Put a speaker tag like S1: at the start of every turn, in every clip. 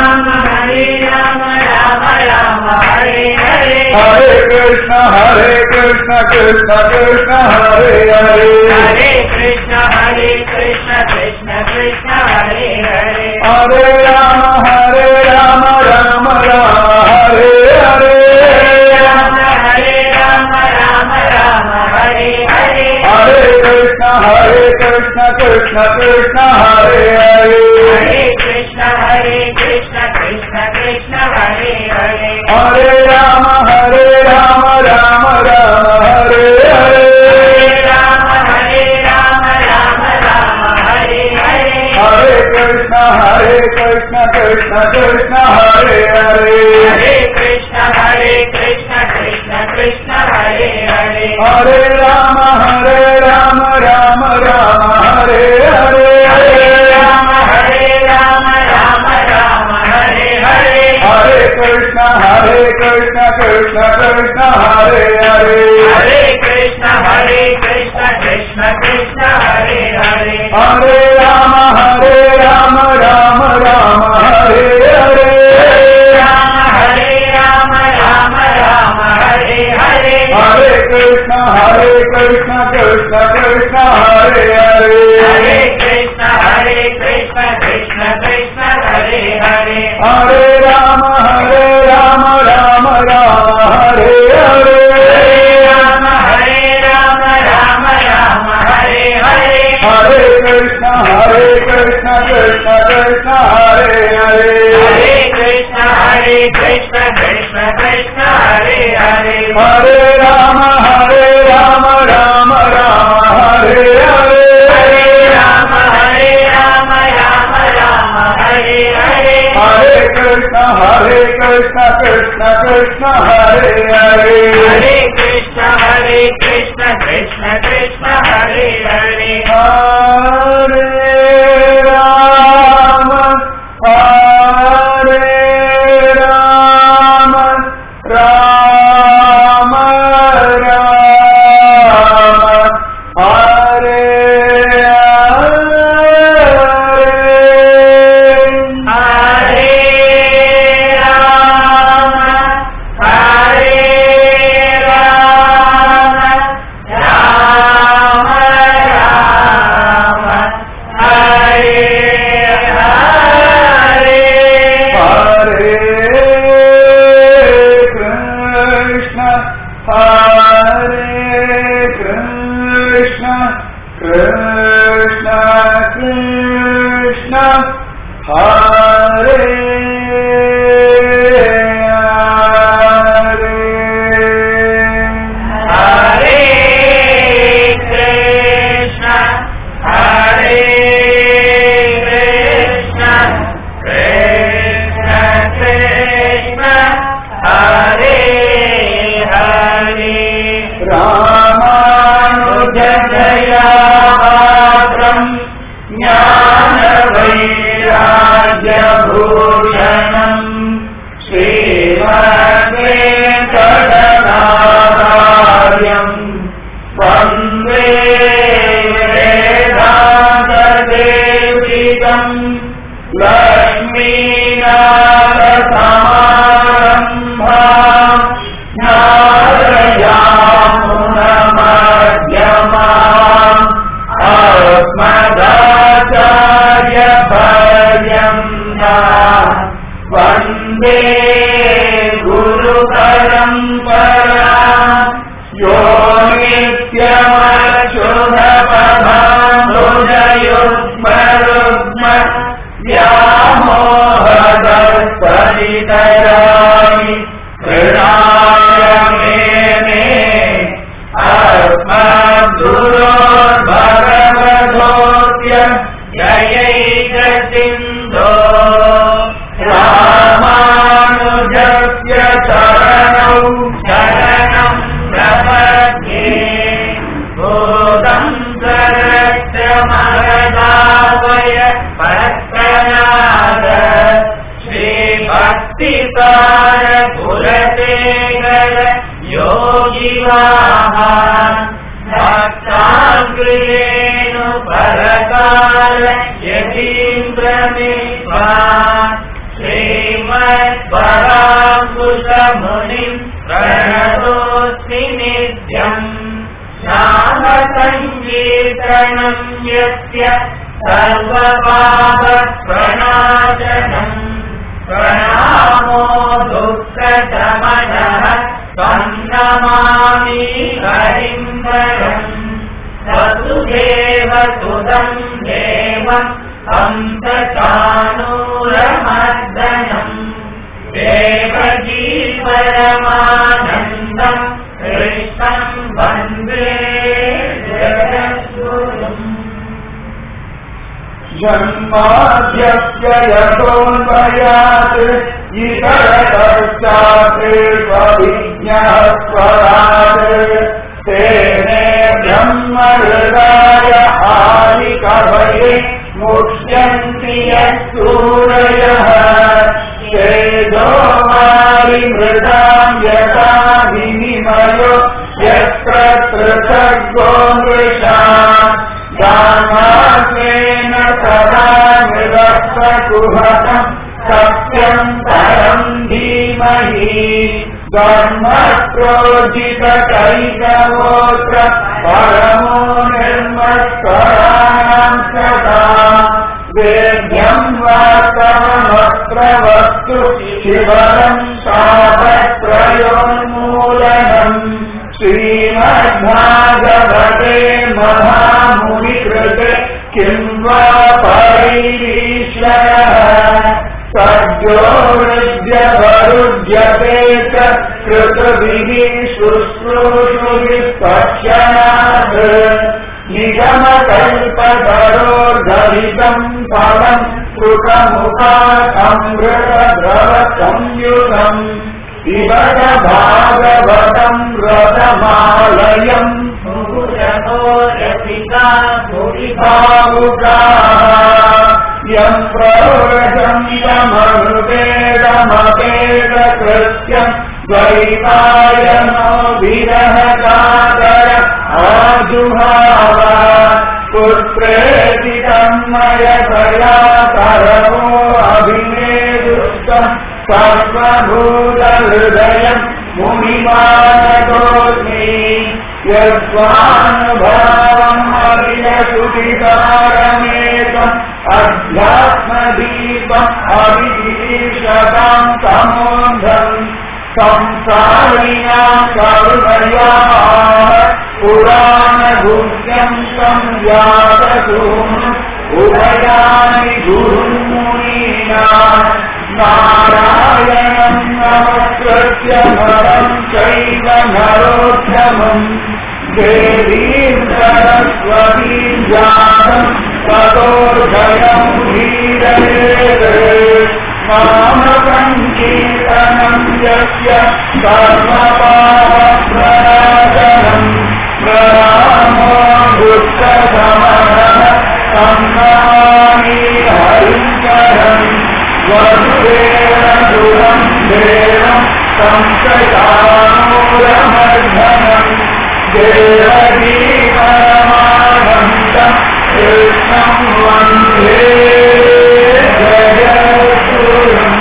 S1: राम हरे राम राम राम हरे हरे
S2: हरे कृष्ण हरे कृष्ण कृष्ण कृष्ण हरे हरे
S1: हरे कृष्ण हरे कृष्ण कृष्ण कृष्ण हरे हरे
S2: हरे राम हरे राम राम राम हरे हरे
S1: राम हरे राम राम राम हरे हरे
S2: हरे कृष्ण हरे कृष्ण कृष्ण कृष्ण हरे हरे
S1: हरे कृष्ण हरे कृष्ण कृष्ण कृष्ण हरे हरे
S2: हरे राम हरे राम राम राम हरे हरे
S1: हरे राम हरे राम राम राम हरे हरे
S2: हरे कृष्ण हरे कृष्ण कृष्ण कृष्ण हरे हरे
S1: हरे कृष्ण हरे कृष्ण कृष्ण कृष्ण हरे हरे
S2: हरे राम हरे राम राम राम हरे हरे
S1: हरे राम हरे राम राम राम हरे हरे
S2: हरे कृष्ण हरे कृष्ण कृष्ण कृष्ण हरे हरे
S1: हरे कृष्ण हरे कृष्ण कृष्ण कृष्ण हरे हरे
S2: हरे राम हरे राम राम राम हरे हरे
S1: राम हरे राम राम राम हरे हरे
S2: हरे कृष्ण हरे कृष्ण कृष्ण कृष्ण हरे हरे
S1: हरे कृष्ण हरे कृष्ण कृष्ण कृष्ण हरे हरे
S2: हरे राम हरे राम राम राम हरे हरे
S1: हरे राम हरे राम राम राम हरे हरे
S2: हरे कृष्ण हरे कृष्ण कृष्ण कृष्ण हरे हरे
S1: हरे कृष्ण हरे कृष्ण कृष्ण कृष्ण हरे हरे
S2: हरे राम हरे राम राम राम हरे हरे
S1: हरे राम हरे राम राम राम हरे हरे
S2: हरे कृष्ण हरे कृष्ण कृष्ण कृष्ण हरे हरे
S1: हरे कृष्ण हरे कृष्ण कृष्ण कृष्ण हरे हरे
S2: हरे राम हरे राम राम राम हरे हरे
S1: हरे राम हरे राम राम राम हरे हरे
S2: हरे कृष्ण हरे कृष्ण कृष्ण कृष्ण हरे हरे
S1: हरे कृष्ण हरे कृष्ण कृष्ण कृष्ण हरे हरे
S2: रामानुजया ज्ञानवैराग्यभूषणम् श्रीमद्वेङ्कटनाथार्यम् वन्दे वेदान्तदेशिकम् लक्ष्मीनाथसमारम्भा नारयामुनमध्यमा अस्मदाचार्यपर्यन्ता वन्दे गुरुपरम्परा यो नित्यमशुभपदाम्बुजयुग्मरुग्म व्यामोहदस्परितराणि कृणाय मेने अस्मद्गुरोर्भगवतोऽस्य जयैकसिन्धो रामानुजस्य शरणौ शरणं प्रपद्ये भूतं सरस्य मरदावय पत्रनाद श्रीभक्तिकार कुलशेखर योगिवाहान् भक्ताङ्ग्रियेणु परकाल यतीन्द्रमिश्वान् श्री
S1: पुरुषमुनिम् प्रणतोऽस्मि नित्यम् नामसङ्कीर्तनम् यस्य सर्वपापप्रणाशनम् प्रणामो दुःखशमनः तं नमामि हरिम् परम् वसुदेव सुदम् देवम् हंसचानूरमर्दनम् देवकी परमानन्दम् कृष्णम् वन्दे जगद्गुरुम्
S2: जन्माद्यस्य यतोऽन्वयात् इतरतश्चात् स्वविज्ञः स्वरात् तेने ब्रह्महृदाय आदिकवये मुह्यन्ति यत्सूरयः तेजो वारिमृदाम् यथा विनिमयो यत्र पृथग्गो मृषा दामात्मेन सदा मृदस्वकुहतम् सत्यम् परम् धीमहि ब्रह्मक्रोजितकैकवोत्र परमो निर्मत्सराणाम् सदा वेद्यम् वास्तवमत्र वस्तु शिवरम् तापत्रयोन्मूलनम् श्रीमद्भागवते महामुनिकृते किं वा परैरीश्वरः सद्यो हृद्यवरुध्यते च कृतभिः शुश्रूषुभिः पश्यनात् निगमकल्पतरोर्धरितम् फलम् कृतमुखामृतद्रवसंयुतम् पिबत भागवतम् रथमालयम्
S1: मुहुरहो रसिका
S2: भावुकाः यम् प्रवृषमिदमनुवेदमवेदकृत्यम् द्वैपायनो विरहकातर आजुहाव पुत्रेति तन्मयतया परमो अभिनेदुष्टम् सर्वभूतहृदयम् मुनिमानतोऽस्मि यस्वानुभावम् अभिनसुतिकारमेकम् अध्यात्मदीपम् अभिजीषताम् तमोऽन्धम् संसारिणाम् करुणयाः पुराणभुज्यम् संजातसून् उभयानि गुरुमुनीनाम् नारायणम् नमस्कृत्य नरम् चैव नरोत्तमम् देवीम् सरस्वतीम् जातम् ततोर्भयम् धीरयेत् मामसङ्कीर्तनम् यस्य सर्वपापप्रणाशनम् प्रणामो दुःखसमनः सन्नामि हरिङ्करम् वसुदेवसुरम् देवम् संसयामूलमर्धनम् देवकी परमानन्दम् कृष्णम् वन्दे जगद्गुरुम्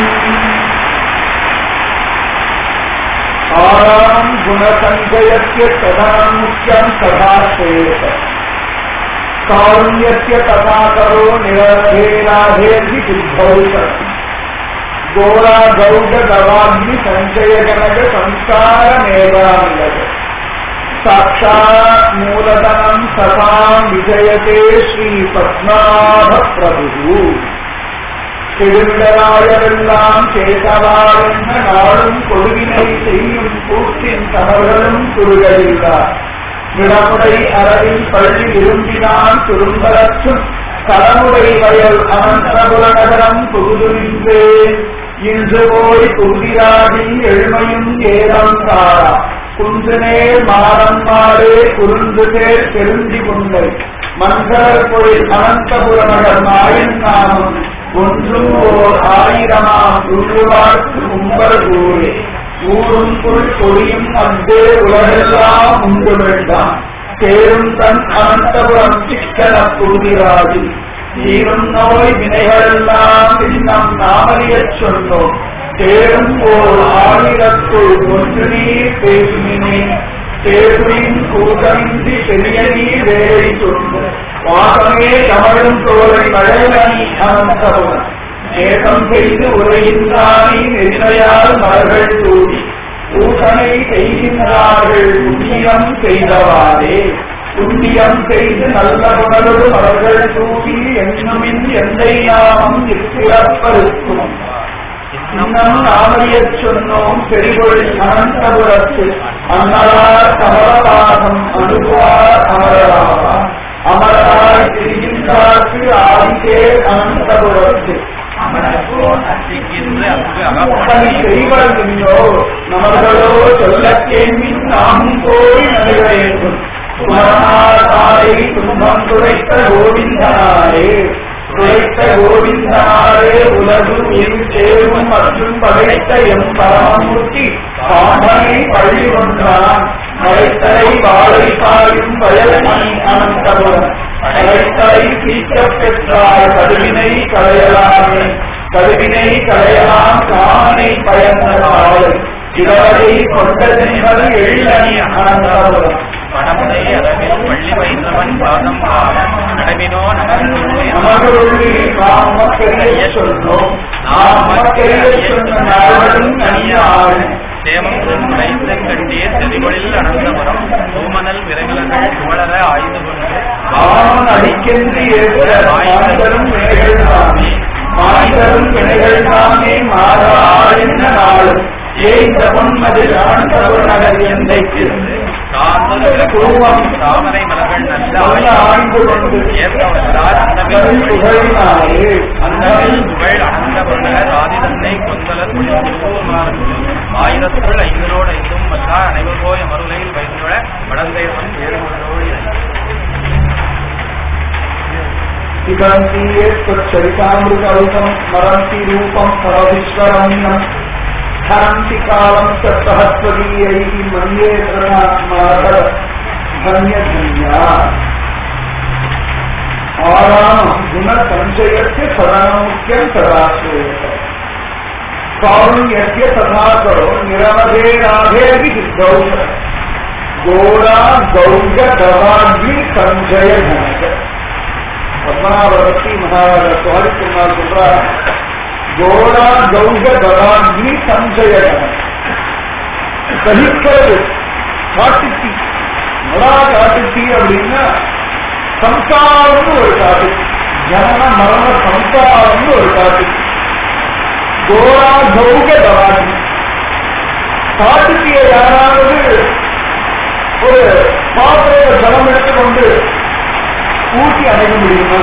S2: आराम् गुणसञ्चयस्य तथा मुख्यम् तथा श्रेयस कारुण्यस्य तथा करो निरधेनाधेर्हि सिद्धौ सति गोरा गौड गवाग्नि संचय जनक संस्कारमेवाङ्गज साक्षात् मूलधनम् सताम् विजयते श्रीपद्मनाभ प्रभुः திருவிழாயெல்லாம் கேசவாரென்ற நாளும் கொடுவினை செய்யும் கூட்டின் தவறுகளும் குறுகலில்லார் விடமுடை அரவின் பள்ளி விரும்பினான் துரும்பலற்றும் கடமுடை வயல் அனந்தபுர நகரம் புகுதுரின்றே இன்று போய் புகுதிராகின் எழுமையும் ஏதம் தாரா குன்றுநேர் மாறன்மாடே குறுந்து பேர் பெருந்தி குண்டை மன்கர் பொழில் அனந்தபுர நகர் மாயன் நாமம் ஒன்றும் ஓர் ஆயிரமாம் உருவாக்கு உம்பர் ஊரே ஊரும் புல் கொடியும் அந்தே உலகெல்லாம் உண்டு வேண்டாம் தேரும் தன் அனந்தபுரம் சிக்கன புதிராதி தீரும் நோய் வினைகளெல்லாம் நம் நாமறியச் சொன்னோம் தேரும் ஓர் ஆயிரத்துள் ஒன்று நீர் பேசுமினே தேசுரின் கூட்டமின்றி பெரிய நீர் வேலை சொல்லும் வாசமே தமிழும் தோலை மழையணி அனந்தபுரம் நேசம் செய்து உரைகின்றானே நெறிமையால் மலர்கள் தூவி பூசனை செய்கின்றார்கள் புண்ணியம் செய்தவாறே புண்ணியம் செய்து நல்ல குணரோடு மலர்கள் தூவி என்னுமின் எந்தை நாமம் சிறப்பருக்கும் இன்னும் நாமையச் சொன்னோம் பெரிகொள் அனந்தபுரத்து அன்னலார் கமலவாசம் அனுபவார் அமரராவா அமரராய் திரிகின்றார்க்கு ஆதிக்கே அனந்தபுரத்து
S1: அமரர்கோன் அச்சிக்கின்று அங்கு
S2: அப்படி
S1: அகப்படி
S2: செய்வதில்லோ நமர்களோ சொல்லக் கேள்வின் நாமும் போய் நடுக வேண்டும் குமரனாரை துன்பம் துடைத்த கோவிந்தனாரே துடைத்த கோவிந்தனாரே உலகு இரு சேரும் மற்றும் படைத்த எம் பரமமூர்த்தி பாம்பனை பள்ளி கொன்றான் மலைத்தலை வாழை பாயும் வயல்மணி அனந்தபுரம் படைத்தலை சீக்கப் பெற்றார் கடுவினை களையலாமே கருவினை களையலாம் காமனை பயந்த காலை இவரை கொண்ட நினைவது எழிலணி அனந்தபுரம்
S1: படமுனை அளவில் பள்ளி வைத்தவன் பாதம் பாவம் நடமினோ நகர்ந்துள்ளே
S2: நமகளுள்ளே நாம் மக்களையே சொன்னோம் நாம் மக்களையே சொன்ன நாளும் நனியாள்
S1: சேமம் உடைத்து கட்டிய செவிகளில் அனந்தபுரம் தூமணல் விறகுலகள் சுழல ஆய்ந்து கொண்டு
S2: ஆண் அடிக்கென்று ஏற்ற மாய்தரும் வினைகள் தாமே மாய்தரும் வினைகள் தாமே மாறாழ்ந்த நாளும் ஏய்ந்த பொன்மதில் அனந்தபுர நகர் எந்தைக்கு
S1: காந்தல் விறகுவம் தாமரை மலர்கள் நல்ல
S2: நல்ல ஆய்ந்து கொண்டு
S1: ஏற்க வந்தார்
S2: அந்தமில் புகழினாரே
S1: அந்தமில் புகழ் அனந்தபுரநகர் ஆதிதன்னை கொந்தலர் ஆயிரத்துள் ஐந்தரோடு ஐந்தும் வந்தார் அனைவர் போய் மருளையில் வைத்துள்ள வடந்தைவன் வேறுபடுவோடு
S2: पिबन्ति यत्तच्चरितामृतौकम् स्मरन्ति रूपम् सर्वविश्वरम्यम् हरन्ति कालम् तत्तहत्वदीयैः मन्ये प्रणात्माधर धन्यधन्या आरामम् गुणसञ्चयस्य सदामुख्यम् सदाश्रयः कारुण्यस्य तथा करो निरवधेराधेऽपि सिद्धौ गोरा गौग दवाग्नि सञ्जय धनक பத்மநாபத்தி மகாராஜா சுவாமி சொன்னார் சொல்றார் கோடா கௌக தராக்னி சஞ்சயகன சகிக்கிறது காட்டுத்தீ நடா காட்டுத்தீ அப்படின்னா சம்சாரம்னு ஒரு காட்டுத்தீ ஜனன மரண சம்சாரம்னு ஒரு காட்டுத்தீ கோடா கௌக தராக்னி காட்டுத்தீயை யாராவது ஒரு பாத்திர ஜலம் எடுத்துக்கொண்டு ஊட்டி அடைக்க முடியுமா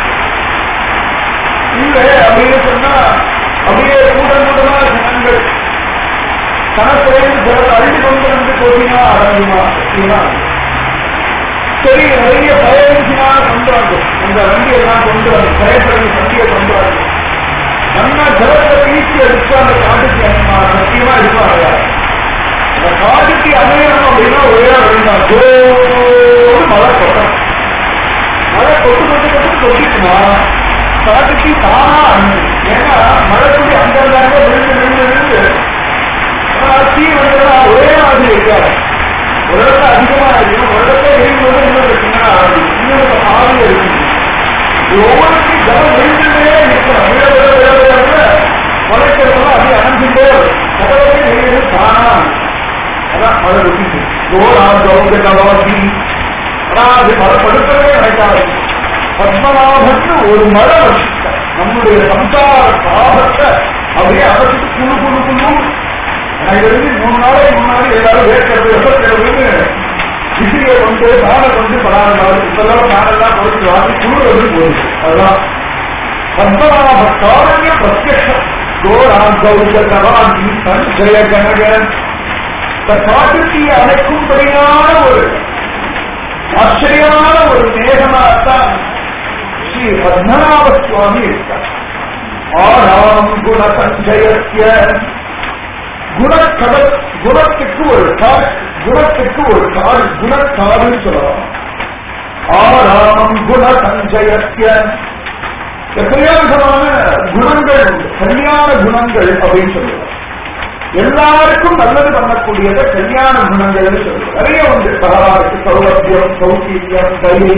S2: இல்ல அப்படின்னு சொன்னா அப்படியே கூட்டம் கூட்டமா ஜனங்கள் கணக்கிலேருந்து ஜலத்தை அள்ளி கொண்டு வந்து கொட்டினா அடங்குமா அப்படின்னா சரி நிறைய பயணிச்சுனா கொண்டு வந்து அந்த வண்டியெல்லாம் கொண்டு வந்து பயப்படி வண்டியை கொண்டு வந்து நல்லா ஜலத்தை வீசி எடுத்து அந்த காட்டுக்கு அனுமா சத்தியமா இருப்பாங்க அந்த காட்டுக்கு அமையணும் அப்படின்னா ஒரே அப்படின்னா ஜோடு மழை கொட்டணும் மழை கொட்டு கொட்டு கொட்டு கொட்டிச்சுனா காட்டுக்கு தானா அண்ணன் ஏன்னா மழை துளி அங்கங்க விழுந்து விழுந்து விழுந்து ஆனா, தீ வந்ததுன்னா ஒரே மாதிரி இருக்காது ஒரு இடத்துல அதிகமா இருக்கும் ஒரு இடத்துல எரியும்போது இன்னொரு சின்னதா ஆகும் இன்னொரு ஆவி இருக்கும் இது ஒவ்வொருத்தையும் ஜலம் விழுந்துட்டே நிற்கணும் விழ விழ விழ விழ விழ மழைக்கிறதுலாம் அப்படியே அணைஞ்சுட்டே வரும் கடவுளே வெளியே தானா அதான் மழை விட்டு கோரா கௌக கவாசி ஆனா அது மழைப்படுத்தவே நினைக்காது பத்மநாபன்னு ஒரு மழை வச்சுட்டார் நம்முடைய சம்சார பாவத்தை அப்படியே அடைச்சிட்டு குழு குழு குழு எனக்கு தெரிஞ்சு மூணு நாளைக்கு முன்னாடி எல்லாரும் வேர்க்கிறது வெப்பக்கிறது விசிறியை கொண்டு நாளை கொண்டு படாத நாள் இப்பெல்லாம் நாளெல்லாம் கொடுத்து வாங்கி குழு வந்து போகுது அதுதான் பத்மநாப காரண்ய பிரத்யக்ஷம் கோரா கௌக கவாசி சஞ்சய கனகன் இந்த காட்டுத்தீயை அணைக்கும்படியான ஒரு ஆச்சரியமான ஒரு மேகமாகத்தான் ஸ்ரீ பத்மநாப சுவாமி இருக்கார் ஆறாம் குண சஞ்சயத்திய குணக்கடல் குணத்துக்கு ஒரு கால் குணத்துக்கு ஒரு கால் குணக்காடுன்னு சொல்லலாம் ஆறாம் குண சஞ்சயத்திய எத்தனையோ விதமான குணங்கள் உண்டு சரியான குணங்கள் அப்படின்னு சொல்லுவாங்க எல்லாருக்கும் நல்லது பண்ணக்கூடியத கல்யாண குணங்கள் சொல்லுவாங்க நிறைய உண்டு பகவானுக்கு சௌலபியம் சௌகீரியம் தயை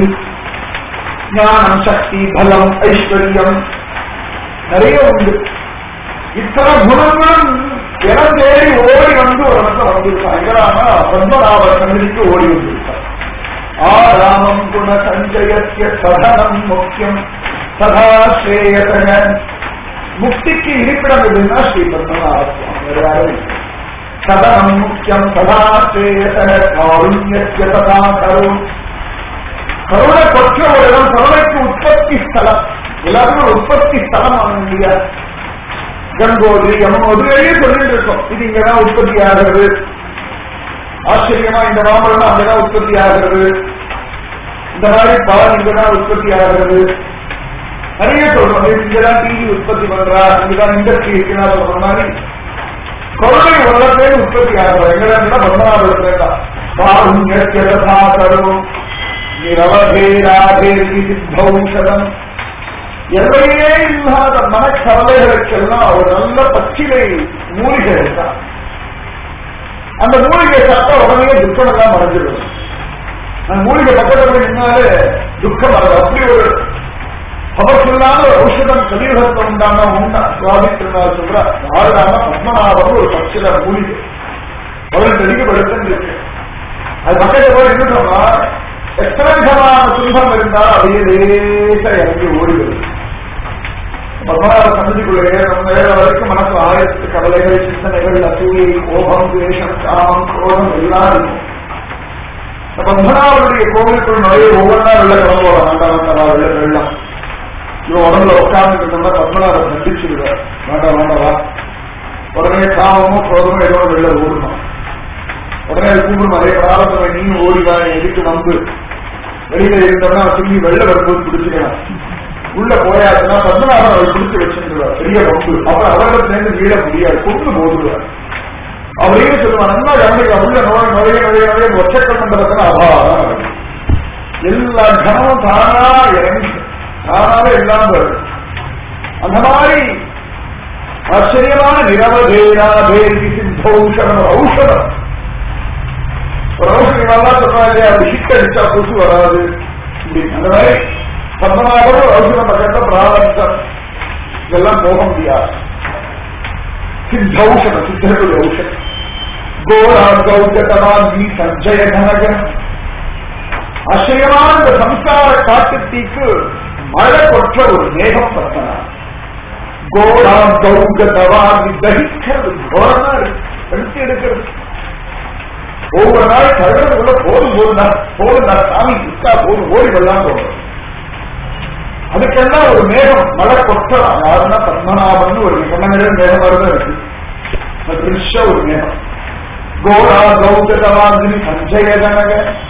S2: ஞானம் சக்தி பலம் ஐஸ்வர்யம் நிறைய உண்டு இத்தனை குணங்கள் இடம் தேடி ஓடி வந்து ஒரு இடத்துல வந்திருக்கான் எங்கடானா பத்மநாப சன்னதிக்கு ஓடி வந்திருக்கான் ஆராமம் குண சஞ்சயத்திய சதனம் முக்கியம் சதா ஸ்ரேயசக முக்திக்கு இருப்பிடம் எதுன்னா ஸ்ரீ பத்மநாப சுவாமி வேற யாரும் இல்லை. சதனம் முக்கியம் சதா ஸ்ரேயசக காருண்யத்திய சதா கரும் கருணை கொற்ற ஒரு இடம் கருணைக்கு உற்பத்தி ஸ்தலம் எல்லாருக்கும் ஒரு உற்பத்தி ஸ்தலம் ஆகும் இல்லையா கங்கோது யமனோது வெளியே சொல்லிட்டு இருக்கோம் இது இங்கதான் உற்பத்தி ஆகிறது ஆச்சரியமா இந்த மாம்பழம் அங்கதான் உற்பத்தி ஆகிறது இந்த மாதிரி பழம் இங்கதான் உற்பத்தி ஆகிறது நிறைய சொல்றோம் இங்கதான் டிவி உற்பத்தி பண்றா இங்கதான் இண்டஸ்ட்ரி இருக்குன்னா சொல்ற மாதிரி கொரோனை உலகத்தே உற்பத்தி ஆகிறது எங்கதான் பத்மநாபத்துல தான் காருண்யத்தா தரும் நிரவதேராதே சித்தௌஷதம் எல்லையே இல்லாத மனக்கவலைகளுக்கெல்லாம் ஒரு நல்ல பச்சிலை மூலிகை இருக்கா அந்த மூலிகை சாப்பிட்டா உடனே துக்கம் எல்லாம் மறைஞ்சிடும் அந்த மூலிகை பக்கத்துல போய் நின்னாலே துக்கம் வராது அப்படி ஒரு பவர்ஃபுல்லான ஒரு ஔஷதம் கலியுகத்தில் உண்டான உண்டா சுவாமி திருநாள் சொல்ற ஆறுதாம பத்மநாபம் ஒரு பச்சில மூலிகை பதினெட்டு அடிக்கு படுத்து இருக்கு அது பக்கத்துல போய் என்ன சொன்னா எத்தனை விதமான துன்பம் இருந்தால் அப்படியே லேசா இறங்கி ஓடுகிறது பத்மநாப சன்னதிக்குள்ளே நம்ம வேற வரைக்கும் மனசு ஆயிரத்து கவலைகள் சிந்தனைகள் அசூயை கோபம் துவேஷம் காமம் குரோதம் எல்லாம் இருக்கும் இந்த பத்மநாபனுடைய கோவிலுக்குள் நுழைய ஒவ்வொன்றா வெள்ள கிளம்ப வேண்டாம் வேண்டாம் வெள்ள வெள்ளம் இவன் உடம்புல உட்கார்ந்து இருந்தோம்னா பத்மநாபர் சந்திச்சிருவார் வேண்டாம் வேண்டாம் வா உடனே காமமோ குரோதமோ ஏதோ வெளில ஓடணும் உடனே அது கூப்பிடும் அதே பிராரத்தமை நீ ஓடிவா எதுக்கு நம்பு வெளியில இருந்தோம்னா திரும்பி வெளில வரும்போது பிடிச்சிக்கலாம் உள்ள போயாச்சுன்னா பத்மநாபன் அவர் பிடிச்சு வச்சிருந்தார் பெரிய வம்பு அப்புறம் அவர்கள் சேர்ந்து மீள முடியாது கொண்டு போடுவார் அவரையே சொல்லுவான் நல்லா கவனிக்க உள்ள நோய் நுழைய நுழைய நுழைய ஒச்சக்கம் பண்றதுக்கு அபாரம் எல்லா கனமும் தானா இறங்கி தானாவே எல்லாம் வருது அந்த மாதிரி ஆச்சரியமான நிரவதேரா தேவி சித்தௌஷணம் ஔஷதம் ஒரு ஔஷதி நல்லா சொல்றாங்க இல்லையா அப்படி ஹிட் அடிச்சா கொசு வராது இப்படி அந்த மாதிரி பத்மநாபர் ஒரு ஔஷதம் பக்கத்துல பிராரப்தம் இதெல்லாம் போக முடியாது சித்தௌஷதம் சித்தர்களுடைய ஔஷதம் கோரா கௌகதவாதி சஞ்சய கனகன் ஆச்சரியமான இந்த சம்சார காட்டுத்தீக்கு மழை கொற்ற ஒரு மேகம் பத்தனா கோரா கௌகதவாதி தகிக்கிறது கோரமா இருக்கு எடுத்து எடுக்கிறது ஒவ்வொரு நாள் தகவலுக்குள்ள போதும் போதும் போதும் சாமி இருக்கா போதும் ஓடி வெள்ளலாம் போகும் அதுக்கெல்லாம் ஒரு மேகம் மழை கொட்டலாம் யாருன்னா பத்மநாபன் ஒரு கண்ணங்களில் மேகம் வருதான் இருக்கு திருஷ ஒரு மேகம் கோரா கௌதவாந்தினி சஞ்சய கனக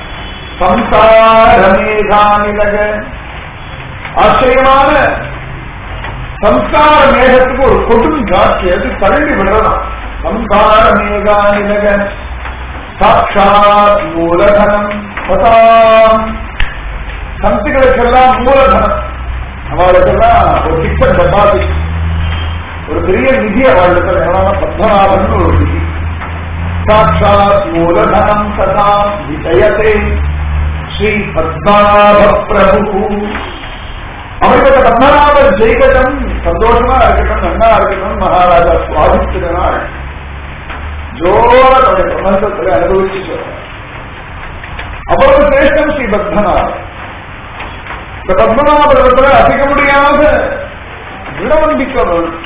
S2: சம்சாரமேகானிலக ஆச்சரியமான சம்சார மேகத்துக்கு ஒரு கொடும் காட்சி அது தள்ளி விடலாம் சம்சார மேகானிலக சாட்சாத் மூலதனம் பதாம் சந்திகளுக்கெல்லாம் மூலதனம் அவளுக்கெல்லாம் ஒரு பிக்சர் டெபாசிட் ஒரு பெரிய நிதி அவளுக்கு எல்லாம் பத்மநாபன் ஒரு நிதி சாட்சாத் மூலதனம் சதா விஜயதே ஸ்ரீ பத்மநாப பிரபு அப்படிப்பட்ட பத்மநாபர் ஜெயிக்கட்டும் சந்தோஷமா இருக்கட்டும் நன்னா இருக்கட்டும் மகாராஜா சுவாதித்திரனாள் ஜோர தன்னுடைய பிரபஞ்சத்தை அனுபவிச்சு சொல்றார் அவ்வளவு சிரேஷ்டம் ஸ்ரீ பத்மநாபர் இந்த பத்மநாபத்தில் அதிக முடியாத விடவண்டிக்க வேணும்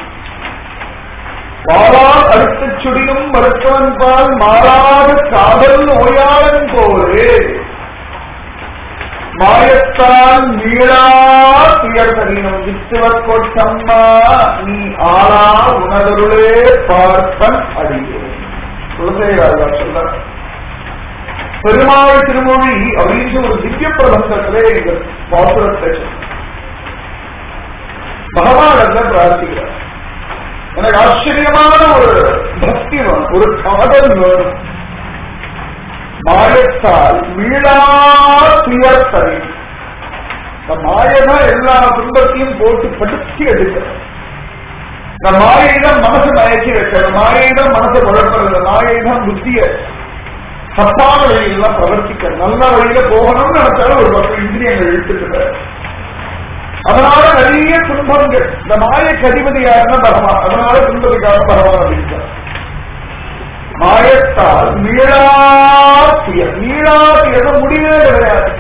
S2: பாலால் அழுத்தச் சுடியும் மருத்துவன் பால் மாறாத காதல் நோயாளன் போலே மாயத்தால் மீளா துயர் தரீனம் வித்துவக் கொட்டம்மா நீ ஆளா உணர்வுளே பார்ப்பன் அடியே குழந்தைராஜா சொல்ற பெருமாள் திருமொழி அப்படின்னு ஒரு திவ்ய பிரபந்தத்திலே இந்த பாசுரத்தை பகவான் என்ன பிரார்த்திக்கிறார் எனக்கு ஆச்சரியமான ஒரு பக்தி வேணும் ஒரு காதல் வேணும் மாயத்தால் மீளா துயர் தரி இந்த மாயதான் எல்லா துன்பத்தையும் போட்டு படுத்தி எடுக்கிறது இந்த மாயை தான் மனசு மயக்கி வைக்கிறது மாயை தான் மனசை குழப்பறது மாயை தான் புத்திய தப்பான வழியெல்லாம் பிரவர்த்திக்க நல்ல வழியில போகணும்னு நினைச்சாலும் ஒரு பக்கம் இந்திரியங்கள் இழுத்துட்டு அதனால நிறைய துன்பங்கள் இந்த மாயைக்கு அதிபதி யாருன்னா பகவான் அதனால துன்பத்துக்காக பகவான் அப்படின்றார் மாயத்தால் மீளாத்திய மீளாத்தியத முடிவே கிடையாது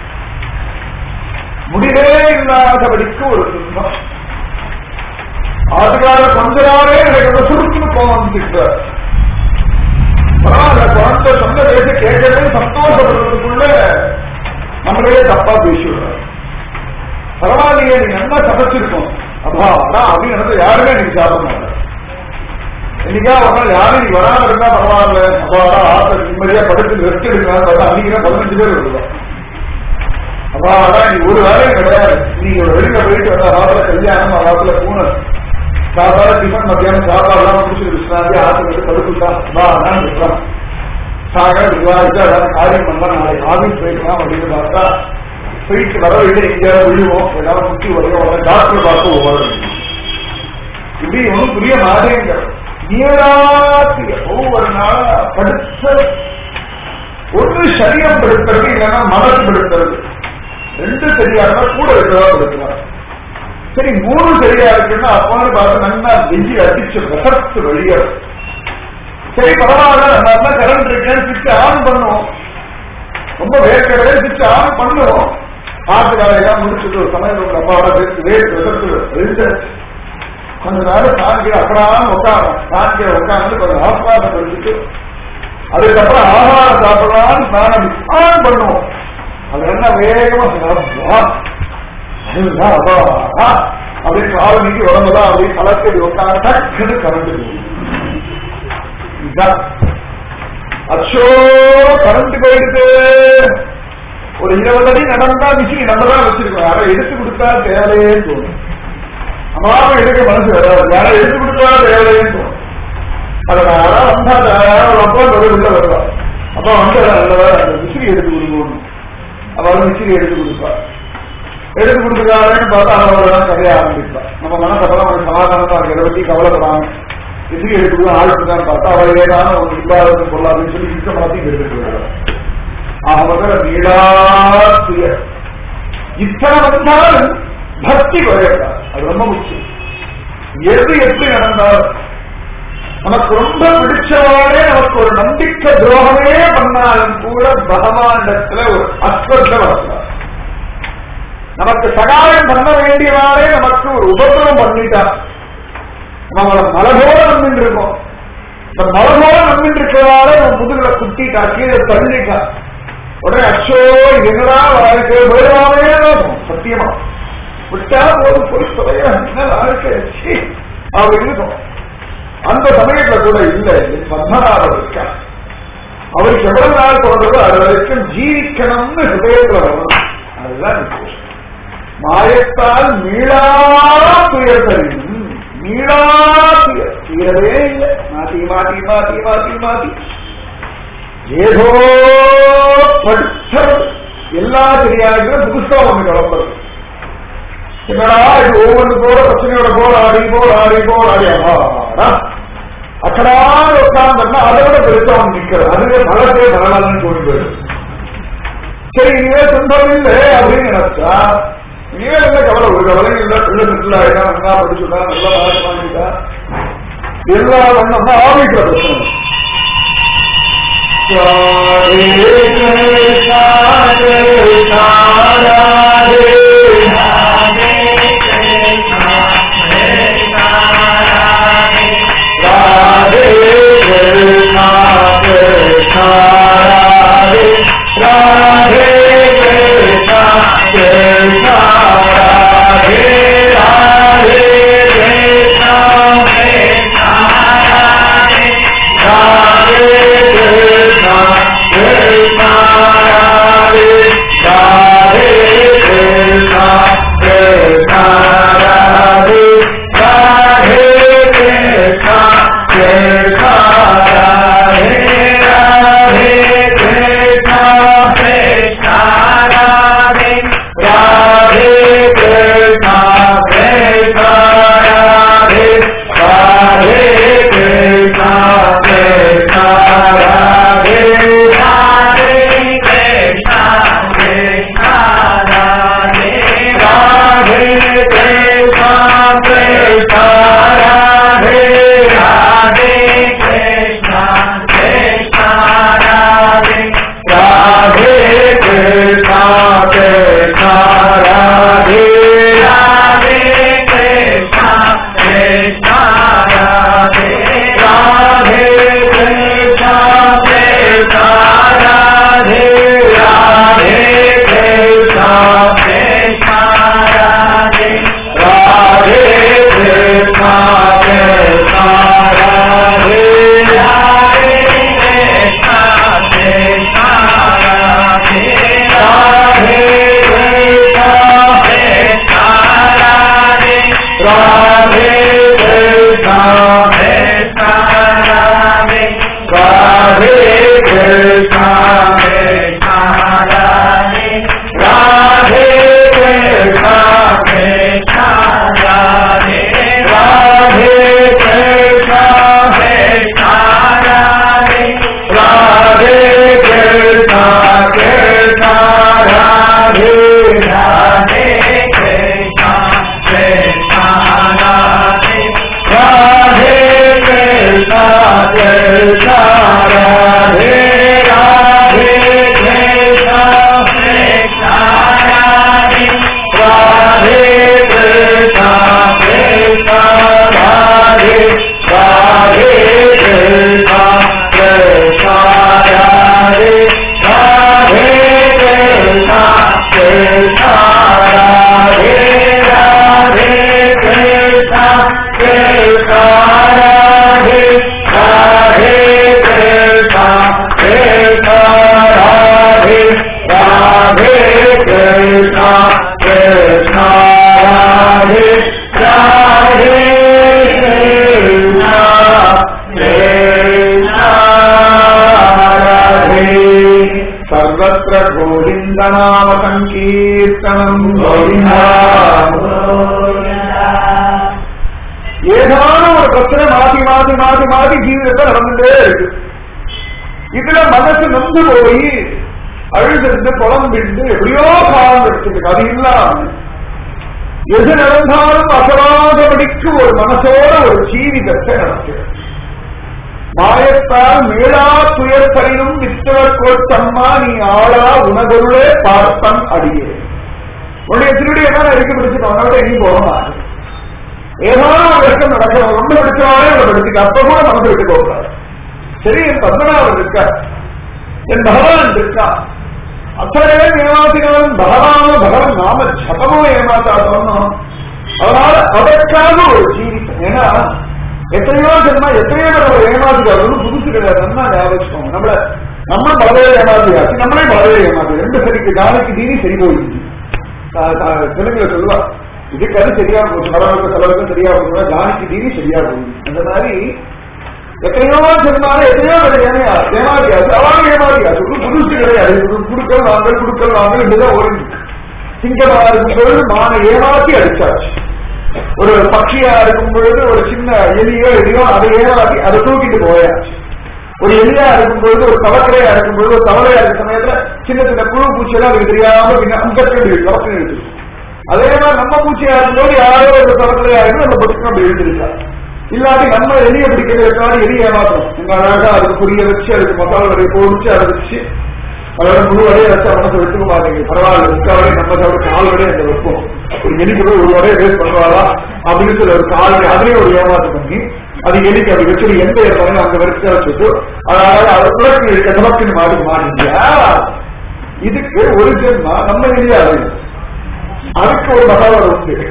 S2: முடிவே இல்லாதபடிக்கு ஒரு துன்பம் ஆதுகால கொஞ்ச நாளே எனக்கு சுருக்குன்னு கோபம் வந்துட்டார் பரவாயில்ல குழந்தை சொன்ன பேச கேட்கவே சந்தோஷப்படுறதுக்குள்ள நம்மளே தப்பா பேசிவிடுறாரு பரவாயில்லையே நீங்க என்ன சமைச்சிருக்கோம் அப்பா அதான் அப்படின்னு நினைச்சா யாருமே நீங்க சாப்பிட மாட்டாங்க என்னைக்கா ஒரு நாள் யாரும் நீ வராம இருந்தா பரவாயில்ல அப்பா ஆசை நிம்மதியா படுத்து ரெஸ்ட் எடுக்கலாம் பார்த்தா அன்னைக்கு பதினஞ்சு பேர் வருவாங்க அப்பா அதான் நீ ஒரு வேலையும் கிடையாது நீங்க ஒரு வெளியில போயிட்டு வந்தா ராத்திர கல்யாணம் ராத்திர பூனை சாப்பாடு டிஃபன் மத்தியானம் சாப்பாடு எல்லாம் முடிச்சுட்டு விஸ்ராந்தி ஆசைப்பட்டு படுத்துட்டா வா நான் இருக்கலாம் சாக விவாதிச்சு அதான் காரியம் பண்ணா நாளைக்கு ஆபீஸ் போய்க்கலாம் அப்படின்னு பார்த்தா போயிட்டு வர வெளியே எங்கேயாவது விழுவோம் ஏதாவது முட்டி வரையும் டாக்டர் பார்த்து ஒவ்வொரு இப்படி ஒன்றும் புரிய மாறேங்க நீராத்திய ஒவ்வொரு நாளா படுத்த ஒன்று சரீரம் படுத்துறது இல்லைன்னா மனசு படுத்துறது ரெண்டு சரியா இருந்தா கூட இருக்கிறதா படுத்துறாங்க சரி மூணு சரியா இருக்குன்னா அப்பான்னு பார்த்து நல்லா வெஞ்சி அடிச்சு விசர்த்து வெளியேறும் சரி பரவாயில்ல நம்ம கரண்ட் இருக்கேன்னு சுவிட்ச் ஆன் பண்ணுவோம் ரொம்ப வேர்க்கடவே சுவிட்ச் ஆன் பண்ணுவோம் காத்து வேலையெல்லாம் முடிச்சுட்டு ஒரு சமயம் ஒரு அப்பாவோட வேர்த்து வேர்த்து விசர்த்து வெளிச்சு கொஞ்ச நேரம் சாங்கிற அக்கடான உட்காரம் சாங்கிற உட்காந்து கொஞ்சம் ஆஸ்வாதம் பண்ணிட்டு அதுக்கப்புறம் ஆகாரம் சாப்பிடலாம்னு ஸ்நானம் ஆன் பண்ணுவோம் அது என்ன வேகமா சாப்பிடுவா அதுதான் அப்பா அப்படியே கால் நீக்கி உடம்புதான் அப்படியே கலக்கடி உட்காந்து டக்குன்னு கரண்ட் இதுதான் அச்சோ கரண்ட் போயிடுது ஒரு இருபது அடி நடந்தா மிஷின் நம்ம தான் வச்சிருக்கோம் யாரை எடுத்து கொடுத்தா தேவையேன்னு தோணும் அம்மாவும் எடுக்க மனசு வராது யாரை எடுத்து கொடுத்தா தேவையேன்னு தோணும் அதை யாரா வந்தா யாரோ அப்பா உள்ள வருவா அப்பா வந்து நல்லதா அந்த மிஷினி எடுத்து கொடுக்கணும் அவள் மிஷினி எடுத்து கொடுப்பா எடுத்து கொடுத்துருக்காருன்னு பார்த்தா அவளோட கதைய ஆரம்பிப்பா நம்ம மனசப்பெல்லாம் ஒரு சமாதானமா இருக்கு இதை பத்தி கவலைப்படாம எப்படி எடுத்துக்கணும் ஆள் இருக்கான்னு பார்த்தா அவள் ஏதாவது ஒரு இல்லாத பொருளாதுன்னு சொல்லி இஷ்ட மாத்தி எடுத்துட்டு வருவாள் அவர்கள் நீடாத்திய இத்தனை வந்தாலும் பக்தி குறையக்கூடாது அது ரொம்ப முக்கியம் எது எப்படி நடந்தாலும் நமக்கு ரொம்ப பிடிச்சவாறே நமக்கு ஒரு நம்பிக்கை துரோகமே பண்ணாலும் கூட பகவானிடத்துல ஒரு அஸ்வத்த வரக்கூடாது நமக்கு சகாயம் பண்ண வேண்டியவாறே நமக்கு ஒரு உபத்திரம் பண்ணிட்டா நம்மள மலை போல நம்பிட்டு இருக்கோம் இந்த மலை போல நம்பிட்டு இருக்கிறவாறே நம்ம முதுகுல குத்திட்டா கீழே தள்ளிட்டா உடனே அச்சோ இது என்னடா வாழ்க்கை போயிடாமே சத்தியமா விட்டா ஒரு போய் சொல்ல என்ன வாழ்க்கை சீ, அப்படி இருக்கும் அந்த சமயத்துல கூட இல்லை என் பத்மநாபர் இருக்கா அவருக்கு எவ்வளவு நாள் தோன்றதோ அது வரைக்கும் ஜீவிக்கணும்னு ஹிருதயத்துல வரணும் அதுதான் விசேஷம் மாயத்தால் மீளா துயர் தரும் மீளா துயர் தீரவே இல்லை மாத்தி மாத்தி மாத்தி மாத்தி மாத்தி ஏதோ படிச்சது எல்லா தெரியாத புதுசா ஒண்ணு கிளம்புறது என்னடா இது ஒவ்வொன்று போல பிரச்சனையோட போல ஆடி போல ஆடி போல ஆடி அம்மாடா அக்கடான உட்கார்ந்தா அதை விட பெருசா அவன் நிக்கிறது அதுவே பலத்தே பரவாயில்லன்னு தோணி போயிடும் சரி இனிமே துன்பம் இல்லை அப்படின்னு நினைச்சா இனிமே என்ன கவலை ஒரு கவலையும் இல்லை பிள்ளை செட்டில் ஆயிட்டா நல்லா படிச்சுட்டா நல்லா மார்க் வாங்கிட்டா எல்லா வண்ணம்னா ஆரம்பிக்கிற பிரச்சனை ராதே கிருஷ்ணா கிருஷ்ணா ராதே ராதே கிருஷ்ணா கிருஷ்ணா ராதே ராதே கிருஷ்ணா கிருஷ்ணா ராதே ராதே கிருஷ்ணா கிருஷ்ணா ராதே ராதே கிருஷ்ணா கிருஷ்ணா ராதே ராதே கிருஷ்ணா கோவிந்தா ஏதான ஒரு பிரச்சனை மாத்தி மாத்தி மாத்தி மாத்தி ஜீவிதத்தை நடந்துட்டே இருக்கு இதுல மனசு நொந்து போய் அழுதிருந்து புலம்பிண்டு எப்படியோ காலம் எடுத்துருக்கு அது இல்லாம எது நடந்தாலும் அசராதபடிக்கு ஒரு மனசோட ஒரு ஜீவிதத்தை நடத்துகிறது மாயத்தால் மேலா துயர்பரினும் வித்தவர் கோட்டம்மா நீ ஆளா உணகொருளே பார்த்தன் அடியே உன்னுடைய திருடி என்ன இருக்க பிடிச்சிட்டு அவனோட எங்கேயும் போக மாட்டேன் ஏதாவது ஒரு விஷயம் நடக்கும் ரொம்ப பிடிச்சவாலே அவளை பிடிச்சிக்க அப்ப கூட மனசு விட்டு போகிறார் சரி என் பத்மநாபன் இருக்கா என் பகவான் இருக்கா அத்தனை ஏமாத்தினாலும் பகவான பகவான் நாம ஜபமும் ஏமாத்தா சொன்னோம் அதனால அதற்காக ஒரு ஜீவித்தம் ஏன்னா எத்தனையோ ஜென்மா எத்தனையோ நம்ம ஏமாத்துக்காரு புதுசு கிடையாது நல்லா ஞாபகம் நம்மள நம்ம பலவே ஏமாத்தியாச்சு நம்மளே பலவே ஏமாத்து ரெண்டு சரிக்கு நாளைக்கு தீனி சரி போயிடுச்சு தெலுங்குல சொல்லுவா இதுக்கு அது சரியா போச்சு கடவுளுக்கு செலவுக்கு சரியா போச்சு ஜானிக்கு தீனி சரியா போகுது அந்த மாதிரி எத்தனையோ ஜென்மால எத்தனையோ கிடையாது ஏமாத்தியாச்சு அவனும் ஏமாத்தியாச்சு ஒன்றும் புதுசு கிடையாது குடுக்கல் வாங்கல் குடுக்கல் வாங்கல் இப்படிதான் ஓடிட்டு சிங்கமா இருக்கும் பொழுது மான ஏமாத்தி அடிச்சாச்சு ஒரு பட்சியா இருக்கும் பொழுது ஒரு சின்ன எலியோ எலியோ அதை ஏமாத்தி அதை தூக்கிட்டு போயாச்சு ஒரு எலியா இருக்கும் பொழுது ஒரு தவக்கலையா இருக்கும் பொழுது ஒரு தவளையா இருக்க சமயத்துல சின்ன சின்ன புழு பூச்சியெல்லாம் அதுக்கு தெரியாம பின்ன அங்கத்தில் கவசம் இருக்கு அதே மாதிரி நம்ம பூச்சியா இருக்கும்போது யாரோ ஒரு தவக்கலையா இருக்கு நம்ம படுத்து நம்ம எழுந்திருக்கா இல்லாட்டி நம்ம எலியை பிடிக்கிறதுக்காக எலி ஏமாத்தணும் எங்க அழகா அதுக்கு புரிய வச்சு அதுக்கு மசாலா வரைய போடிச்சு அதை வச்சு அதோட முழு வரைய வச்சா மனசை விட்டுக்க மாட்டேங்குது பரவாயில்ல முக்கா வரையும் நம்ம தவிர கால் வரையும் அந்த வைப்போம் ஒரு எலிக்கு போய் ஒரு வரைய வேஸ்ட் பண்ணுவாரா அப்படின்னு சொல்லி ஒரு கால் வரை அதுலயே ஒரு ஏமாத்து பண்ணி அது எலிக்கு அப்படி வச்சு எந்த ஏற்பாடு அங்க வரைக்கும் வச்சுட்டு அதாவது அதை புலக்கு இருக்க நமக்குன்னு மாறி மாறிங்க இதுக்கு ஒரு ஜென்மா நம்ம எலியா அதுக்கு ஒரு மகாவரம்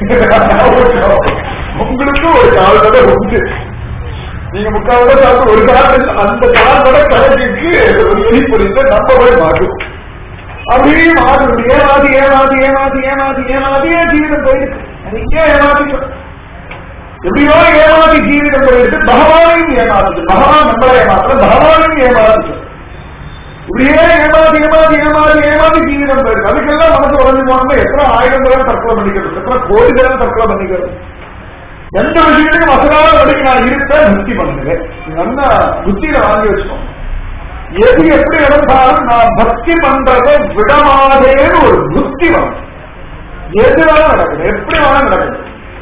S2: உண்டு உங்களுக்கு ஒரு கால் வரை உண்டு நீங்க முக்கால் வரை சாப்பிட்டு ஒரு கால் அந்த கால் வரை கலைஞ்சிக்கு ஒரு எலி பொறித்த நம்ம போய் மாட்டும் அப்படியே மாறுது ஏமாதி ஏமாதி ஏமாதி ஏமாதி ஏமாதியே ஜீவிதம் போயிருக்கு நிறைய ஏமாத்திட்டோம் எப்படியோ ஏமாதி ஜீவிதம் போயிருக்கு பகவானையும் ஏமாத்துது பகவான் நம்மளை ஏமாத்த பகவானையும் ஏமாத்துது இப்படியே ஏமாதி ஏமாதி ஏமாதி ஏமாதி ஜீவிதம் போயிருக்கு அதுக்கெல்லாம் மனசு உடஞ்சு போனோம்னா எத்தனை ஆயிரம் தடவை தற்கொலை பண்ணிக்கிறது எத்தனை கோடி தடவை தற்கொலை பண்ணிக்கிறது எந்த விஷயத்துக்கும் வசனால வரைக்கும் நான் இருப்பேன் புத்தி பண்ணுவேன் நல்லா புத்தியில வாங்கி வச்சுக்கோங்க எது எப்படி நடந்தாலும் நான் பக்தி பண்றதை விடமாதேன்னு ஒரு புத்தி வரும் எது வேணா நடக்குது எப்படி வேணா நடக்குது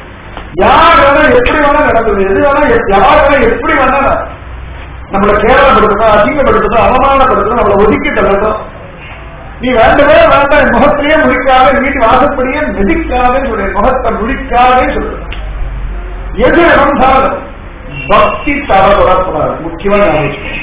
S2: யார் வேணா எப்படி வேணா நடக்குது எது வேணா யார் வேணா எப்படி வேணா நம்மளை கேவலப்படுத்தணும் அசிங்கப்படுத்தணும் அவமானப்படுத்தணும் நம்மளை ஒதுக்கி தள்ளட்டும் நீ வேண்டவே வேண்டாம் என் முகத்திலேயே முடிக்காத வீட்டு வாசப்படியே மிதிக்காதே சொல்ற முகத்தை முடிக்காதே சொல்ற எது நடந்தாலும் பக்தி தரப்படக்கூடாது முக்கியமா ஞாபகம்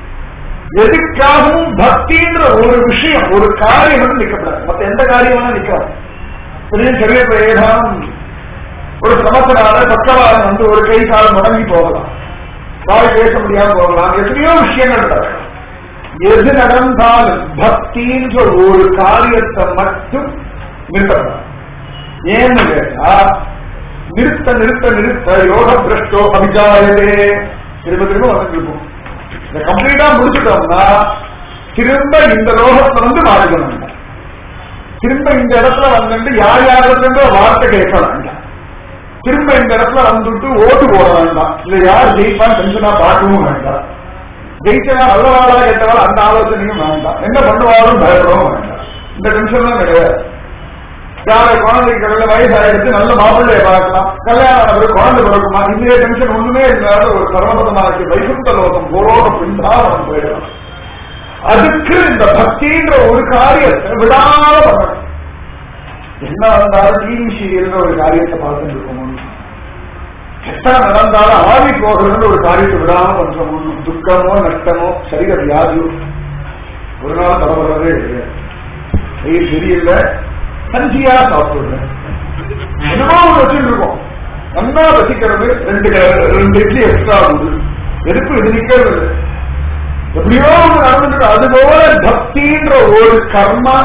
S2: எதுக்காகவும் பக்தின்ற ஒரு விஷயம் ஒரு காரியம் வந்து நிக்கப்படாது மத்த எந்த காரியம் நிக்கலாம் பெரிய சரீர ஏதானும் ஒரு சமத்தினால பக்கவாதம் வந்து ஒரு கை காலம் முடங்கி போகலாம் வாய் பேச முடியாம போகலாம் எத்தனையோ விஷயங்கள் நடக்கும் எது நடந்தாலும் பக்தின்ற ஒரு காரியத்தை மட்டும் நிறுத்தப்படாது ஏன்னு கேட்டா நிறுத்த நிறுத்த நிறுத்த யோக பிரஷ்டோ அபிஜாயதே திரும்ப திரும்ப வந்து இருக்கும் இதை கம்ப்ளீட்டா முடிச்சுட்டோம்னா திரும்ப இந்த லோகத்துல வந்து மாறிக்கணும் திரும்ப இந்த இடத்துல வந்துட்டு யார் யாரிடத்துல வார்த்தை கேட்க வேண்டாம் திரும்ப இந்த இடத்துல வந்துட்டு ஓட்டு போட வேண்டாம் இல்ல யார் ஜெயிப்பான் டென்ஷனா பார்க்கவும் வேண்டாம் ஜெயிச்சவா நல்லவாளா கெட்டவாள் அந்த ஆலோசனையும் வேண்டாம் என்ன பண்ணுவாலும் பயப்படவும் வேண்டாம் இந்த டென்ஷன்லாம் கிடையாது யாரை குழந்தைக்கு நல்ல வயசாயிடுச்சு நல்ல மாப்பிள்ளைய பார்க்கலாம் கல்யாணம் ஆனவர் குழந்தை பிறக்குமா இந்த டென்ஷன் ஒண்ணுமே இல்லாத ஒரு சர்வதமாக வைகுந்த லோகம் போரோட பின்பாரம் போயிடலாம் அதுக்கு இந்த பக்தின்ற ஒரு காரியத்தை விடாம பண்ணணும் என்ன வந்தாலும் டிவி சீரியல்னு ஒரு காரியத்தை பார்த்துட்டு இருக்கணும் எத்தனை நடந்தாலும் ஆவி போகிறதுன்னு ஒரு காரியத்தை விடாம பண்றோம் துக்கமோ நஷ்டமோ சரீர வியாதியோ ஒரு நாள் தலைவரவே கிடையாது சரியில்லை கஞ்சியா சாப்பிடுறேன் என்னமோ ஒரு வச்சுட்டு இருக்கோம் நல்லா ரசிக்கிறது ரெண்டு ரெண்டு இட்லி எக்ஸ்ட்ரா ஆகுது எதுக்கும் இது நிக்கிறது இல்லை எப்படியோ ஒன்று நடந்துட்டு அதுபோல பக்தின்ற ஒரு கர்மா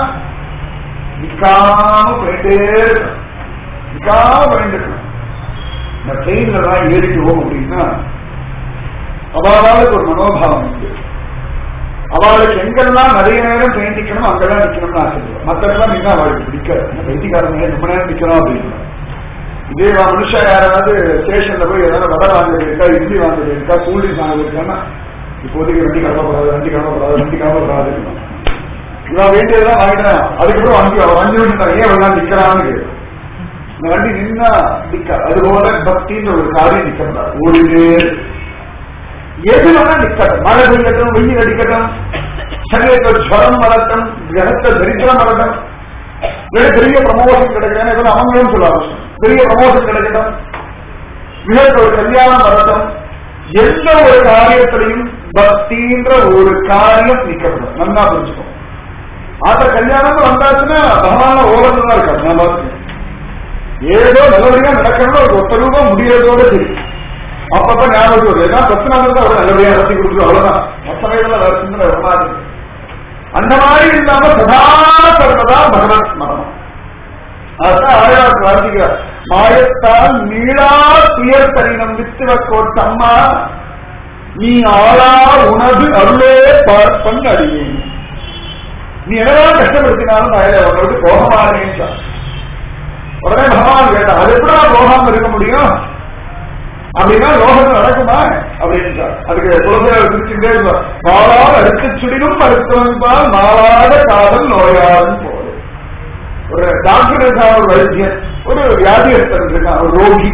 S2: நிக்காம போயிட்டே இருக்கணும் நிக்காம போயிட்டு இருக்கணும் இந்த ட்ரெயின்ல தான் ஏறிட்டு ஏறிக்குவோம் அப்படின்னா அவாவாளுக்கு ஒரு மனோபாவம் உண்டு அவளுக்கு எங்கெல்லாம் நிறைய நேரம் ட்ரெயின் நிக்கணும் அங்கெல்லாம் நிக்கணும்னு ஆசைப்படுவோம் மத்தெல்லாம் நின்னா அவளுக்கு பிடிக்காது வைத்தியக்காரங்க ரொம்ப நேரம் நிக்கணும் அப்படின்னு இதே வா- மனுஷன் யாராவது ஸ்டேஷன்ல போய் ஏதாவது வடை வாங்குறது இருக்கா இட்லி வாங்குறது இருக்கா கூல்ட்ரிங்க் வாங்குறது இருக்கான்னா இப்போதைக்கு வண்டி கிளம்பப்படாது வண்டி கிளம்பப்படாது வண்டி கிளம்பப்படாது இவன் வேண்டியதெல்லாம் வாங்கிட்டேன் அதுக்கப்புறம் வண்டி அவன் வண்டி விட்டு ஏன் எல்லாம் நிக்கிறான்னு கேட்கும். இந்த வண்டி நின்னா நிக்க அதுபோல பக்தின்ற ஒரு காரியம் நிக்கப்படாது ஓடிட்டே இருக்கு. எது வேணா நிக்கட்டும் மழை பெய்யட்டும் வெயில் அடிக்கட்டும் சரீரத்தில் ஜுவரம் வரட்டும் கிரகத்தை தரித்திரம் வரட்டும் இல்லை பெரிய ப்ரமோஷன் கிடைக்கிறேன் எதுவும் அவங்களும் சொல்லாம பெரிய ப்ரமோஷன் கிடைக்கட்டும் இவருக்கு ஒரு கல்யாணம் வரட்டும் எந்த ஒரு காரியத்திலையும் பக்தின்ற ஒரு காரியம் நிக்கப்படும் நல்லா புரிஞ்சுக்கணும் ஆத்த கல்யாணம் வந்தாச்சுன்னா பகவான ஓரத்துல தான் இருக்காது நான் பார்த்துக்கேன் ஏதோ நல்லபடியா நடக்கணும்னு ஒரு ஒத்த ரூபம் முடியறதோட சரி அப்பப்ப ஞாபகம் வருது ஏன்னா பிரச்சனை வந்து அவர் நல்லபடியா நடத்தி கொடுத்துரும் அவ்வளவுதான் மற்ற வயதுல வேற சிந்தனை வரமாது அந்த மாதிரி இல்லாம சதா சர்வதா பகவத் ஸ்மரணம் அதான் ஆயிரம் வாசிக்கிறார் மாயத்தால் நீளா துயர் தரினம் வித்துவ கோட்டம்மா நீ ஆளா உனது அருளே பார்ப்பன் அறியேன் நீ என்னதான் கஷ்டப்படுத்தினாலும் நான் அவர்களுக்கு போகமானேன் உடனே பகவான் கேட்டான் அது எப்படி போகாம இருக்க முடியும் அப்படின்னா லோகத்தில் நடக்குமா அப்படின்றார் அதுக்கு குழந்தைகள் பிரிச்சுட்டே இருந்தார் மாறாத அடுத்து சுடினும் மருத்துவன்பால் மாறாத காதல் நோயாளன் போல ஒரு டாக்டர் இருக்கான் ஒரு வைத்தியன் ஒரு வியாதியஸ்தன் இருக்கான் ஒரு ரோகி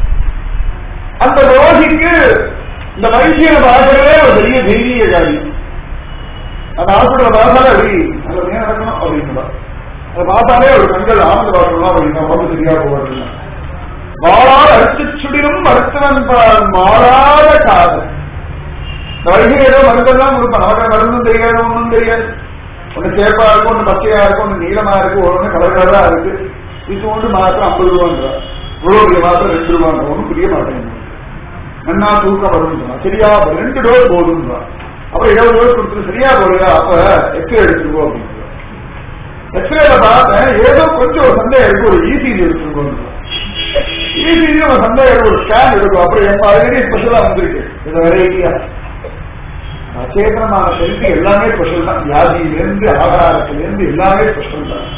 S2: அந்த ரோகிக்கு இந்த வைத்தியனை பார்க்கறதே ஒரு பெரிய தெய்வீக காரியம் அந்த ஹாஸ்பிட்டல் பார்த்தாலே அப்படி நல்லபடியா நடக்கணும் அப்படின்னு அதை பார்த்தாலே ஒரு கண்கள் ஆனந்த பார்க்கணும் அப்படின்னா உடம்பு சரியா போவாங்க வாழாத அறுத்து சுடினும் மருத்துவன் பால் மாறாத காதல் இந்த வைத்தியம் ஏதோ மருந்தெல்லாம் கொடுப்பான் நமக்கு மருந்தும் தெரியாது ஒன்றும் தெரியாது ஒண்ணு சேப்பா இருக்கும் ஒண்ணு பச்சையா இருக்கும் ஒண்ணு நீளமா இருக்கு ஒண்ணு கலர் கலரா இருக்கு இது ஒன்று மாத்திரம் ஐம்பது ரூபாங்க குளோபிய மாத்திரம் ரெண்டு ரூபாங்க ஒன்றும் புரிய மாட்டேங்குது நன்னா தூக்கம் வரும் சரியா போதும். ரெண்டு டோஸ் போதும் அப்புறம் இருபது டோஸ் கொடுத்துட்டு சரியா போடுதா அப்ப எக்ஸ்ரே எடுத்துக்கோ அப்படின்னு எக்ஸ்ரேல பார்த்தேன் ஏதோ கொஞ்சம் ஒரு சந்தேகம் இருக்கு ஒரு இசிஜி எடுத்துக்கோ இசிஜி ஒரு சந்தேகம் இருக்கு ஒரு ஸ்கேன் எடுக்கும் அப்புறம் என் ஆல்ரெடி ஸ்பெஷலா வந்திருக்கு இந்த வெரைட்டியா அச்சேதனமான செல்வி எல்லாமே ஸ்பெஷல் தான் வியாதியிலிருந்து ஆகாரத்திலிருந்து எல்லாமே ஸ்பெஷல் தான்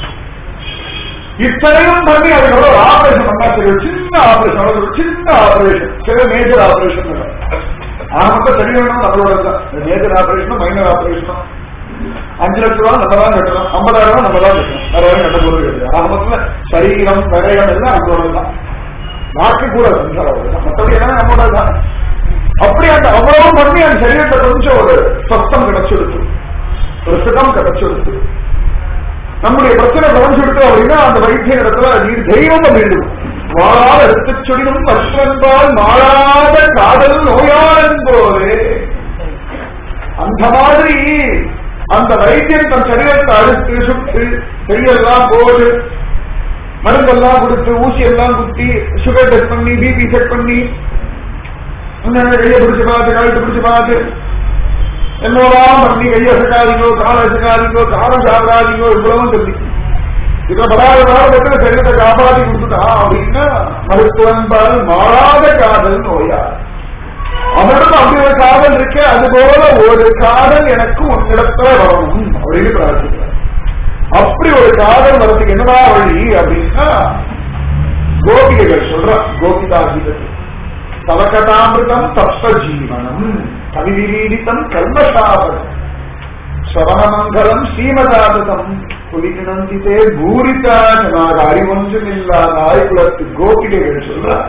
S2: இத்தனையும் பண்ணி அதுக்கு ஒரு ஆபரேஷன் பண்ணா தெரியும் சின்ன ஆபரேஷன் ஒரு சின்ன ஆபரேஷன் சில மேஜர் ஆபரேஷன் ஆரம்பத்தை சரி வேணும் நம்மளோட தான் இந்த மேஜர் ஆபரேஷனும் மைனர் ஆபரேஷனும் அஞ்சு லட்சம் ரூபா நம்ம தான் கட்டணும் ஐம்பதாயிரம் ரூபாய் நம்ம தான் கட்டணும் வேற யாரும் கட்ட போறது கிடையாது ஆரம்பத்துல சரீரம் விரயம் எல்லாம் நம்மளோட தான் நாக்கு கூட சம்சாரம் மற்றபடி எல்லாமே நம்மளோட தான் அப்படி அந்த அவ்வளவு பண்ணி அந்த சரீரத்தை கொஞ்சம் ஒரு சொத்தம் கிடைச்சிடுச்சு ஒரு சுகம் கிடைச்சிடுச்சு நம்முடைய பிரச்சனை குறைஞ்சிடுச்சு அப்படின்னா அந்த வைத்திய இடத்துல நீர் தெய்வம் வேண்டும் வாழாத எடுத்து சொடினும் மற்றென்பால் மாறாத காதல் நோயாளன் போலே அந்த மாதிரி அந்த வைத்தியன் தன் சரீரத்தை அறுத்து சுட்டு கையெல்லாம் போடு மருந்தெல்லாம் கொடுத்து ஊசி எல்லாம் குத்தி சுகர் டெஸ்ட் பண்ணி பிபி செக் பண்ணி கையை பிடிச்சு பார்த்து கழுத்து பிடிச்சு பார்த்து என்னோலாம் பண்ணி கையை சக்காதீங்கோ காலை சக்காதீங்கோ காலம் சாப்பிடாதீங்கோ இவ்வளவும் சொல்லி இதுல படாத பாரதத்துல சரீரத்தை காப்பாற்றி கொடுத்துட்டா அப்படின்னா மருத்துவன் பால் மாறாத காதல் நோயா அவனுக்கு அப்படி ஒரு காதல் இருக்கு அது போல ஒரு காதல் எனக்கு உன்னிடத்துல வரணும் அப்படின்னு பிரார்த்திக்கிறார் அப்படி ஒரு காதல் வரதுக்கு என்னடா வழி அப்படின்னா கோபிகைகள் சொல்ற கோபிகா கீதத்தில் தவக்கதாமிருதம் தப்த ஜீவனம் கவிவிரீடித்தம் கர்மசாபனம் ஸ்ரவணமங்கலம் ஸ்ரீமதாதம் குலிக்கிணந்திதே பூரிதாஜனாக அறிவொன்றுமில்லாதாய் குலத்து கோபிகைகள் சொல்றார்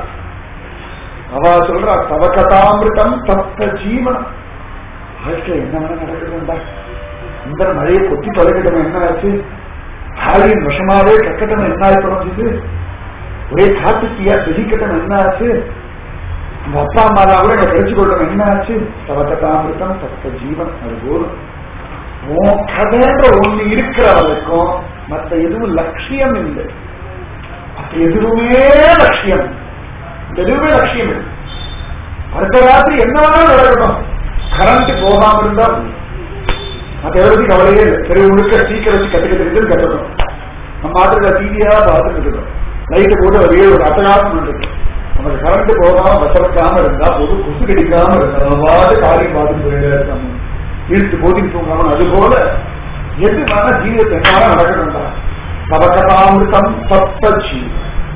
S2: அவ சொல்றா தவக்கதாமிருதம் தப்த ஜீவனம் வாழ்க்கை என்ன வேணா நடக்குதுண்டா இந்த மழையை கொத்தி தொலைக்கிட்டவன் என்ன ஆச்சு ஆளியின் விஷமாவே கக்கட்டம் என்ன ஆகி தொடங்குது ஒரே காத்துக்கியா தெளிக்கட்டம் என்ன ஆச்சு உங்க அப்பா அம்மா கூட எங்க கிடைச்சு கொள்ளணும் என்ன ஆச்சு தவக்கதாமிருத்தம் தத்த ஜீவன் அது போதும் உன் கதைன்ற ஒண்ணு இருக்கிற வரைக்கும் மற்ற எதுவும் லட்சியம் இல்லை மற்ற எதுவுமே லட்சியம் எதுவுமே லட்சியம் இல்லை அடுத்த ராத்திரி என்ன வேணாலும் நடக்கணும் கரண்ட் போகாம இருந்தா மற்ற எவ்வளவு கவலையே இல்லை சரி முழுக்க சீக்கிரம் வச்சு கட்டுக்க தெரிஞ்சது கட்டணும் நம்ம மாட்டுல டிவியா பார்த்துட்டு இருக்கோம் லைட்டு போட்டு அப்படியே ஒரு அட்டகாசம் இருக்கு நமக்கு கரண்ட் போகாம வசரக்காம இருந்தா போது கொசு கடிக்காம இருந்தா பாட்டு காரியம் பார்த்துட்டு போயிட்டே இருக்காங்க இழுத்து போதிட்டு தூங்கணும் அது போல எது வேணா ஜீவிதத்தை என்ன நடக்கணும்டா தவக்கதாமிருத்தம் சப்த ஜீவ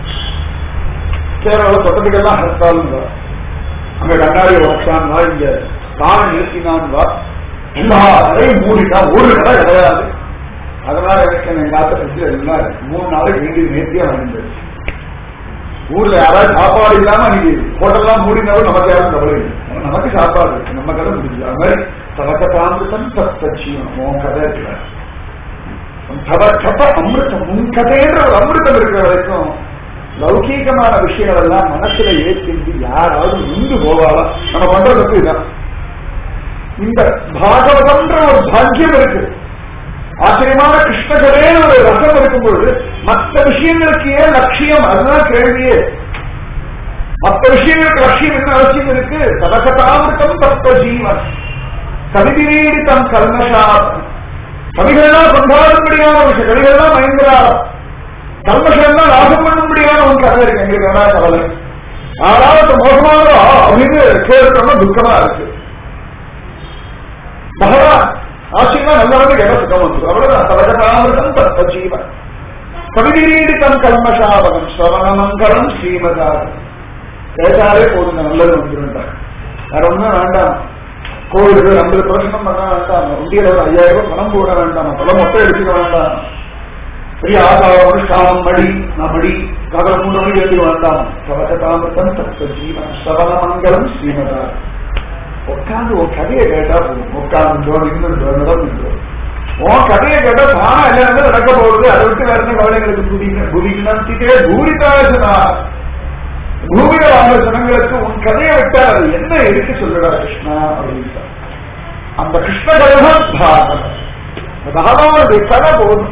S2: கேரள தொட்டதுக்கெல்லாம் ஹர்த்தாலும் அங்க கண்ணாடி உடச்சான் இங்க தான நிறுத்தினான் வா எல்லாரையும் மூடிட்டா ஒரு கடை கிடையாது அதனால எனக்கு என் காத்த பிரச்சனை எல்லாம் மூணு நாளைக்கு வேண்டி நேர்த்தியா வந்தது ஊர்ல யாராவது சாப்பாடு இல்லாம நீங்க ஹோட்டல்லாம் மூடினாலும் நமக்கு யாரும் கவலை இல்லை ஆனா நமக்கு சாப்பாடு இருக்கு நம்ம கதை முடிஞ்சு அது மாதிரி தவக்க தாமிருத்தம் சத்தச்சியம் உன் கதை இருக்கிற தவ கத அமிர்தம் உன் கதைன்ற ஒரு அமிர்தம் இருக்கிற வரைக்கும் லௌகீகமான விஷயங்கள் எல்லாம் மனசுல ஏற்றிட்டு யாராவது உண்டு போவாளா நம்ம பண்றதுக்கு இதான் இந்த பாகவதம்ன்ற ஒரு பாக்கியம் இருக்கு ஆச்சரியமான கிருஷ்ணகரேன்னு ஒரு ரசம் இருக்கும் பொழுது மற்ற விஷயங்களுக்கு ஏன் லட்சியம் அதுதான் கேள்வியே மற்ற விஷயங்களுக்கு லட்சியம் என்ன அவசியம் இருக்கு சதகதாமிருத்தம் தத்துவ ஜீவன் கவிதிரீடித்தம் கல்மஷாபம் கவிகள்லாம் கொண்டாடும்படியான விஷயம் கவிகள்லாம் மயங்கராரம் கல்மஷம்லாம் லாபம் பண்ணும்படியான ஒரு கதை இருக்கு எங்களுக்கு வேணா கவலை யாராவது மோசமானதோ அப்படின்னு கேட்கணும்னா துக்கமா இருக்கு பகவான் ஆச்சரியமா நல்லவங்க எதை சுகம் வந்து அவ்வளவுதான் சதகதாமிருதம் தத்துவ ஜீவன் கவிதீடித்தம் கல்மஷாபகம் ஸ்ரவணமங்கலம் ஸ்ரீமதாரம் கேட்டாலே போதுங்க நல்லது வந்துருந்தாங்க வேற ஒண்ணும் வேண்டாம் கோவிலுக்கு ஐம்பது பிரசனம் பண்ண வேண்டாம் உண்டியல ஒரு ஐயாயிரம் ரூபாய் பணம் போட வேண்டாம் பணம் மொத்தம் எடுத்துக்க வேண்டாம் பெரிய ஆசாரம் காமம் மடி நான் மடி கதல மூணு மணி எழுதி வேண்டாம் சவகதாமிருதம் தத்துவ ஜீவன் ஸ்ரவணமங்கலம் ஸ்ரீமதாரம் உட்காந்து உன் கதையை கேட்டா போதும் உட்காந்து இன்னொரு நிறம் உன் கதையை கேட்டா தானா எல்லாருமே நடக்க போகுது அதை விட்டு வேற என்ன கவலைகளுக்கு புதிக்கணும் புதிக்கணும்னே பூரிதாசனா பூமியில வாழ்ந்த ஜனங்களுக்கு உன் கதையை விட்டா அது என்ன இருக்கு சொல்லுடா கிருஷ்ணா அப்படின்னு அந்த கிருஷ்ண கதைதான் பாகம் பகவானுடைய கதை போதும்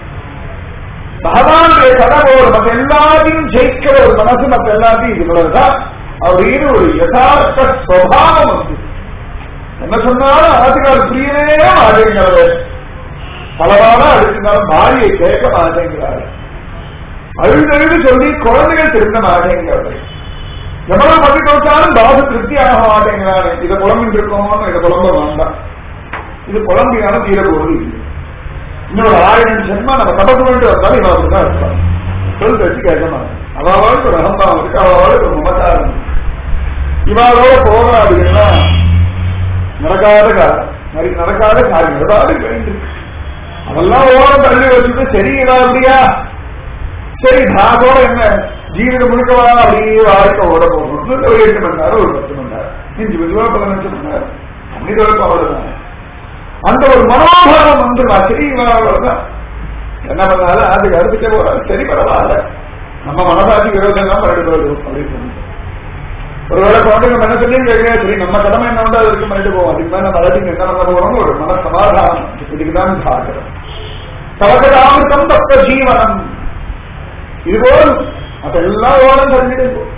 S2: பகவானுடைய கதை போதும் மற்ற எல்லாத்தையும் ஜெயிக்கிற ஒரு மனசு மற்ற எல்லாத்தையும் இவ்வளவுதான் அப்படின்னு ஒரு யதார்த்த சுவாவம் வந்து என்ன சொன்னாலும் ஆதிகால் புரியவே மாட்டேங்கிறது பலவாரா அடுத்திருந்தாலும் பாரியை கேட்க மாட்டேங்கிறாரு அழுது அழுது சொல்லி குழந்தைகள் திருந்த மாட்டேங்கிறது எவ்வளவு பண்ணி கொடுத்தாலும் பாச திருப்தி ஆக மாட்டேங்கிறாரு இதை புலம்பிட்டு இருக்கோம்னு இதை புலம்ப வேண்டாம் இது புலம்பினாலும் தீர போறது இல்லை இன்னொரு ஆயிரம் ஜென்மா நம்ம தபசு பண்ணிட்டு வந்தாலும் இவன் அப்படிதான் இருப்பான் சொல் வச்சு கேட்க மாட்டேன் அவளுக்கு ஒரு அகம்பாவம் இருக்கு அவளுக்கு ஒரு மமதாரம் இருக்கு இவாளோட போராடுன்னா நடக்காத காரியம் நரி- நடக்காத காரியம் ஏதாவது வேண்டும் அதெல்லாம் ஓரம் தள்ளி வச்சுட்டு சரி அப்படியா சரி நான் கூட என்ன ஜீவிதம் முழுக்கவா அப்படியே வாழ்க்கை ஓட போகணும் ஒரு எட்டு மணி நேரம் ஒரு பத்து மணி நேரம் அஞ்சு மணி நேரம் பதினஞ்சு மணி நேரம் அப்படி அவ்வளவுதான் அந்த ஒரு மனோபாவம் வந்துருவா சரி அவ்வளவுதான் என்ன பண்ணாலும் அதுக்கு அடுத்துட்டே போறாரு சரி பரவாயில்ல நம்ம மனசாட்சி விரோதம் தான் பண்ணிட்டு அப்படின்னு சொல்லி ஒருவேளை குழந்தைங்க என்ன சொல்லி கேட்க சரி நம்ம கடமை என்ன உண்டோ அதுக்கு பண்ணிட்டு போவோம் அதுக்கு மேல நம்ம அழைச்சி என்ன பண்ண போறோம் ஒரு மன சமாதானம் இதுக்குதான் சாகரம் தவக்கதாமிருத்தம் தத்த ஜீவனம் இது போதும் அதெல்லாம் ஓரம் தெரிஞ்சுட்டு போ.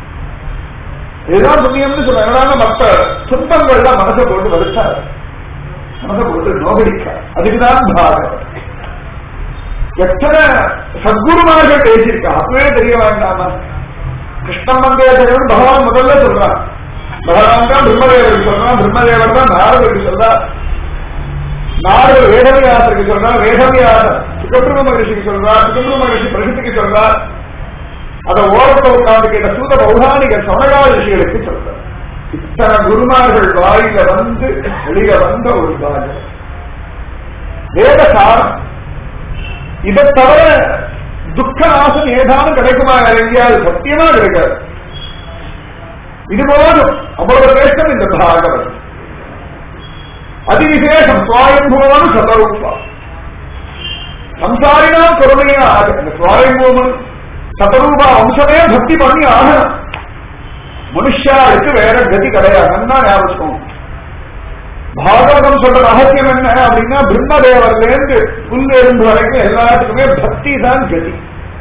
S2: இதுதான் புண்ணியம்னு சொல்றாங்க மற்ற துன்பங்கள்லாம் மனசை போட்டு வலிச்சாரு மனசை போட்டு நோகடிக்க அதுக்குதான் பாகம் எத்தனை சத்குருமார்கள் பேசியிருக்கா அப்பவே தெரிய வேண்டாமா கிருஷ்ணன் மந்தேசன் பகவான் முதல்ல சொல்றான் பகவான் தான் பிரம்மதேவருக்கு சொல்றான் பிரம்மதேவர் தான் நாரதருக்கு சொல்றார் நாரதர் வேதவியாசருக்கு சொல்றார் வேதவியாசர் சுகபிரம மகரிஷிக்கு சொல்றார் சுகபிரம மகரிஷி பிரசித்திக்கு சொல்றார் அதை ஓரத்தை உட்கார்ந்து கேட்ட சூத பௌராணிக சமணகா ரிஷிகளுக்கு சொல்றார் இத்தனை குருமார்கள் வாயில வந்து வெளியில வந்த ஒரு பாகம் வேதசாரம் இதை தவிர துக்க நாசம் ஏதானும் கிடைக்குமா வேற எங்கேயாவது சத்தியமா கிடைக்காது இது போதும் அவ்வளவு வேஷம் இந்த பாகவத் அதிவிசேஷம் சுவாயம்பூவன் சதரூபா சம்சாரினா பொறுமையா ஆக இந்த சுவாயம்பூவன் சதரூபா வம்சமே பக்தி பண்ணி ஆகணும் மனுஷாருக்கு வேற கதி கிடையாது நல்லா ஞாபகம் பாகவதம் சொல்ற ரகசியம் என்ன அப்படின்னா பிரம்மதேவர்ல இருந்து புல் எறும்பு வரைக்கும் எல்லாத்துக்குமே பக்தி தான் கதி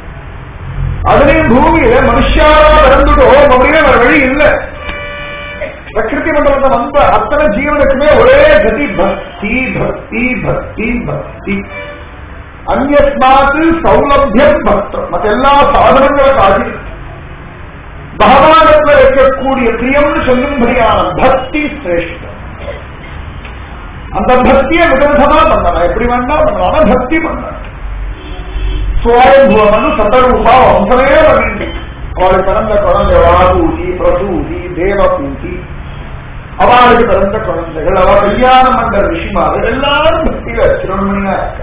S2: அதுலயும் பூமியில மனுஷாரா பிறந்துட்டோம் அப்படின்னா வேற வழி இல்லை பிரகிருதி மண்டலத்தை வந்த அத்தனை ஜீவனுக்குமே ஒரே கதி பக்தி பக்தி பக்தி பக்தி அந்நாத்து சௌலபியம் பக்தம் மற்ற எல்லா சாதனங்களை காட்டி பகவானத்துல இருக்கக்கூடிய பிரியம்னு சொல்லும்படியான பக்தி சிரேஷ்டம் அந்த பக்தியை விதவிதமா பண்ணலாம் எப்படி வேணா பண்ணலாம் ஆனா பக்தி பண்ணலாம் சுவாயம்புவமனு சதரூபா வம்சமே பண்ணிட்டு அவளுக்கு பிறந்த குழந்தை வாதூதி பிரசூதி தேவபூதி அவளுக்கு பிறந்த குழந்தைகள் அவ கல்யாணம் பண்ற ரிஷிமார்கள் எல்லாரும் பக்தியில சிறுமணியா இருக்க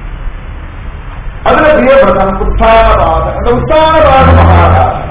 S2: அதுல பிரியபிரதன் உத்தானபாதன் அந்த உத்தானபாத மகாராஜன்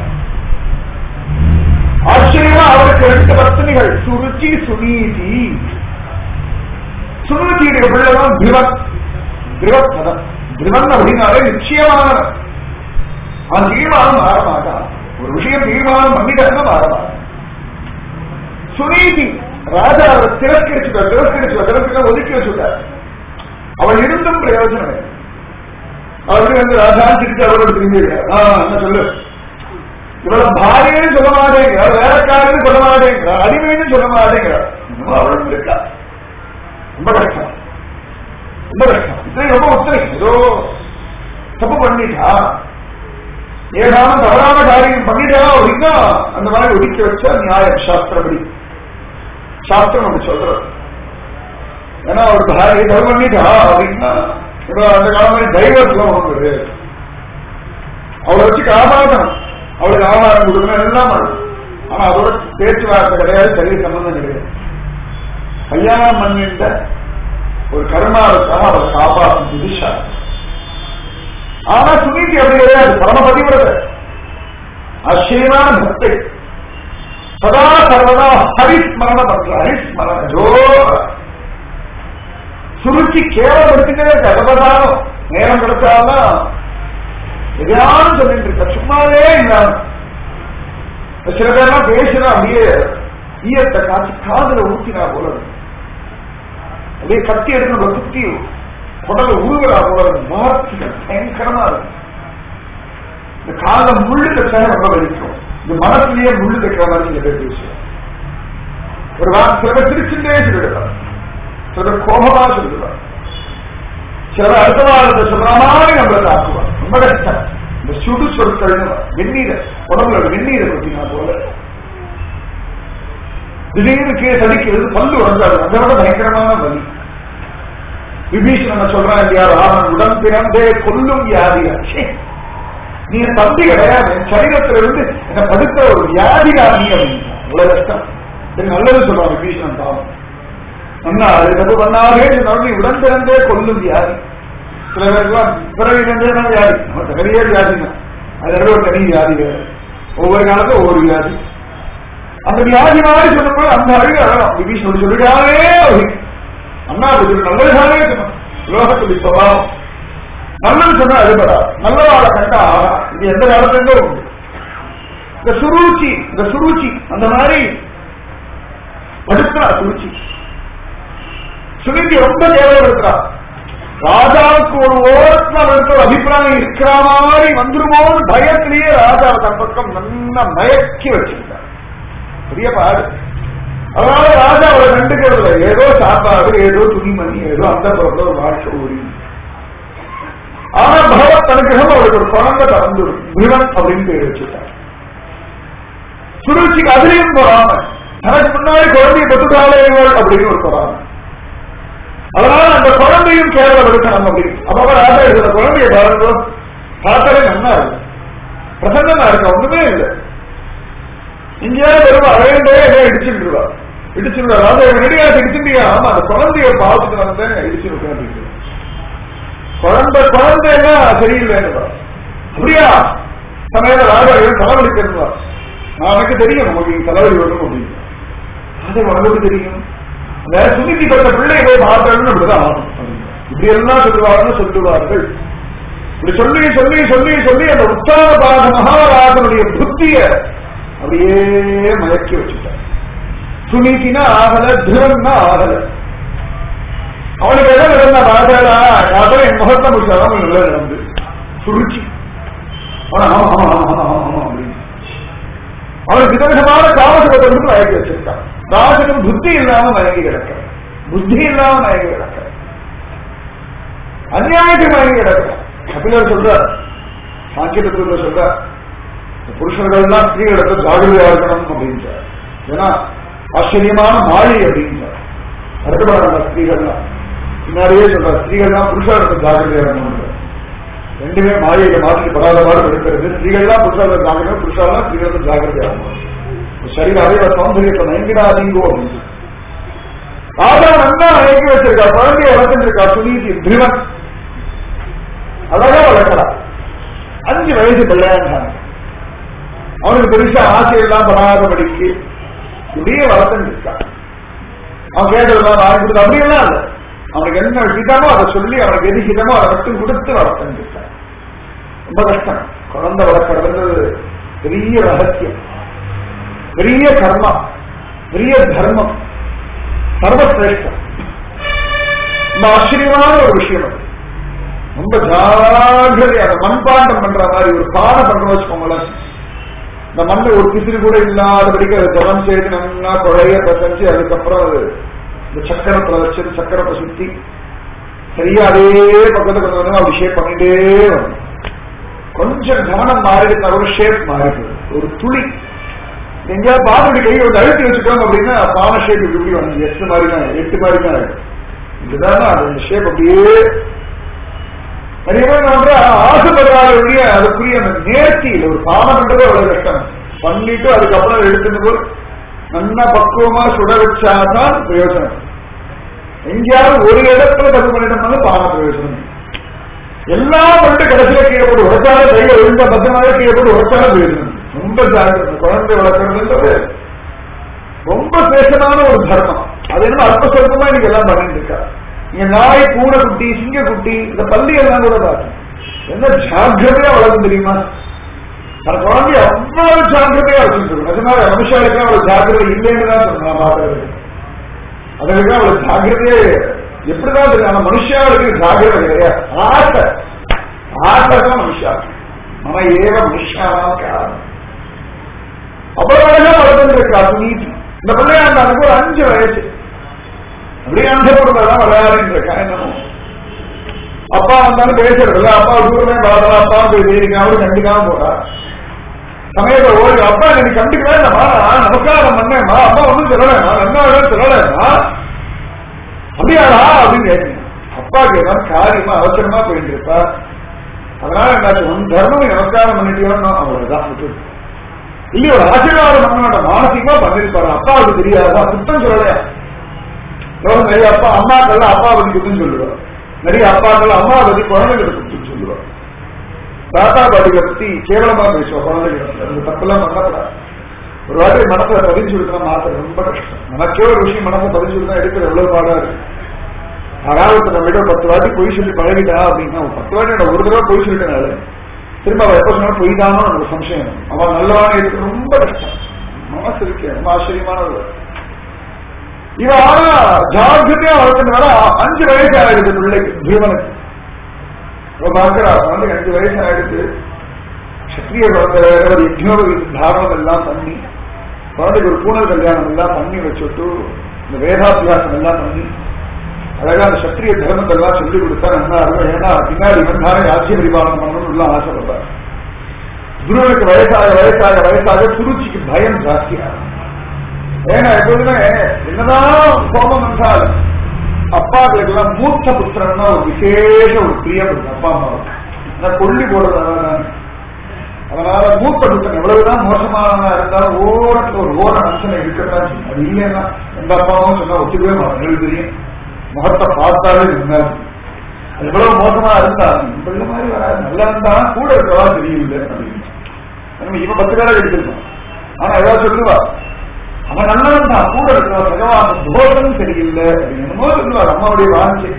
S2: ஆச்சரியமா அவருக்கு ரெண்டு பத்னிகள் சுருச்சி சுனீதி சுருச்சியுடைய பிள்ளைதான் திவன் திவத் பதம் திவன் அப்படின்னாலே நிச்சயமானவன் அவன் தீர்மானம் மாற மாட்டான் ஒரு விஷயம் தீர்மானம் பண்ணிட்டாங்க மாற மாட்டான் சுனீதி ராஜா அவரை திரஸ்கரிச்சுட்டார் திரஸ்கரிச்சுட்டார் திரஸ்கரிச்சு ஒதுக்கி வச்சுட்டார் அவள் இருந்தும் பிரயோஜனம் இல்லை. அவரு வந்து ராஜா திருச்சி அவரோட திரும்பி ஆ என்ன சொல்லு இவள பாரியன்னு சொல்ல மாட்டேங்கிற வேலைக்காரன்னு சொல்ல மாட்டேங்கிற அடிமைன்னு சொல்ல மாட்டேங்கிற இன்னும் அவளும் இருக்கா ரொம்ப கஷ்டம் ரொம்ப கஷ்டம் இது ரொம்ப உத்தரை ஏதோ தப்பு பண்ணிட்டா ஏதாவது தவறான காரியம் பண்ணிட்டா அப்படின்னா அந்த மாதிரி ஒதுக்கி வச்ச நியாயம் சாஸ்திரப்படி சாஸ்திரம் நம்ம சொல்றது ஏன்னா ஒரு பாரிய தவறு பண்ணிட்டா அப்படின்னா இப்போ அந்த காலம் மாதிரி டைவர்ஸ்லாம் ஒன்று கிடையாது அவளை வச்சு காப்பாற்றணும் அவளுக்கு ஆதாரம் கொடுக்கணும் எல்லாம் பண்ணணும் ஆனா அதோட பேச்சுவார்த்தை கிடையாது சரி சம்பந்தம் கிடையாது கல்யாணம் பண்ணிட்ட ஒரு கர்மாவுக்காக அவளை காப்பாற்றும் திதிஷா ஆனா சுனிதி அப்படி கிடையாது பரம பதிவிரத ஆச்சரியமான பக்தை சதா சர்வதா ஹரிஸ்மரண பண்ற ஹரிஸ்மரண ஜோ சுருச்சி கேவலப்படுத்திட்டே இருக்க எதப்பதாலும் நேரம் கிடைச்சாலும் எதையாலும் சொல்லிட்டு இருக்க சும்மாவே இல்லாம சில பேர்லாம் பேசுனா அப்படியே ஈயத்தை காய்ச்சி காதுல ஊத்தினா போல இருக்கு. அப்படியே கத்தி எடுத்து குத்தி குடல ஊறுகிறா போல இருக்கு. வார்த்தைகள் பயங்கரமா இருக்கு இந்த கால முள்ளு தைச்சா ரொம்ப வலிக்கும் இந்த மனசுலயே முள்ளு தைக்கிற மாதிரி சில பேர் பேசுவாங்க ஒரு வார்த்தை சில பேர் சிரிச்சுட்டே சொல்லிடுவார் சில பேர் கோபமா சொல்லிடுவார் சில பேர் அடுத்த வாரத்தை சொல்ற மாதிரி நம்மளை தாக்குவார் ரொம்ப கஷ்டம் இந்த சுடு சொற்கள் வெந்நீரை உடம்புல வெந்நீரை பத்தினா போல திடீர்னு கீழே தடிக்கிறது பல்லு உடஞ்சாது அதை விட பயங்கரமான வலி விபீஷணன் சொல்றான் இல்லையா ராமன் உடன் பிறந்தே கொல்லும் வியாதியாச்சே நீ என் தம்பி கிடையாது என் சரீரத்துல இருந்து என்ன படுத்த ஒரு வியாதியா நீ அப்படின்னு இவ்வளவு கஷ்டம் சரி நல்லது சொல்றான் விபீஷணன் பாவம் அண்ணா அது தப்பு பண்ணாதே சொன்னாலும் நீ உடன் பிறந்தே கொல்லும் வியாதி சில பேருக்குலாம் பிறவிலிருந்தே தான் வியாதி நம்ம தகரியே வியாதி தான் அது ரெண்டு ஒரு தனி வியாதி வேறு ஒவ்வொரு காலத்துல ஒவ்வொரு வியாதி அந்த வியாதி மாதிரி சொன்னபோது அந்த அழகு அழகாம் விபீஷன் சொல்லிட்டாலே அண்ணா அப்படி நல்லதானே சொன்னோம் லோகத்துடைய சுபாவம் நல்லது சொன்னா அழுபடா நல்லவாழ கண்டா ஆகா இது எந்த காலத்துல இருந்தோ உண்டு இந்த சுருச்சி இந்த சுருச்சி அந்த மாதிரி படுத்தா சுருச்சி சுனிதி ரொம்ப கேவலப்படுத்துறா ராஜாவுக்கு ஒரு ஓரத்துல அவருக்கு ஒரு அபிப்பிராயம் இருக்கிற மாதிரி வந்துருமோன்னு பயத்திலேயே ராஜாவை தன் பக்கம் நல்லா மயக்கி வச்சிருந்தார் பெரிய பாடு அதனால ராஜா அவரை கண்டுக்கிறது இல்லை. ஏதோ சாப்பாடு ஏதோ துணிமணி ஏதோ அந்த புறத்துல ஒரு வாழ்க்கை ஓடி ஆனா பகவத் அனுகிரகம் அவருக்கு ஒரு குழந்தை தந்துடும் விவன் அப்படின்னு பேர் வச்சுட்டார் சுருச்சிக்கு அதுலயும் பொறாம தனக்கு முன்னாடி குழந்தையை பெற்றுட்டாளேங்கள் அப்படின்னு ஒரு பொறாம அதனால அந்த குழந்தையும் கேவலப்படுத்தணும் அப்படின்னு அப்ப ராஜா இருக்கிற குழந்தைய பாருங்க பார்த்தாலே நல்லா இருக்கு பிரசன்னமா இருக்கு ஒண்ணுமே இல்லை இங்கேயாவது வருவா அழகண்டே ஏதோ இடிச்சுருவா இடிச்சுருவா ராஜா ரெடியா இடிச்சுட்டியா ஆமா அந்த குழந்தைய பார்த்துட்டு வந்தேன் இடிச்சுருக்கேன் அப்படின்னு குழந்தை குழந்தைன்னா சரியில்லைன்னு அப்படியா சமயத்துல ராஜா இவன் தலைவலி தெரிஞ்சா எனக்கு தெரியும் நமக்கு இங்க தலைவலி வரும் அப்படின்னு அது உனக்கு தெரியும் அந்த சுனிதி பெற்ற பிள்ளை போய் பார்த்தோம்னு அப்படிதான் ஆகும் இப்படி எல்லாம் சொல்லுவாங்கன்னு சொல்லுவார்கள் இப்படி சொல்லி சொல்லி சொல்லி சொல்லி அந்த உத்தானபாத மகாராஜனுடைய புத்திய அப்படியே மயக்கி வச்சுட்டார் சுனிதினா ஆகல திருவன்னா ஆகல அவனுக்கு எதை நடந்த ராஜாடா ராஜா என் முகத்தை முடிச்சாதான் நல்ல நடந்து சுருச்சி ஆனா ஆமா ஆமா ஆமா ஆமா ஆமா அப்படின்னு அவனுக்கு விதவிதமான காமசுகத்தை வந்து மயக்கி வச்சிருக்கான் ராஜனுக்கு புத்தி இல்லாம மயங்கி கிடக்க புத்தி இல்லாம மயங்கி கிடக்க அநியாயத்துக்கு மயங்கி கிடக்க கபிலர் சொல்றார் சாங்கியத்துல சொல்றார் புருஷர்கள் எல்லாம் ஸ்திரீகளிடத்தில் ஜாகிரதையா இருக்கணும் அப்படின்றார் ஏன்னா ஆச்சரியமான மாயை அப்படின்றார் வருத்தப்படுறாங்க ஸ்திரீகள்லாம் பின்னாடியே சொல்ற ஸ்திரீகள்லாம் புருஷாரத்தை ஜாகிரதையா இருக்கணும் ரெண்டுமே மாயையில மாற்றி படாத பாடு இருக்கிறது ஸ்திரீகள்லாம் புருஷாரத்தை ஜாகிரதை புருஷாலாம் ஸ்திரீகளுக்கு ஜாகிரதையா இருக்கணும் சரீர அறைய சௌந்தரியத்தை நயங்கிடாதீங்கோ அப்படின்னு ஆதா நல்லா நயங்கி வச்சிருக்கா குழந்தைய வளர்த்துருக்கா சுனீதி திருவன் அழகா வளர்க்கலாம் அஞ்சு வயசு பிள்ளையாண்டாங்க அவனுக்கு பெருசா ஆசையெல்லாம் படாதபடிக்கு இப்படியே வளர்த்துட்டு இருக்கான் அவன் கேட்டதெல்லாம் வாங்கி கொடுத்து அப்படியெல்லாம் இல்லை அவனுக்கு என்ன ஹிதமோ அதை சொல்லி அவனுக்கு எது ஹிதமோ அதை மட்டும் கொடுத்து வளர்த்துட்டு இருக்கான் ரொம்ப கஷ்டம் குழந்தை வளர்க்கறதுன்றது பெரிய ரகசியம் பெரிய கர்மா பெரிய தர்மம் சர்வசிரேஷ்டம் ரொம்ப ஆச்சரியமான ஒரு விஷயம் அது ரொம்ப ஜாகிரதையா அந்த மண்பாண்டம் பண்ற மாதிரி ஒரு பானை பண்றோம் வச்சுக்கோங்களேன் இந்த மண்ணை ஒரு பிசிறு கூட இல்லாதபடிக்கு அதை ஜலம் செய்து நல்லா குழைய பசஞ்சு அதுக்கப்புறம் அது இந்த சக்கரத்துல வச்சு சக்கரத்தை சுத்தி சரியா அதே பக்கத்துல கொஞ்சம் கொஞ்சமா அப்படி ஷேப் பண்ணிட்டே வரும் கொஞ்சம் கவனம் மாறிடுது ஒரு ஷேப் மாறிடுது ஒரு துளி எங்கேயாவது பாம்பு கை ஒரு அழுத்தி வச்சுட்டோம் அப்படின்னா பானை ஷேப் இப்படி இப்படி வந்து எட்டு மாதிரி தான் எட்டு மாதிரி தான் ஆயிடும் இதுதான் அந்த ஷேப் அப்படியே நிறைய பேர் பண்ற ஆசைப்படுறாங்க அதுக்குரிய அந்த நேர்த்தியில் ஒரு பானை பண்றது அவ்வளவு கஷ்டம் பண்ணிட்டு அதுக்கப்புறம் அதை எடுத்துட்டு போய் நல்லா பக்குவமா சுட வச்சாதான் பிரயோஜனம் எங்கேயாவது ஒரு இடத்துல தப்பு பண்ணிட்டோம்னால பானை பிரயோஜனம் எல்லாம் பண்ணிட்டு கடைசியில கீழே போட்டு உடைச்சால கையில விழுந்த பத்திரமாக கீழே போட்டு உடைச்சால பிரயோஜனம் ரொம்ப ஜாகிரதை குழந்தை வளர்க்கறதுன்றது ரொம்ப சேஷமான ஒரு தர்மம் அது என்ன அல்ப சொற்பமா இன்னைக்கு எல்லாம் பண்ணிட்டு இருக்கா இங்க நாய் பூனை குட்டி சிங்க குட்டி இந்த பள்ளி எல்லாம் கூட பாரு என்ன ஜாகிரதையா வளர்ந்து தெரியுமா அந்த குழந்தைய அவ்வளவு ஜாகிரதையா வச்சுட்டு நிஜமாக மனுஷாளுக்கு அவ்வளவு ஜாகிரதை இல்லைன்னு தான் சொன்னா பாக்குறது அதுக்கு அவ்வளவு ஜாகிரதையே எப்படிதான் தெரியும் ஆனா மனுஷாளுக்கு ஜாகிரதை கிடையாது ஆசை ஆசை தான் மனுஷா மன ஏவ மனுஷாதான் காரணம் அவ்வளவு அழகா வளர்ந்து இருக்கா நீதி இந்த பிள்ளையாண்டானுக்கு ஒரு அஞ்சு வயசு அப்படியே அந்த பொருளெல்லாம் விளையாடிட்டு இருக்கா என்னமோ அப்பா வந்தாலும் பேசுறது இல்ல அப்பா தூரமே பார்த்தா அப்பா போய் தேடிக்க அவரு கண்டுக்காம போட்டா சமயத்தை ஓடி அப்பா எனக்கு கண்டுக்கவே இல்லம்மா நான் நமஸ்காரம் பண்ணேம்மா அப்பா ஒன்றும் சொல்லலைம்மா என்ன சொல்லலைம்மா அப்படியாடா அப்படின்னு கேட்டீங்க அப்பாவுக்கு ஏதாவது காரியமா அவசரமா போயிட்டு இருப்பா அதனால என்னாச்சு உன் தர்மம் நமஸ்காரம் பண்ணிட்டியோன்னு அவ்வளவுதான் விட்டுட்டு இல்லையா ஒரு ஆசீர்வாதம் பண்ண வேண்டாம் மானசீகமா பண்ணிருப்பாரு அப்பாவுக்கு தெரியாதா சுத்தம் சொல்லலையா எவ்வளவு நிறைய அப்பா அம்மாக்கள் அப்பா பத்தி குத்தம் சொல்லுவார் நிறைய அப்பாக்கள் அம்மா பத்தி குழந்தைகளை குத்தம் சொல்லுவார் தாத்தா பாட்டிகளை பத்தி கேவலமா பேசுவோம் குழந்தைகள் அந்த தப்பெல்லாம் பண்ணக்கூடாது ஒரு வாட்டி மனசுல பதிஞ்சு கொடுத்தா மாத்த ரொம்ப கஷ்டம் நமக்கே ஒரு விஷயம் மனசை பதிஞ்சு கொடுத்தா எடுக்கிற எவ்வளவு பாடா இருக்கு யாராவது நம்ம விட பத்து வாட்டி பொய் சொல்லி பழகிட்டா அப்படின்னா ஒரு பத்து வாட்டி நான் ஒரு தடவை பொய் சொல்லிட்டேனால திரும்ப அவன் எப்ப சொன்னா பொய் தானோ எனக்கு சம்சயம் அவன் நல்லவான இருக்கு ரொம்ப கஷ்டம் மனசு இருக்கு ரொம்ப ஆச்சரியமானது இவ ஆனா ஜாகிரதையா வளர்க்கறதுனால அஞ்சு வயசு ஆயிடுது பிள்ளைக்கு ஜீவனுக்கு இவ பாக்குறா குழந்தைக்கு அஞ்சு வயசு ஆயிடுது சத்திரிய குழந்தை ஒரு யஜ்னோட தாரணம் எல்லாம் பண்ணி குழந்தைக்கு ஒரு பூனல் கல்யாணம் எல்லாம் பண்ணி வச்சுட்டு இந்த வேதாபியாசம் எல்லாம் பண்ணி அழகா அந்த சத்திரிய தர்மத்தை எல்லாம் சொல்லி கொடுத்தா நல்லா இருக்கும் ஏன்னா பின்னாடி வந்தாலே ராஜ்ய பரிபாலனம் பண்ணணும்னு எல்லாம் ஆசைப்படுறாரு குருவுக்கு வயசாக வயசாக வயசாக சுருச்சிக்கு பயம் ஜாஸ்தியாகும் ஏன்னா எப்போதுமே என்னதான் கோபம் என்றால் அப்பாக்களுக்கு எல்லாம் மூத்த புத்திரன்னா ஒரு விசேஷ ஒரு பிரியம் இருக்கு அப்பா அம்மாவுக்கு ஆனா கொல்லி போடுறது அதான் அதனால மூத்த புத்திரன் எவ்வளவுதான் மோசமானவனா இருந்தாலும் ஓரத்துல ஒரு ஓர அம்சனை இருக்கதான் செய்யும். அது இல்லைன்னா எந்த அப்பாவும் சொன்னா ஒத்துக்கவே மாட்டேன் எனக்கு தெரியும் முகத்தை பார்த்தாலே இருந்தாரு அது எவ்வளவு மோசமா இருந்தாலும் இந்த மாதிரி வராது நல்லா இருந்தா கூட இருக்கவா தெரியல அப்படின்னு நம்ம இவன் பத்து பேரை எடுத்திருக்கோம் ஆனா ஏதாவது சொல்லுவா அவன் நல்லவன் தான் கூட இருக்கிற பகவான் தோஷம் சரியில்லை என்னமோ சொல்லுவார் அம்மாவுடைய வாஞ்சி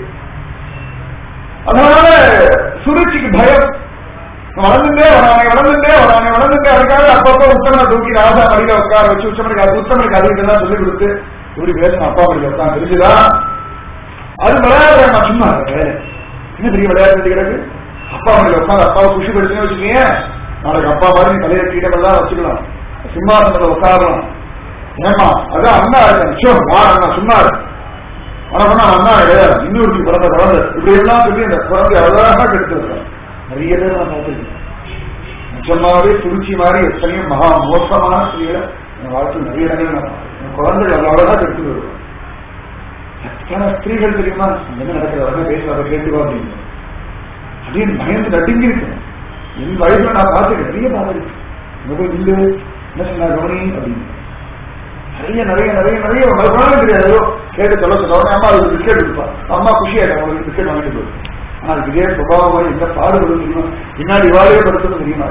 S2: அதனால சுருச்சிக்கு பயம் வளர்ந்துட்டே வரானே வளர்ந்துட்டே வரானே வளர்ந்துட்டே அதுக்காக அப்பப்போ உத்தமனை தூக்கி ராஜா மடியில உட்கார வச்சு உத்தமனுக்கு அது உத்தமனுக்கு அது இதெல்லாம் சொல்லி கொடுத்து இப்படி பேசணும் அப்பா மடியில உட்காந்து தெரிஞ்சுதா அது விளையாடுறேன் நான் சும்மா இருக்கேன். என்ன பெரிய விளையாட்டு கிடக்கு அப்பா மடியில உட்காந்து அப்பாவை குஷி படுத்துன்னு வச்சுக்கீங்க நாளைக்கு அப்பா மாதிரி நீ தலையை கீழமெல்லாம் வச்சுக்கலாம் சிம்மாசனத்துல உட்காரலாம் ஏமா அதான் அண்ணா இருக்கேன் ஷோ வா அண்ணா சும்மா இரு. உனக்கு அண்ணா கிடையாது இன்னொரு பிறந்த குழந்தை இப்படி எல்லாம் சொல்லி அந்த குழந்தை அழகாக கெடுத்துருக்கேன் நிறைய பேர் நான் பார்த்துருக்கேன் நிஜமாவே துருச்சி மாதிரி எத்தனையும் மகா மோசமான ஸ்திரீகளை என் வாழ்க்கையில் நிறைய இடங்கள் நான் பார்த்தேன். என் குழந்தைகள் அவ்வளோ அழகாக கெடுத்து வருவேன் ஏன்னா ஸ்திரீகள் தெரியுமா என்ன நடக்கிறது உடனே பேசுவாங்க கேட்டுவா அப்படின்னு அப்படின்னு பயந்து நடுங்கி இருக்கு என் வயசுல நான் பார்த்துருக்கேன் நிறைய பார்த்துருக்கேன் இங்க போய் நில்லு என்ன சொன்னா கவனி அப்படின்னு நிறைய நிறைய நிறைய நிறைய மறுபடியும் தெரியாது ஏதோ கேட்டு சொல்ல சொல்ல உடனே அம்மா அதுக்கு பிஸ்கெட் கொடுப்பா அம்மா குஷியாயிடும் உங்களுக்கு பிஸ்கெட் வாங்கிட்டு போய் ஆனா அதுக்கு இதே சுபாவமா எந்த பாடுபடும் தெரியுமா பின்னாடி இவாளே படுத்தணும் தெரியுமா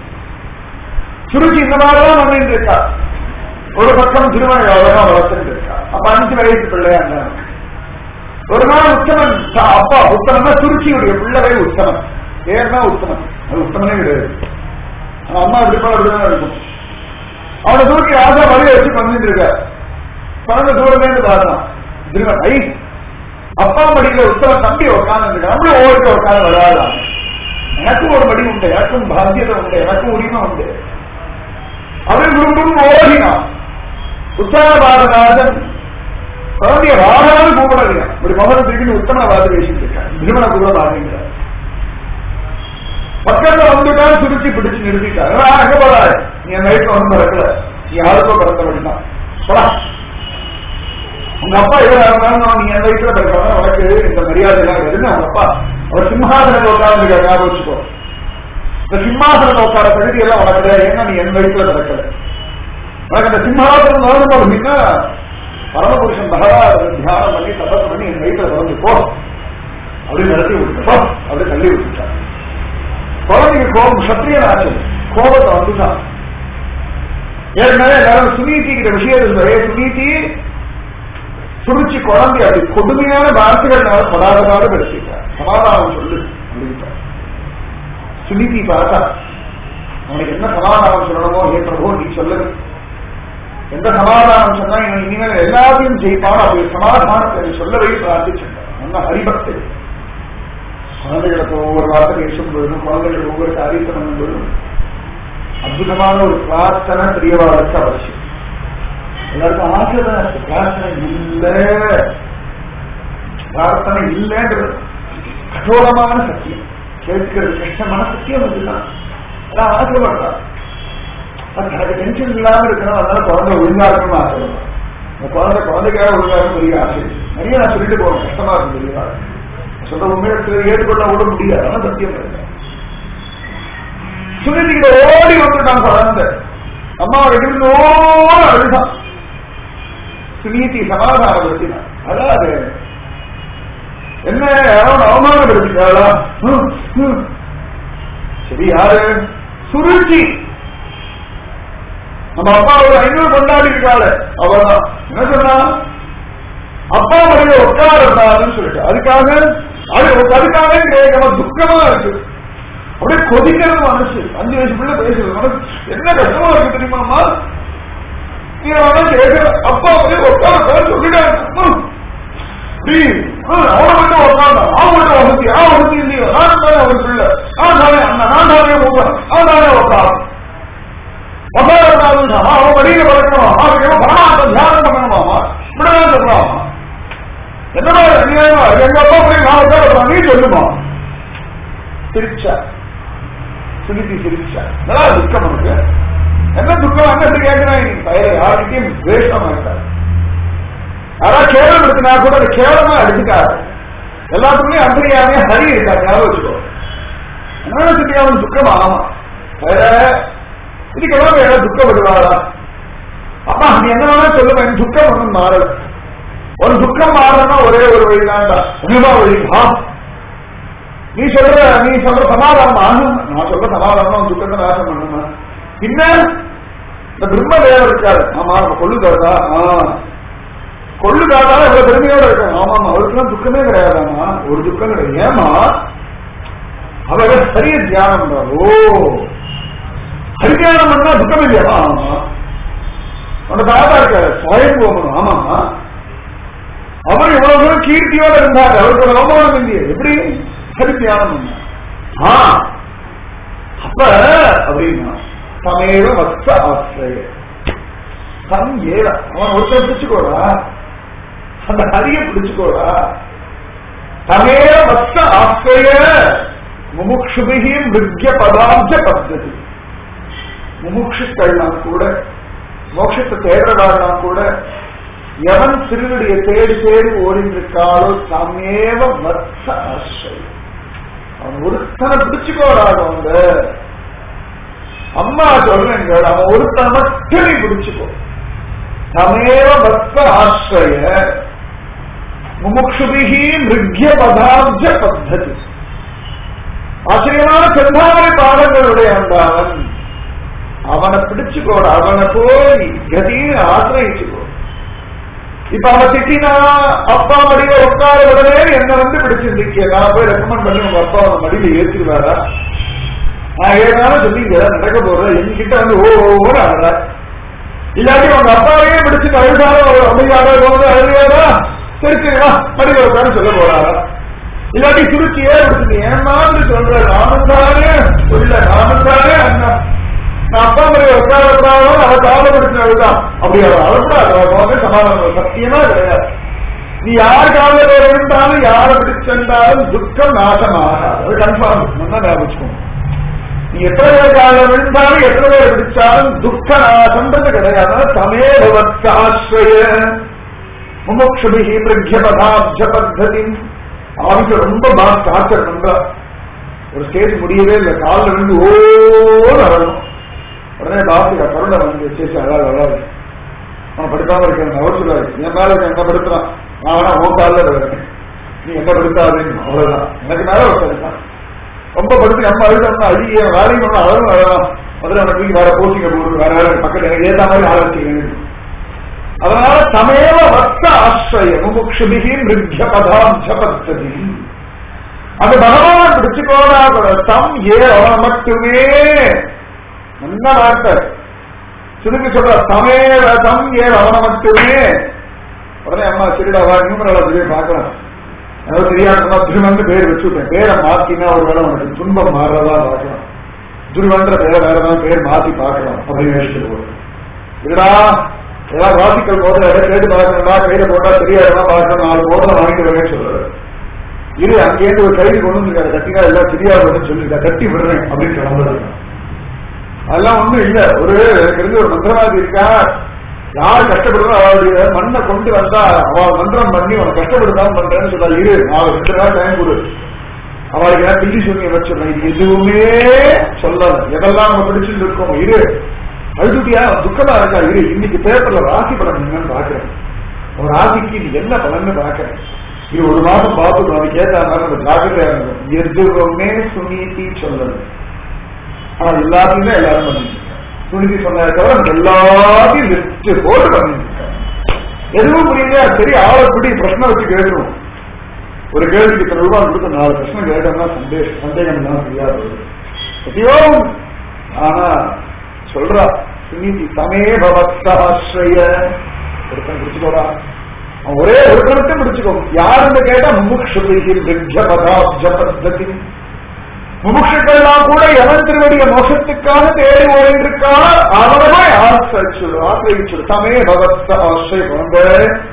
S2: சுருக்கி இந்த மாதிரிதான் பண்ணிட்டு இருக்கா ஒரு பக்கம் திருமண அழகா வளர்த்துட்டு இருக்கா அப்ப அஞ்சு வயசு பிள்ளையா இருந்தாங்க ஒரு நாள் உத்தமன் சா- அப்பா உத்தமன்னா துருக்கியுடைய பிள்ளை உத்தமன் ஏன்னா உத்தமன் அது உத்தமனே கிடையாது ஆனா அம்மா இப்படி அப்படிதான் இருக்கும் அவனை தூக்கி ராஜா வழிய வச்சு பண்ணிட்டு இருக்க குழந்தை தூரமே இருந்து பார்த்தான் திருமன் ஐ அப்பா மடியில உத்தம தம்பி உட்கார்ந்து நம்மளும் ஓடிட்டு உட்கார்ந்து வராதா எனக்கும் ஒரு மடி உண்டு எனக்கும் பாத்தியதை உண்டு எனக்கும் உரிமை உண்டு அவன் குடும்பம் ஓடினான் உத்தரபாரநாதன் குழந்தைய வாழாலும் கூப்பிடலையா இப்படி மகன் திருப்பி உத்தம பார்த்து பேசிட்டு இருக்கான் திருமண கூட பாருங்கிறார் பக்கத்துல வந்துட்டான் சுருக்கி பிடிச்சு நிறுத்திட்டான் "ஆ, எங்க போறாரு நீ என் வயசுல ஒன்றும் பிறக்கல நீ யாருக்கோ பிறந்த வேண்டாம் போடா உங்க அப்பா எவ்வளவு இருந்தாலும் நீ என் வயசுல பிறக்கணும் உனக்கு இந்த மரியாதை எல்லாம் வருதுன்னு அவங்க அப்பா அவர் சிம்மாசனத்தை உட்கார்ந்து ஞாபகம் வச்சுக்கோ இந்த சிம்மாசனத்தை உட்கார தகுதி எல்லாம் உனக்கு கிடையாது ஏன்னா நீ என் வயசுல பிறக்கல உனக்கு அந்த சிம்மாசனம் வரணும் அப்படின்னா பரமபுருஷன் பகவான் தியானம் பண்ணி தபஸ் பண்ணி என் வயிற்றுல பிறந்து போ அப்படின்னு நடத்தி விட்டுப்போ அப்படி தள்ளி விட்டுட்டான் குழந்தைக்கு கோபம் சத்திரியன் ஆச்சு கோபத்தை வந்துட்டான் ஏற்கனவே எல்லாரும் சுனீதி கிட்ட விஷயம் இருந்தது சுனீதி சுருச்சி குழந்தை அப்படி கொடுமையான வார்த்தைகள் படாதபாடு பெருத்திட்டார் சமாதானம் சொல்லு அப்படின்ட்டார் சுனிதி பார்த்தா அவனுக்கு என்ன சமாதானம் சொல்லணுமோ ஏ பிரபு நீ சொல்லு எந்த சமாதானம் சொன்னா இவன் இனிமேல் எல்லாத்தையும் ஜெயிப்பான் அப்படி சமாதானத்தை நீ சொல்லவே பிரார்த்திச்சிருக்கான் நல்ல ஹரிபக்தி குழந்தைகளுக்கு ஒவ்வொரு வார்த்தை பேசும் பொழுதும் குழந்தைகளுக்கு ஒவ்வொரு காரியத்தை பண்ணும் பொழுதும் அற்புதமான ஒரு பிரார்த்தனை பெரியவாளுக்கு அவசியம் எல்லாருக்கும் ஆசை தான் இருக்கு பிரார்த்தனை இல்ல பிரார்த்தனை இல்லைன்றது கठोरமான சத்தியம் கேட்கிறது கஷ்டமான சத்தியம் அதுதான் அதான் ஆசைப்படுறான் அது எனக்கு டென்ஷன் இல்லாம இருக்கணும் அதனால குழந்தை ஒழுங்கா இருக்கணும் ஆசைப்படுறான் இந்த குழந்தை குழந்தைக்காக ஒழுங்கா இருக்கும் பெரிய ஆசை நிறைய நான் சொல்லிட்டு போறேன் கஷ்டமா இருக்கும் பெரிய சொல்ற உண்மையை ஏற்றுக்கொள்ள கூட முடியாது ஆனா சத்தியம் இல்லை சுனிதிகிட்ட ஓடி வந்துட்டான் குழந்தை அம்மா வெடிந்து ஓட அழுதான் சுனீதி சமாதானப்படுத்தினான் அதாவது என்ன யாரும் அவமானப்படுத்திட்டாளா ஹம், ஹம். சரி யாரு சுருச்சி நம்ம அப்பா ஒரு ஐநூறு கொண்டாடி இருக்காள அவதான் என்ன சொன்னா அப்பா வழியில உட்காரக்கூடாதுன்னு சொல்லிட்டு அதுக்காக அது அதுக்காக கேட்கணும் துக்கமா இருக்கு அப்படியே கொதிக்கிறது மனசு அஞ்சு வயசு பிள்ளை பேசுறது மனசு என்ன கஷ்டமா இருக்கு தெரியுமாமா நீ அவன கேட்கிற அப்பா வந்து உட்கார சொல்லிட்டாங்க அவனை மட்டும் உட்கார்ந்தா அவன் மட்டும் வசதி அவன் வசதி இல்லையோ நான் தானே அவன் பிள்ளை நான் தானே அண்ணன் நான் தானே மூப்பன் அவன் தானே உட்கார் உட்காரக்கூடாதுன்னா அவன் வழியில வளர்க்கணும் அவன் பரமாத்ம தியானம் பண்ணணுமாமா இப்படிதான் சொல்றாமா என்னடா அநியாயமா எங்க அப்பா போய் நான் உட்கார நீ சொல்லுமா சிரிச்சா சுனிதி சிரிச்சா நல்லா துக்கம் உனக்கு என்ன துக்கம் அண்ணன் கேட்கிறேன் நீ பயிர யார்கிட்டையும் துவேஷமா இருக்காது யாராவது கேவலம் எடுத்துனா கூட அது கேவலமா எடுத்துக்காது எல்லாத்துக்குமே அந்தரியாமே ஹரி இருக்காது ஞாபகம் வச்சுக்கோ அதனால சொல்லி அவன் துக்கம் ஆமா வேற இதுக்கெல்லாம் வேற துக்கப்படுவாளா அப்பா நீ என்ன வேணா சொல்லுவேன் துக்கம் ஒன்றும் மாறல ஒரு துக்கம் மாறணும்னா ஒரே ஒரு வழிதான்டா உண்மையா வழி ஆ நீ சொல்ற நீ சொல்ற சமாதானம் ஆகும் நான் சொல்ற சமாதானம் துக்கத்தை நாசம் பண்ணுமா பின்ன இந்த பிரம்ம தேவர் இருக்காரு ஆமா நம்ம கொள்ளுதாதா ஆ கொள்ளுதாதா இவ்வளவு பெருமையோட இருக்காங்க ஆமா ஆமா அவருக்குலாம் துக்கமே கிடையாதாமா ஒரு துக்கம் கிடையாது ஏமா அவர் சரிய தியானம் பண்றாரு. ஓ ஹரித்தியானம் பண்ணா துக்கம் இல்லையா ஆமா உன்னோட தாத்தா இருக்காரு சுயம் போகணும் ஆமாமா அவர் இவ்வளவு தூரம் கீர்த்தியோட இருந்தார் அவருக்கு ஒரு அவமானம் இல்லையே எப்படி சரி தியானம் பண்ண ஆ அப்ப அப்படின்னா சமேவ வத்ச ஆசிரிய தம் ஏவ அவன் ஒருத்தர் பிடிச்சுக்கோடா அந்த ஹரிய பிடிச்சுக்கோடா தமேவ வத்ச ஆசிரிய முமுக்ஷுபிகி மிருக்ய பதார்த்த பத்ததி முமுட்சுக்கள்லாம் கூட மோட்சத்தை தேடுறவாள்லாம் கூட எவன் திருவடியை தேடி தேடி ஓடிட்டு இருக்காளோ சமேவ வத்ச ஆசிரியம் அவன் ஒருத்தனை பிடிச்சுக்கோடாது அவங்க அம்மா சொல்றேங்க அவன் ஒருத்தனை மட்டும் நீ பிடிச்சுக்கோ சமேவ வத்ச ஆசிரிய முமுக்ஷுபிகி மிருக்ய பதாப்ஜ பத்ததி ஆச்சரியமான செந்தாமரை பாடங்களுடைய அந்தாவன் அவனை பிடிச்சுக்கோட அவனை போய் கதியை ஆசிரயிச்சுக்கோ இப்ப அவன் திட்டினா அப்பா மடியில உட்கார உடனே என்ன வந்து பிடிச்சிருந்துக்க நான் போய் ரெக்கமெண்ட் பண்ணி உங்க அப்பா அவன் மடியில ஏற்றிடுவாரா நான் ஏதாலும் சொல்லிங்க நடக்க போறேன் என்கிட்ட வந்து ஓ ஓன்னு ஆடுற இல்லாட்டி உங்க அப்பாவையே பிடிச்சு அழுதாலும் ஒரு அமைதியாக போது அழுதியாரா சரி சரி வா மடியில உட்காரு சொல்ல போறாரா இல்லாட்டி சுருக்கியே பிடிச்சிட்டு ஏமாந்து சொல்ற நானும் தானே சொல்ல நானும் தானே அண்ணா நான் அப்பா முறையை உட்காரக்கூடாதோ அதை காலப்படுத்தினதுதான் அப்படி அவர் அழக்கூடாது அவர் வந்து சமாதானம் சத்தியமா கிடையாது நீ யார் காலில் இருந்தாலும் யாரை பிடிச்சிருந்தாலும் துக்கம் நாசமாகாது அது கன்ஃபார்ம் நல்லா ஞாபகம் நீ எத்தனை பேர் காலில் விழுந்தாலும் எத்தனை பேர் பிடிச்சாலும் துக்க நாசம்ன்றது கிடையாது சமேபவத்தாசிரிய முமுக்ஷுபிகி பிரக்யபதாப்ஜ பத்ததி ஆவிக்கு ரொம்ப பாஸ் டார்ச்சர் பண்றா ஒரு ஸ்டேஜ் முடியவே இல்லை காலில் விழுந்து ஓன்னு அழணும் உடனே டாக்டர் கருணை வந்து வச்சு அழாது அழாது அவன் படுத்தாம இருக்கேன் அவர் சொல்றாரு என் மேல என்ன படுத்துறான் நான் வேணா உன் காலில் விழுறேன் நீ என்ன படுத்தாதுன்னு அவ்வளவுதான் எனக்கு மேல ஒருத்தர் ரொம்ப படுத்து நம்ம அழுதோம்னா அழிய வேலையும் ஒன்றும் அழகும் அழலாம் முதல்ல நம்ம வேற போட்டிங்க போட்டு வேற வேற பக்கத்துல எனக்கு ஏத்த மாதிரி ஆள வச்சுக்கணும் அதனால சமேவ வத்த ஆசிரிய முமுக்ஷுபிகி மிருக்ய பதாம் ஜபத்ததி அந்த பகவான் பிடிச்சுக்கோடா தம் ஏ அவன் மட்டுமே நல்ல வார்த்தை சுருக்கி சொல்ற சமேவ தம் ஏ அவன மட்டுமே உடனே அம்மா சரிடா வா நியூமரலா சொல்லி பார்க்கலாம் அதாவது தெரியாதுமா துருவன் பேர் வச்சுட்டேன் பேரை மாத்தினா ஒரு வேலை உனக்கு துன்பம் மாறுறதா பார்க்கலாம் துருவன்ற பேரை வேற ஏதாவது பேர் மாத்தி பார்க்கலாம் அப்படின்னு யோசிச்சுட்டு போறேன் இல்லடா ஏதாவது வாசிக்கல் போடுற இடம் கேட்டு பார்க்கணும்டா கையில போட்டா தெரியாதுமா பார்க்கணும் நாலு போடுற வாங்கிட்டு வரேன்னு சொல்றாரு இரு அங்கேயிருந்து ஒரு கைது கொண்டு வந்துருக்காரு கட்டினா எல்லாம் தெரியாதுன்னு சொல்லிருக்கா கட்டி விடுறேன் அப்படின்னு கிளம்புறது அதெல்லாம் ஒண்ணும் இல்ல ஒரு தெரிஞ்ச ஒரு மந்திரவாதி இருக்கா யார் கஷ்டப்படுறோ அவளுடைய மண்ணை கொண்டு வந்தா அவள் மந்திரம் பண்ணி உனக்கு கஷ்டப்படுத்தாம பண்றேன்னு சொல்லா இரு நான் ரெண்டு நாள் டைம் கொடு அவளுக்கு ஏதாவது பில்லி சொல்லி வச்சிருந்தேன் இது எதுவுமே சொல்லல எதெல்லாம் நம்ம பிடிச்சிட்டு இருக்கோம் இரு அழுதுட்டியா துக்கமா இருக்கா இரு இன்னைக்கு பேப்பர்ல ராசி படம் என்னன்னு பாக்குறேன் ஒரு ராசிக்கு இது என்ன பலன்னு பாக்குறேன் இது ஒரு மாசம் பார்த்துக்கணும் அதுக்கு ஏற்ற மாதிரி நம்ம ஜாக்கிரதையா இருக்கணும் எதுவுமே சுனீதி சொல்லல ஆனா எல்லாத்தையுமே எல்லாரும் பண்ணிட்டு சுனிதி சொன்னதை தவிர நம்ம எல்லாத்தையும் லிஸ்ட் போட்டு பண்ணிட்டு இருக்காங்க எதுவும் புரியல சரி ஆளை பிடி பிரச்சனை வச்சு கேட்கணும் ஒரு கேள்விக்கு இத்தனை ரூபாய் கொடுத்து நாலு பிரச்சனை கேட்டோம்னா சந்தேஷம் சந்தேகம் தான் தெரியாது எதையோ ஆனா சொல்றா சுனிதி சமே பவத்தாசிரிய ஒருத்தன் பிடிச்சுக்கோடா அவன் ஒரே ஒரு கருத்தை பிடிச்சுக்கோ யாருன்னு கேட்டா முமுக்ஷுபிகி பதாப்ஜ பத்ததி முமுட்சுக்கெல்லாம் கூட எவன் திருவடிய மோசத்துக்காக தேடி ஓடிருக்கா அவனமே ஆசிரிச்சு ஆசிரியிச்சு தமே பவத்த ஆசிரிய குழந்தை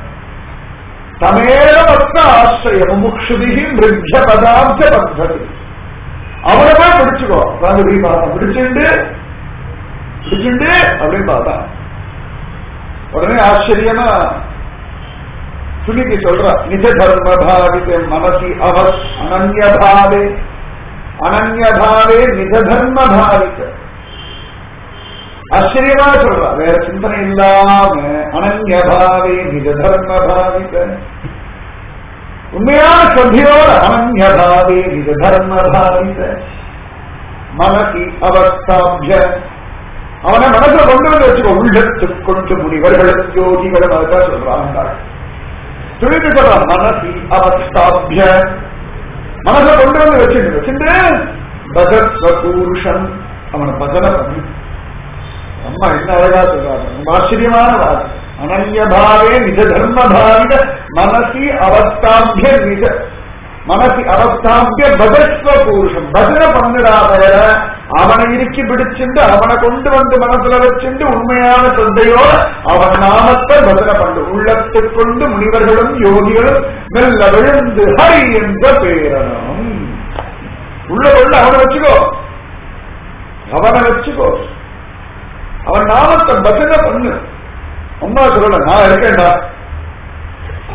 S2: தமேவத்த ஆசிரிய முமுக்ஷுபிகி மிருக்ய பதாப்ஜ பத்ததி அவனமே பிடிச்சுக்கோ அதாவது இப்படி பார்த்தா பிடிச்சுண்டு பிடிச்சுண்டு அப்படின்னு பார்த்தா உடனே ஆச்சரியமா சுனிக்கு சொல்ற நிஜ தர்ம பாவித மனசி அவஸ் அனன்ய பாவே அனன்ய பாவே நிஜ தர்ம பாவித ஆச்சரியமா சொல்றா வேற சிந்தனை இல்லாம அனன்ய பாவே நிஜ தர்ம பாவித உண்மையான சத்தியோட அனன்ய பாவே நிஜ தர்ம பாவித மனசி அவஸ்தாபிய அவனை மனசுல கொண்டு வந்து வச்சுக்கோ உள்ளத்துக் கொண்டு முனிவர்களும் யோகிகளும் அதுதான் சொல்றாங்க துணிந்து சொல்றான் மனசி அவஸ்தாபிய மனசை கொண்டு வந்து வச்சுட்டு வச்சுட்டு பகத்வபூருஷன் அவனை பஜனை பண்ணி அம்மா என்ன அழகா சொல்றாங்க ரொம்ப ஆச்சரியமான வார்த்தை அனன்ய பாவே நிஜ தர்ம பாவித மனசி அவஸ்தாபிய நிஜ மனசி அவஸ்தாபிய பகத்வ பூருஷம் பஜனை பண்ணுடா பெயர அவனை இறுக்கி பிடிச்சுண்டு அவனை கொண்டு வந்து மனசுல வச்சுண்டு உண்மையான சிந்தையோட அவன் நாமத்தை பஜனை பண்ணு உள்ளத்துக் கொண்டு முனிவர்களும் யோகிகளும் மெல்ல விழுந்து ஹரி என்ற பேரணம் உள்ள கொண்டு அவனை வச்சுக்கோ அவனை வச்சுக்கோ அவன் நாமத்தை பஜனை பண்ணு அம்மா சொல்லல நான் இருக்கேன்டா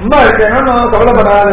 S2: சும்மா இருக்கேன்னா கவலைப்படாத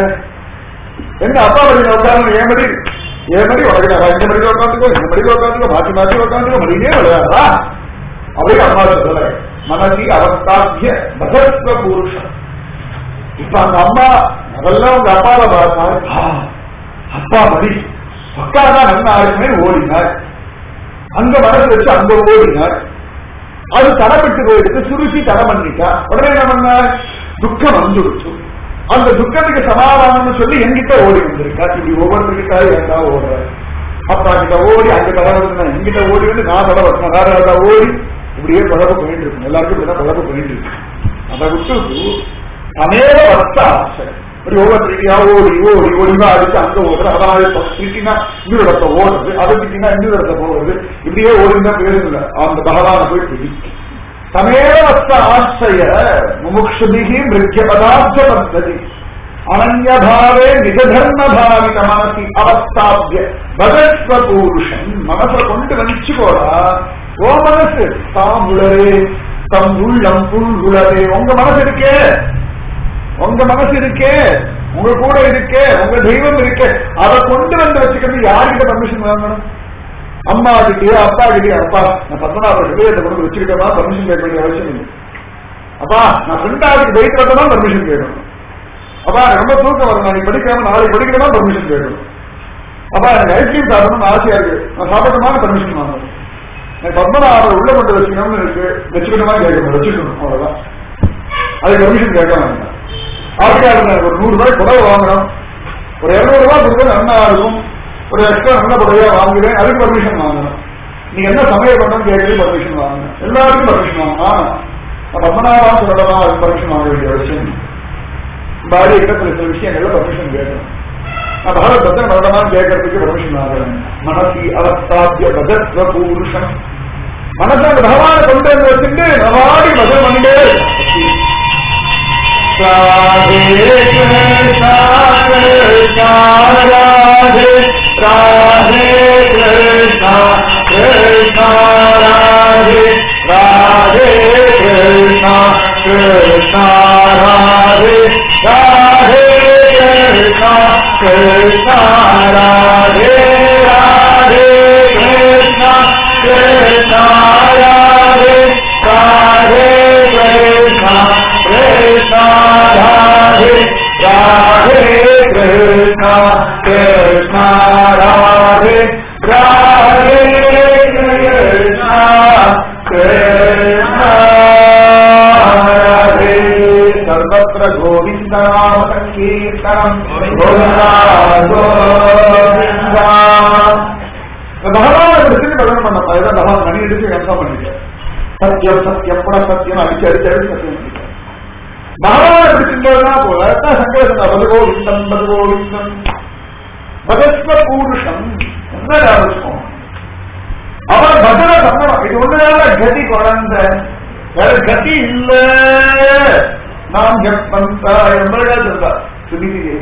S2: எங்க அப்பா மடியில உட்காந்து ஏன் மடி ஏன் மடி உனக்கு நான் இந்த மடியில உட்காந்துக்கோ இந்த மடியில உட்காந்துக்கோ மாற்றி மாற்றி உட்காந்துக்கோ மடியிலே விளையாடா அப்படியே அம்மா சொல்ல மனசி அவஸ்தாபிய பகத்வ புருஷம் இப்ப அந்த அம்மா அதெல்லாம் உங்க அப்பாவை பார்த்தாரு ஆ, அப்பா மடி அக்காதான் நல்லா இருக்குமே ஓடினார் அங்க மனசு வச்சு அங்க ஓடினார் அது தடப்பட்டு போயிடுச்சு சுருசி தடை பண்ணிட்டா உடனே என்ன பண்ணார் துக்கம் வந்துடுச்சு அந்த துக்கத்துக்கு சமாதானம்னு சொல்லி என்கிட்ட ஓடி வந்திருக்கா இப்படி ஒவ்வொருத்தருக்கிட்ட ஏண்டா ஓடுற அப்பா கிட்ட ஓடி அங்க தடை வந்து என்கிட்ட ஓடி வந்து நான் தடை வச்சேன் வேற ஏதா ஓடி இப்படியே பழப்பு போயிட்டு இருக்கும் எல்லாருக்கும் இப்படிதான் பழப்பு போயிட்டு இருக்கு அதை விட்டு அநேக வர்த்த ஆசை இப்படி ஒவ்வொருத்தருக்கையா ஓடி ஓடி ஓடிவா அடிச்சு அங்க ஓடுற அதாவது திட்டினா இன்னொரு இடத்த ஓடுறது அதை திட்டினா இன்னொரு இடத்த போடுறது இப்படியே ஓடினா பேருந்தில்ல அந்த பகவான போய் பிடிக்கும் தமேவ வஸ்த ஆசிரிய முமுக்ஷுபிகி மிருத்திய பதார்த்த பத்ததி அனன்யபாவே நிஜதர்ம பாவித மனசி அவஸ்தாபிய பகத்வ பூருஷன் மனசை கொண்டு வலிச்சு போடா ஓ மனசு தாம் உளரே தம் உள்ளம் புல் உளரே உங்க மனசு இருக்கே உங்க மனசு இருக்கே உங்க கூட இருக்கே உங்க தெய்வம் இருக்கே அதை கொண்டு வந்து வச்சுக்கிறது யார்கிட்ட பர்மிஷன் வாங்கணும் அம்மா கிட்டயோ அப்பா கிட்டயோ அப்பா நான் பத்மநாப ஹிருதயத்தை கொண்டு வச்சுக்கிட்டோமா பர்மிஷன் கேட்க வேண்டிய அவசியம் இல்லை அப்பா நான் ஃப்ரெண்டாவுக்கு வெயிட் வரட்டா பர்மிஷன் கேட்கணும் அப்பா எனக்கு ரொம்ப தூக்கம் வரும் நான் படிக்காம நாளைக்கு படிக்கிறதா பர்மிஷன் கேட்கணும் அப்பா எனக்கு ஐஸ்கிரீம் சாப்பிடணும்னு ஆசையா இருக்கு நான் சாப்பிடணுமான பர்மிஷன் வாங்கணும் எனக்கு பத்மநாபர் உள்ள கொண்டு வச்சுக்கணும்னு இருக்கு வச்சுக்கணுமா கேட்கணும் வச்சுக்கணும் அவ்வளவுதான் அதுக்கு பர்மிஷன் கேட்க வேண்டாம் அப்படியா இருந்தாங்க ஒரு நூறு ரூபாய் புடவை வாங்கணும் ஒரு இருநூறு ரூபாய் கொடுத்தா நல்லா இருக்கும் ஒரு எக்ஸ்ட்ரா நல்ல புடவையா வாங்குவேன் அதுக்கு பர்மிஷன் வாங்கணும் நீங்க என்ன சமையல் பண்ணணும் கேட்கறது பர்மிஷன் வாங்கணும் எல்லாருக்கும் பர்மிஷன் வாங்கணும் நான் பத்மநாபா சொல்லலாமா அதுக்கு பர்மிஷன் வாங்க வேண்டிய அவசியம் பாடி இடத்துல சில விஷயங்கள்ல பர்மிஷன் கேட்கணும் நான் பகவத் பத்தன் வரலாமான்னு கேட்கறதுக்கு பர்மிஷன் வாங்குறேன் மனசி அவஸ்தாபிய பகத்வ பூருஷம் மனசை அந்த பகவானை கொண்டு வந்து வச்சுட்டு நவாடி பகவன் பண்ணிட்டே இருக்கு. ராதே கிருஷ்ணா கிருஷ்ணா ராதே ராதே கிருஷ்ணா கிருஷ்ணா ராதே ராதே கிருஷ்ணா கிருஷ்ணா ராதே ராதே கிருஷ்ணா கிருஷ்ணா ராதே ராதே கிருஷ்ணா கிருஷ்ணா ராதே ராதே கிருஷ்ணா கிருஷ்ணா ராதே ராதே கிருஷ்ணா கிருஷ்ணா ராதே ராதே கிருஷ்ணா கிருஷ்ணா ராதே சர்வத்திர கோவிந்த நாம சங்கீர்த்தனம் கோவிந்தா கோவிந்தா பகவான் எடுத்து பகவான் பண்ணப்பா இதான் பகவான் மணி எடுத்து கன்ஃபார்ம் பண்ணிட்டேன் சத்தியம் சத்தியம் புன சத்தியம் அடிச்சு அடிச்சு அடிச்சு சத்தியம் பண்ணிட்டேன் பகவான் எடுத்துட்டா போல அதான் சங்கரசன் பது கோவிந்தம் பது கோவிந்தம் பகஸ்வ பூருஷம் என்ன ஞாபகம் அவன் பஜனை பண்ணணும் இது ஒண்ணுனால கதி குழந்த வேற கதி இல்ல நாம் எப்பந்தா எம்பரா சொல்றா சுதிதி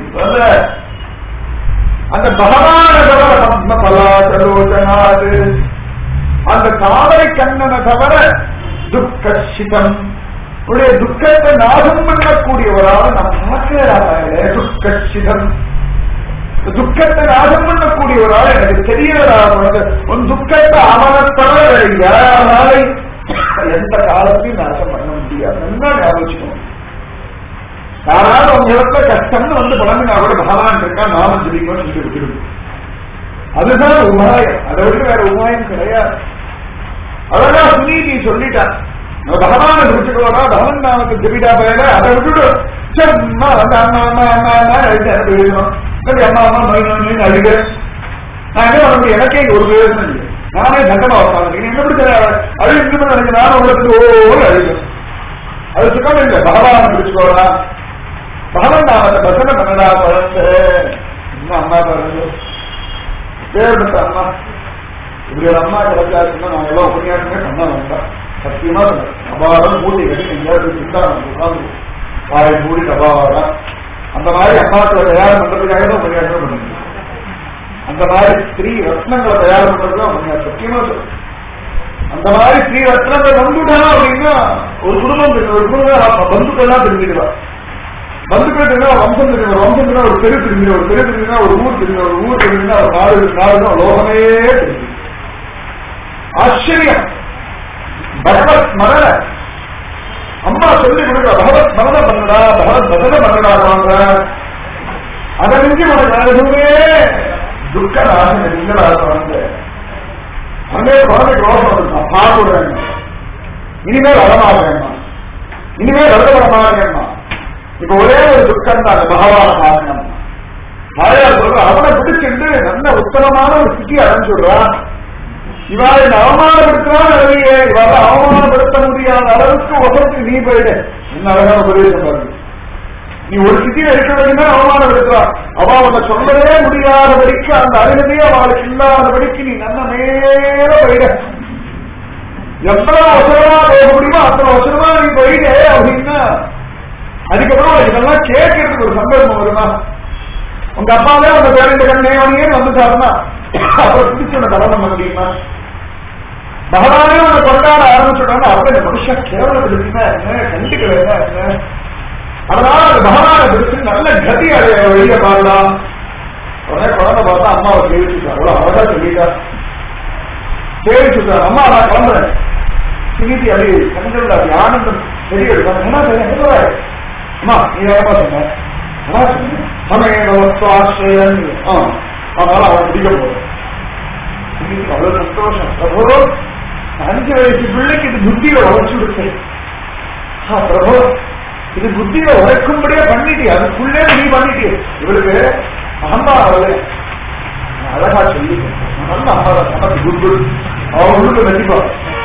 S2: அந்த பகவான தவிர பத்ம பலாசலோச்சனாது அந்த தாமரை கண்ணனை தவிர துக்கசிதம் உடைய துக்கத்தை நாசம் பண்ணக்கூடியவராக நாம் பார்க்கிறாரே துக்கசிதம் துக்கத்தை நாசம் பண்ணக்கூடியவராக எனக்கு தெரியவராக உன் துக்கத்தை அவனை தவிர வேறு யாராலை எந்த காலத்தையும் நாசம் பண்ண முடியாது என்ன ஞாபகம் யாராவது உங்க இடத்துல கஷ்டம்னு வந்து புலம்பினா கூட பகவான் இருக்கா நாமம் ஜெபிக்கணும்னு சொல்லி விட்டுடும் அதுதான் உபாயம் அதை விட வேற உபாயம் கிடையாது அதெல்லாம் சுனீதி சொல்லிட்டான் நம்ம பகவானை பிடிச்சுக்கோடா பகவன் நாமத்தை ஜெபிடா பயல அதை விட்டுடு சும்மா வந்து அம்மா அம்மா அம்மா அம்மா அழுது எனக்கு எழுதணும் சரி அம்மா அம்மா நோய் நோய் நோய் அழுகிறேன் நான் என்ன பண்ண முடியும் எனக்கே இங்க ஒரு பிரயோஜனம் இல்லை நானே தண்டமா உட்காந்து என்ன பிடிச்ச அழுகு எனக்கு நானும் உள்ளத்துக்கு ஓ அழுகிறேன் அது சுகம் இல்லை பகவானை பிடிச்சுக்கோடா பகவன் நாமத்தை பசன பண்ணடா குழந்தை இன்னும் அம்மா பாருங்க பேர்பட்ட அம்மா இப்படி ஒரு அம்மா கிடைச்சாச்சுன்னா நான் எல்லாம் உபன்யாசமே பண்ண வேண்டாம் சத்தியமா சொல்றேன் அபாரம் மூடி கட்டி எங்கேயாவது சிந்தா உட்காந்து வாயை மூடி அபாரம் அந்த மாதிரி அம்மாக்களை தயார் பண்றதுக்காக தான் உபன்யாசமே பண்ணுங்க அந்த மாதிரி ஸ்திரீ ரத்னங்களை தயார் பண்றது தான் உபன்யாசம் சத்தியமா சொல்றேன் அந்த மாதிரி ஸ்ரீ ரத்னங்கள் வந்துட்டா அப்படின்னா ஒரு குடும்பம் தெரியும் ஒரு குடும்பம் பந்துக்கள்லாம் தெரிஞ்சுக்கலாம் பந்துக்கள் தெரிஞ்சா வம்சம் தெரியும் ஒரு வம்சம் தெரிஞ்சா ஒரு தெரு தெரிஞ்சு ஒரு தெரு தெரிஞ்சா ஒரு ஊர் தெரியும் ஒரு ஊர் தெரிஞ்சா ஒரு நாடு நாடுனா லோகமே தெரியும் ஆச்சரியம் பகவத் மரண அம்மா சொல்லி கொடுக்க பகவத் மரண பண்ணடா பகவத் பதன பண்ணடா வாங்க அதை மிஞ்சி உனக்கு எதுவுமே துக்க ராசன இல்லடா வாங்க அங்கே குழந்தைக்கு ரோஷம் வந்துருக்கான் பாடுறேன் இனிமேல் வரமாட்டேன்மா இனிமேல் வருட வரமாட்டேன்மா இப்ப ஒரே ஒரு துக்கம் தான் பகவான காரணம் தாயார் சொல்ற அவனை பிடிச்சிட்டு நல்ல உத்தமமான ஒரு சிட்டி அடைஞ்சுடுறான் இவாளை அவமானப்படுத்தினால் அழகிய இவாளை அவமானப்படுத்த முடியாத அளவுக்கு உதவுக்கு நீ போயிடு என்ன அழகான உபதேசம் பாருங்க நீ ஒரு சிட்டியில இருக்க வேண்டியதா அவமானப்படுத்துறா அவ அவனை சொல்லவே முடியாதபடிக்கு அந்த அருகதையே அவளுக்கு இல்லாதபடிக்கு நீ நல்ல மேல போயிட எவ்வளவு அவசரமா போக முடியுமோ அத்தனை அவசரமா நீ போயிடு அப்படின்னா அதுக்கப்புறம் உனக்கு இதெல்லாம் கேட்கறதுக்கு ஒரு சந்தர்ப்பம் வருமா உங்க அப்பாவே உங்க பேரண்ட கண்ணே வந்துட்டாருன்னா அவர் பிடிச்ச உன்னை தரணம் பண்ண முடியுமா பகவானே உன்னை கொண்டாட ஆரம்பிச்சுட்டாங்க அப்ப இந்த மனுஷன் கேவலப்படுத்தினா என்ன கண்டிக்கல என்ன அதனால அந்த பகவான பிடிச்சு நல்ல கதி அடைய வெளிய பாடலாம் உடனே குழந்தை பார்த்தா அம்மாவை சேவிச்சுட்டா அவ்வளவு அழகா சொல்லிட்டா சேவிச்சுட்டா அம்மா நான் கிளம்புறேன் சிகிச்சை அப்படி கண்கள் அப்படி ஆனந்தம் தெரிய என்ன தெரிய அம்மா நீ வேகமா சொன்ன சமயனவஸ்வாசிரயன் அதனால அவன் பிடிக்க போறேன் அவ்வளவு சந்தோஷம் பிரபு அஞ்சு வயசு பிள்ளைக்கு இது புத்தியில உழைச்சு விடுச்சேன் பிரபு இது புத்தியில உழைக்கும்படியே பண்ணிட்டு அதுக்குள்ளே நீ பண்ணிட்டு இவளுக்கு அகம்பா வரல அழகா சொல்லி நல்ல அம்மா தான் நமக்கு குட் குட் அவன் உள்ளுக்கு நடிப்பா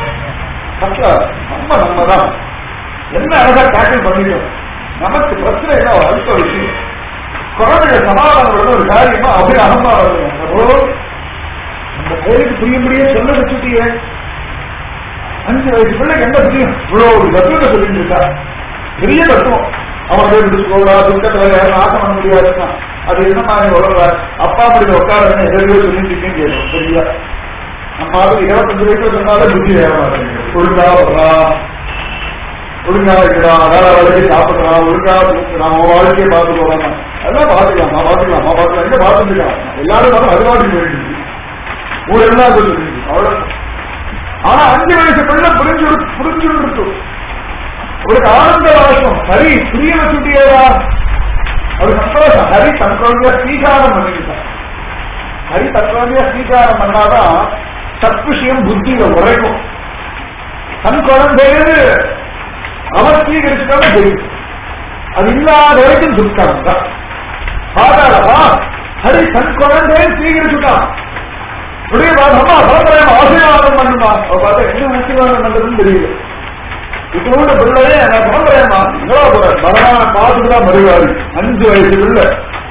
S2: நம்ம நம்ம தான் என்ன அழகா டேக்கிள் பண்ணிட்டோம் நமக்கு பிரச்சனை என்ன அடுத்த விஷயம் குழந்தைகள் சமாதானம் ஒரு காரியமா அப்படி அகம்பா வருது அந்த பேருக்கு புரியும்படியே சொல்ல வச்சுட்டியே அஞ்சு வயசு பிள்ளைக்கு என்ன புரியும் இவ்வளவு ஒரு தத்துவத்தை சொல்லிட்டு இருக்கா பெரிய தத்துவம் அவனை விடுச்சுக்கோடா துக்கத்துல யாரும் ஆசை பண்ண முடியாதுன்னா அது என்ன மாதிரி வளர்ற அப்பா அப்படி உட்காருன்னு எதிர்ப்பு சொல்லிட்டு இருக்கேன்னு கேட்கும் சரியா நம்ம அது இருபத்தஞ்சு வயசுல சொன்னாலே புத்தி வேற மாட்டேங்குது ஒழுங்கா வரலாம் ஒழுங்கா இருக்கிறான் வேலை வேலைக்கு சாப்பிடுறான் ஒழுங்கா தூங்குறான் அவன் வாழ்க்கையை பார்த்து போறான் அதெல்லாம் பாத்துக்கலாமா பாத்துக்கலாமா பாத்துக்கலாம் எங்க பாத்துக்கலாம் எல்லாரும் பார்த்து அது பாட்டுக்கு போயிட்டு ஊர் எல்லாம் சொல்லுது அவ்வளவு ஆனா அஞ்சு வயசு பிள்ளை புரிஞ்சு புரிஞ்சுட்டு அவருக்கு ஆனந்த வாசம் ஹரி புரிய வச்சுட்டியதா அவர் சந்தோஷம் ஹரி தன் குழந்தைய ஸ்வீகாரம் பண்ணிக்கிட்டான் ஹரி தன் குழந்தைய ஸ்வீகாரம் பண்ணாதான் சத் விஷயம் புத்தியில உரைக்கும் தன் குழந்தைன்னு அவன் ஸ்வீகரிச்சுட்டாலும் தெரியும் அது இல்லாத வரைக்கும் துக்கம் தான் பாதாளவா ஹரி தன் குழந்தைன்னு ஸ்வீகரிச்சுட்டான் உடைய அம்மா பரம்பரையான ஆசீர்வாதம் பண்ணுமா அவ பார்த்தா என்ன ஆசீர்வாதம் பண்றதுன்னு தெரியல இதோட பிள்ளையே நான் பரம்பரையம்மா பரவான பார்த்துட்டு தான் வருவாரு அஞ்சு வயசு பிள்ளை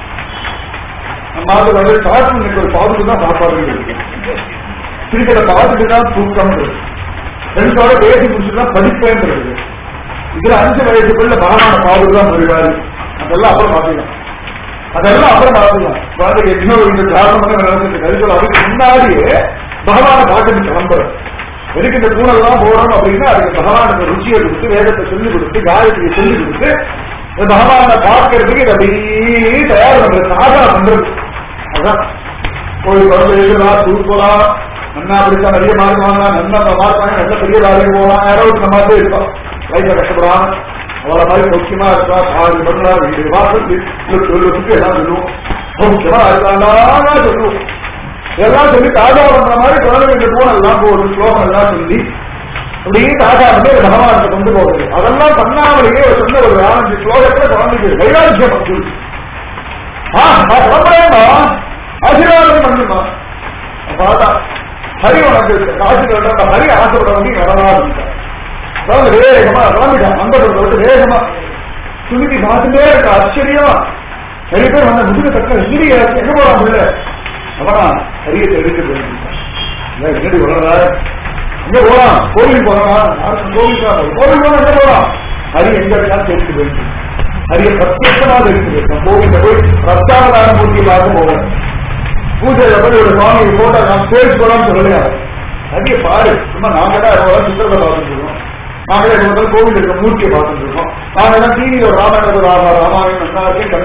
S2: மாது வந்து காட்டு ஒரு பார்த்துட்டு தான் சாப்பாடு கிரிக்கெட்டை பார்த்துட்டு தான் தூக்கம் ஃப்ரெண்ட்ஸோட பேசி முடிச்சுதான் படிப்பேன்றது இதுல அஞ்சு வயசு பிள்ளை பகவான பார்த்துட்டு தான் வருவாரு அதெல்லாம் அப்புறம் பார்த்துக்கலாம் அதெல்லாம் அப்புறம் பார்த்துக்கலாம் குழந்தைக்கு இன்னொரு இந்த காரணமாக நடந்துட்டு அதுக்கு அதுக்கு முன்னாடியே பகவான பார்த்துட்டு கிளம்புறேன் எதுக்கு இந்த கூடெல்லாம் போறோம் அப்படின்னா அதுக்கு பகவானுக்கு ருச்சியை கொடுத்து வேதத்தை சொல்லி கொடுத்து காயத்ரியை சொல்லி கொடுத்து இந்த பகவானை பார்க்கறதுக்கு இதை அப்படியே தயார் பண்றது சாதா பண்றது அதான் கோயில் குழந்தை எழுதலாம் டூர் போலாம் நன்னா அப்படித்தான் நிறைய மார்க் வாங்கலாம் நல்லா மார்க் வாங்கி நல்ல பெரிய வேலைக்கு போகலாம் யாரோ நம்ம மாதிரி இருக்கோம் லைஃப்ல கஷ்டப்படாம அவளை மாதிரி முக்கியமா இருக்கா பாதி பண்ணா வீடு வாசல் சொல்லுறதுக்கு எல்லாம் சொல்லுவோம் முக்கியமா இருக்காண்டா சொல்லுவோம் எல்லாம் சொல்லி தாஜா பண்ற மாதிரி குழந்தைங்க போன எல்லாம் போகுது ஸ்லோகம் எல்லாம் சொல்லி அப்படியே தாஜா வந்து பகவானத்தை கொண்டு போகுது அதெல்லாம் பண்ணாமலேயே ஒரு சொன்ன ஒரு நாலஞ்சு ஸ்லோகத்துல குழந்தைக்கு வைராக்கியம் சொல்லி ஆ நான் கிளம்புறேன்மா ஆசீர்வாதம் பண்ணுமா பார்த்தா ஹரி உனக்கு காசு கேட்டா ஹரி ஆசைப்பட வந்து வரவா இருந்தா அதாவது வேகமா கிளம்பிட்டான் நண்பர்கள் விட்டு வேகமா சுமிதி பார்த்துட்டே இருக்க ஆச்சரியமா நிறைய பேர் வந்து முதுகு தக்க ஈடி எங்க போறான் பிள்ளை அவனா சரியத்தை எடுக்க போயிருந்தான் என்னடி வளர்ற எங்க போறான் கோவில் போறான் கோவில் கோவில் போனா எங்க போறான் ஹரி எங்க இருக்கான்னு தெரிஞ்சு போயிருக்கு ஹரிய பிரத்யேகமாக இருக்குது கோவில போய் ரத்தாவதான மூர்த்தியை பார்க்க போவேன் பூஜையில போய் ஒரு சுவாமி போட்டோ நான் பேர் போலாம்னு சொல்லலையா ஹரிய பாரு சும்மா நாங்க தான் சித்திரத்தை பார்த்துட்டு இருக்கோம் நாங்களே முதல் கோவில் இருக்க மூர்த்தியை பார்த்துட்டு இருக்கோம் நாங்க எல்லாம் டிவியில ராமாயண ராமாயணம்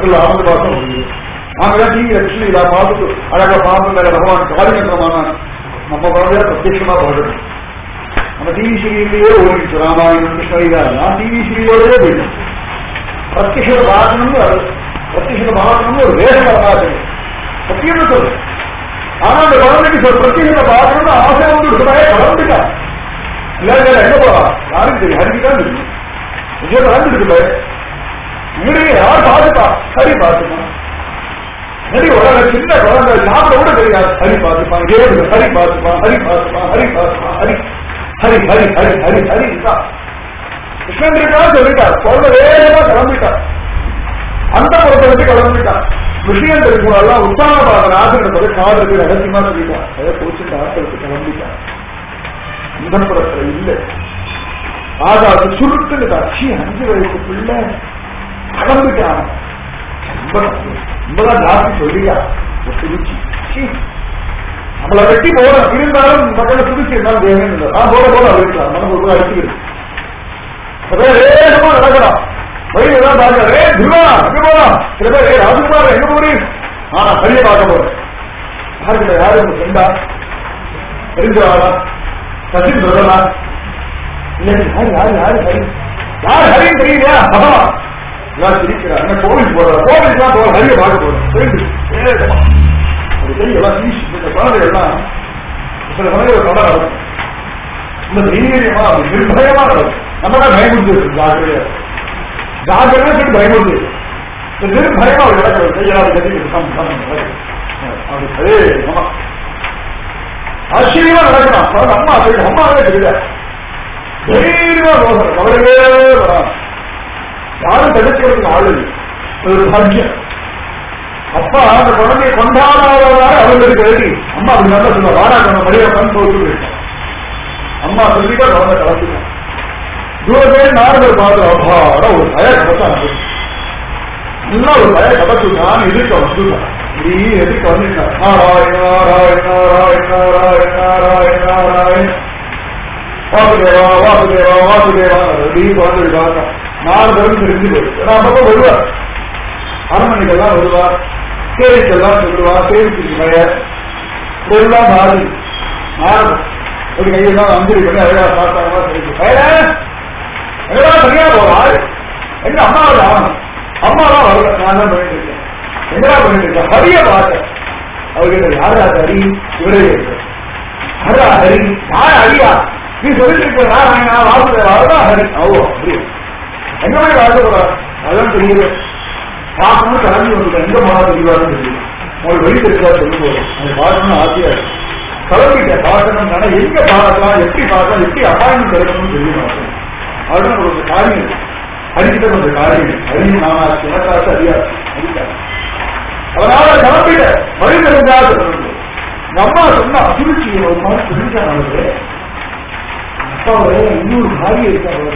S2: கண்ணுல ஆனந்த பாசம் வருது நாங்களாம் டிவி லட்சுமி இல்லா பார்த்துட்டு அழகா பார்த்து பகவான் காரியமான நம்ம குழந்தைய பிரத்யட்சமா பார்க்கணும் நம்ம டிவி சீரியல்லையே ஓடிச்சு ராமாயணம் கிருஷ்ணகிரா நான் டிவி சீரியலோடயே போயிட்டேன் பிரத்யட்சத்தை பார்க்கணும்னு அது பிரத்யட்சத்தை பார்க்கணும்னு ஒரு வேகம் வராது சத்தியம் சொல்லு ஆனா அந்த குழந்தைக்கு சொல் பிரத்யேகத்தை பார்க்கணும்னு ஆசை வந்து இருக்கிறாயே கலந்துட்டா இல்ல இல்ல எங்க போறா யாருக்கு தெரியும் ஹரிக்கு தான் தெரியும் விஜய் கலந்துட்டு இவரு யார் பார்த்துப்பா ஹரி பார்த்துப்பா ஹரி உலக சின்ன குழந்தை சாப்பிட கூட தெரியாது ஹரி பார்த்துப்பான் ஏழு ஹரி பார்த்துப்பான் ஹரி பார்த்துப்பான் ஹரி பார்த்துப்பான் ஹரி ஹரி ஹரி ஹரி ஹரி ஹரி இருக்கா கிருஷ்ணன் இருக்கா சொல்லிட்டார் குழந்தை வேகமா கிளம்பிட்டார் அந்த புறத்தை வச்சு கிளம்பிட்டான் விஷயம் தெரிஞ்சுக்கலாம் உத்தான பாதன் ஆசிரியத்தை காது போய் ரகசியமா சொல்லிட்டான் அதை போச்சுட்டு ஆசிரியத்தை கிளம்பிட்டான் இந்த புறத்துல இல்லை ஆகாது சுருக்குன்னு அச்சி அஞ்சு வயசு பிள்ளை கிளம்பிட்டான் ரொம்ப ரொம்பதான் ஜாஸ்தி சொல்லியா ஒரு திருச்சி சீ. நம்மளை வெட்டி போறோம் இருந்தாலும் மக்களை திருச்சி இருந்தாலும் தேவையும் இல்லை நான் போட போட அழிக்கலாம் மனம் ஒரு அடிச்சுக்கிது அதே வேகமா நடக்கலாம் வழியில தான் பார்க்க ஏ துருவா எங்க போலாம் சில பேர் ஏ ராஜகுமார் எங்க போறீங்க ஆனா ஹரிய பார்க்க போறேன் யாருக்கு யாரு உங்க ஃப்ரெண்டா தெரிஞ்சவாளா சச்சின் பிரதமா இல்லை யாரு யாரு யாரு ஹரி யார் ஹரின்னு தெரியலையா பகவா எல்லாரும் சிரிக்கிறார் என்ன கோவில் போற கோவிலுக்கு தான் போற ஹரிய பார்க்க போறேன் தெரிஞ்சு வேகமா அது தெரியும் எல்லாம் வீசி இந்த குழந்தை எல்லாம் சில சமயம் ஒரு கதை நடக்கும் இந்த தைரியமா அது நிர்பயமா நடக்கும் நம்ம தான் பயமுறுத்தி இருக்கு ஜாகிரதையா ஜாகிரதை சொல்லி பயமுறுத்தி இந்த நிர்பயமா ஒரு நடக்கிறது கையால் கட்டி சம் சம் அது அதே ஆமா ஆச்சரியமா நடக்கலாம் அதாவது அம்மா சொல்லி அம்மாவே தெரியல தைரியமா போகிறது கவலையே வராது யாரும் தடுக்கிறதுக்கு ஆள் இல்லை இது ஒரு பாக்கியம் அப்பா அந்த குழந்தையை கொண்டாடாதவராக அவர்களுக்கு எழுதி அம்மா அப்படி நல்லா சொல்ல வாடா நம்ம மரியாதை கண் போட்டு போயிட்டான் அம்மா சொல்லிட்டா குழந்தை கலந்துட்டான் தூரமே நாடுகள் பார்த்து அப்பாட ஒரு பய கபத்தான் நல்லா ஒரு பய கபத்துட்டான் எதிர்க்க வந்துட்டான் நீ எதிர்க்க வந்துட்டான் நாராயண நாராயண நாராயண நாராயண நாராயண நாராயண வாசுதேவா வாசுதேவா வாசுதேவா அப்படி குழந்தை நாலு தரம் தெரிஞ்சு போயிடுச்சு நான் அப்பப்போ வருவார் அரண்மனைக்கெல்லாம் வருவா சேரிக்கெல்லாம் சொல்லுவா சேரிக்கு பெயர் இதெல்லாம் மாறி மாறும் ஒரு கையெல்லாம் அஞ்சலி பண்ணி அழகா பார்த்தாங்க எங்கடா தனியா போவாள் எங்க அம்மாவோட ஆகணும் அம்மாலாம் வரல நான் தான் பண்ணிட்டு இருக்கேன் எங்கடா பண்ணிட்டு இருக்கேன் ஹரிய பார்த்தேன் அவர்கிட்ட யாரா ஹரி இவரே ஹரா ஹரி யார் ஹரியா நீ சொல்லிட்டு இருக்க நாராயணா வாசுதேவா அதுதான் ஹரி ஓ அப்படி எங்க போய் வாசப்படாது அதான் தெரியுது பார்க்கணும் கிளம்பி வந்துட்டேன் எங்க போனா தெரியாதுன்னு தெரியும் உங்களுக்கு வெளியே தெரியா சொல்லி போதும் அது பார்க்கணும்னு ஆசையா இருக்கு கிளம்பிட்டேன் பார்க்கணும் தானே எங்க பார்க்கலாம் எப்படி பார்க்கலாம் எப்படி அப்பாயின்மெண்ட் கிடைக்கணும்னு தெரியும் அதுதான் ஒரு காரியம் இருக்கு. அடிக்கிட்ட கொஞ்சம் காரியம் இருக்கு. அடியும் நானாச்சு எனக்காச்சு அறியாது அடிக்காது அதனால கிளம்பிட்ட வழி தெரிஞ்சாது எங்க அம்மா சொன்னா திருச்சி ஒரு மாதிரி தெரிஞ்சாங்க அப்பாவோட இன்னொரு காரியம் இருக்கா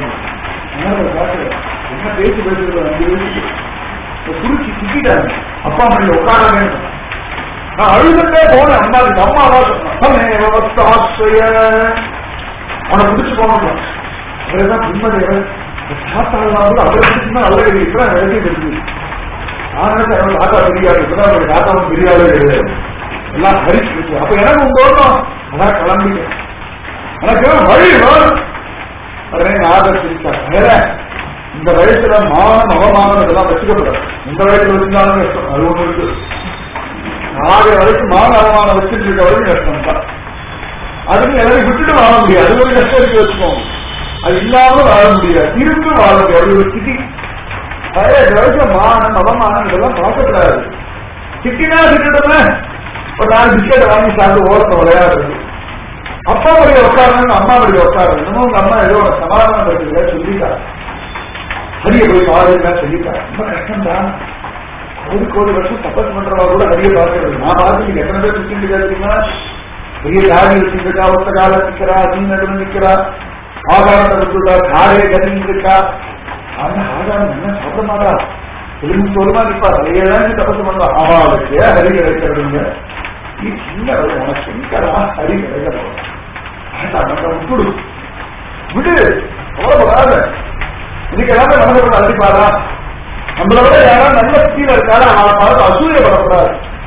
S2: என்ன பேசி பேசுறது அஞ்சு வயசுக்கு குடிச்சு திட்டாங்க அப்பா மணியில உட்காராங்க நான் அழுதுட்டே போனேன் அம்மா கிட்ட அம்மா தான் சொன்னேன் அவனை பிடிச்சு போனோம் அவர்தான் நிம்மதியவன் தாத்தாலாம் கூட அவரை பிடிச்சுன்னா அவரை இப்பதான் நினைச்சு தெரிஞ்சு நான் நினைச்சேன் அவன் தாத்தா தெரியாது இப்பதான் அவருடைய தாத்தாவும் தெரியாதே கிடையாது எல்லாம் ஹரிச்சு அப்ப எனக்கு உங்க தோட்டம் அதான் கிளம்பிட்டேன் எனக்கு வழி வேணும் உடனே ஆதரிச்சிருக்கார் வேற இந்த வயசுல மானம் அவமானம் இதெல்லாம் வச்சுக்கப்படாது இந்த வயசுல வச்சிருந்தாலும் கஷ்டம் அது ஒண்ணு இருக்கு ஆகிய வரைக்கும் மான அவமானம் வச்சுட்டு இருக்க வரைக்கும் கஷ்டம் தான் அதுக்கு எல்லாரும் விட்டுட்டு வாழ முடியாது அது ஒரு கஷ்டம் இருக்கு வச்சுக்கோங்க அது இல்லாம வாழ முடியாது இருந்து வாழ முடியாது அது ஒரு ஸ்திதி அதே இந்த வயசுல மானம் அவமானம் இதெல்லாம் பார்க்கக்கூடாது திட்டினா திட்டுமே ஒரு நாலு பிஸ்கெட்டை வாங்கி சாப்பிட்டு ஓரத்தை விளையாடுறது அப்பா வழிய உட்காரணும் அம்மா வழிய உட்காரணும் இன்னமும் உங்க அம்மா ஏதோ ஒரு சமாதானம் இருக்குல்ல சொல்லிட்டா ஹரிய போய் பாருங்க சொல்லிட்டா ரொம்ப கஷ்டம் தான் ஒரு கோடி வருஷம் தபஸ் பண்றவா கூட ஹரிய பார்க்கறது நான் பார்த்து எத்தனை பேர் சுத்திட்டு இருக்கீங்களா பெரிய தாடி வச்சுருக்கா ஒத்த கால நிக்கிறா நீ நடுவில் நிக்கிறா ஆகாரத்தை விட்டுட்டா காரே கண்ணி இருக்கா ஆனா ஆகாரம் என்ன சாப்பிட மாட்டா எலும்பு தோலுமா நிப்பா தலையெல்லாம் தபஸ் பண்றா அவளுக்கு ஹரி கிடைக்கிறதுங்க நீ சின்ன வயது உனக்கு எங்கடா ஹரி கிடைக்க விட்டுடு விடு கவலைப்படாத இன்னைக்கு எல்லாமே மனதில் அடிப்பாரா நம்மளை விட யாராவது நல்ல ஸ்கீல இருக்காரு அவளை பார்த்து அசூயப்படக்கூடாது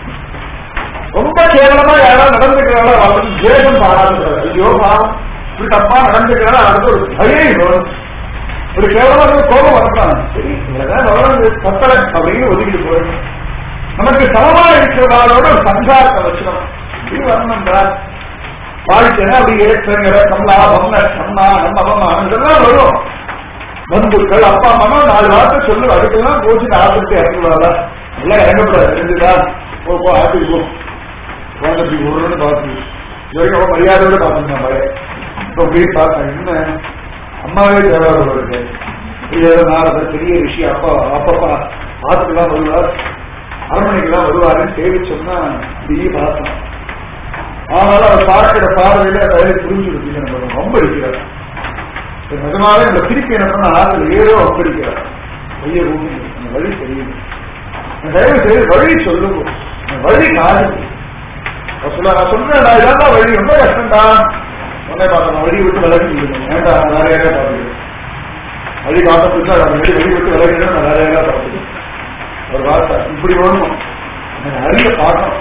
S2: ரொம்ப கேவலமா யாராவது நடந்துக்கிறாரோ அவளுக்கு துவேஷம் பாராட்டுறாரு ஐயோ பாவம் இப்படி தப்பா நடந்துக்கிறாரோ அவருக்கு ஒரு பயம் வரும் ஒரு கேவலமா இருக்க கோபம் வரலாம் சரி இவ்வளவுதான் வளர்ந்து பத்தலை அப்படின்னு ஒதுக்கிட்டு போயிடும் நமக்கு சமமா இருக்கிறவாளோட ஒரு சங்காரத்தை வச்சிடும் இது வரணும்டா வாழ்க்கைனா அப்படி ஏற்றங்கிற கமலா பொம்மை கம்மா நம்ம அவமானம் இதெல்லாம் வரும் பந்துக்கள் அப்பா அம்மா நாலு வார்த்தை சொல்லு அதுக்கெல்லாம் போச்சு ஆபத்து இறங்குவாளா எல்லாம் இறங்கக்கூடாது தெரிஞ்சுதா போ போ ஆட்டுக்கு போ குழந்தை ஒருன்னு பார்த்து இது வரைக்கும் அவன் மரியாதையோட பார்த்துருந்தேன் பையன் இப்போ போய் பார்த்தேன் என்ன அம்மாவே தேவையான இருக்கு இது ஏதோ நாலு பெரிய விஷயம் அப்பா அப்பப்பா ஆத்துக்கெல்லாம் வருவார் அரண்மனைக்கெல்லாம் வருவாருன்னு தேடி சொன்னா இப்படியே பார்த்தோம் ஆனாலும் அவர் பார்க்கிற பார்வையில கையில புரிஞ்சு நம்ம ரொம்ப இருக்கிறார் நிஜமாவே இந்த திருப்பி என்ன பண்ண ஆத்துல ஏதோ அப்படிக்கிறார் ஐய ரூபி அந்த வழி தெரியுது தயவு செய்து வழி சொல்லுங்க அந்த வழி காது சொல்ல நான் சொல்றேன் நான் இதான் வழி ரொம்ப கஷ்டம்டா உடனே பார்த்தா வழி விட்டு விலகி வேண்டாம் நான் வேற யாரா பார்த்துக்கிறேன் வழி காட்ட அந்த வழி வழி விட்டு விலகிடும் நான் வேற யாரா பார்த்துக்கிறேன் ஒரு வார்த்தை இப்படி வேணும் எனக்கு அரிய பார்க்கணும்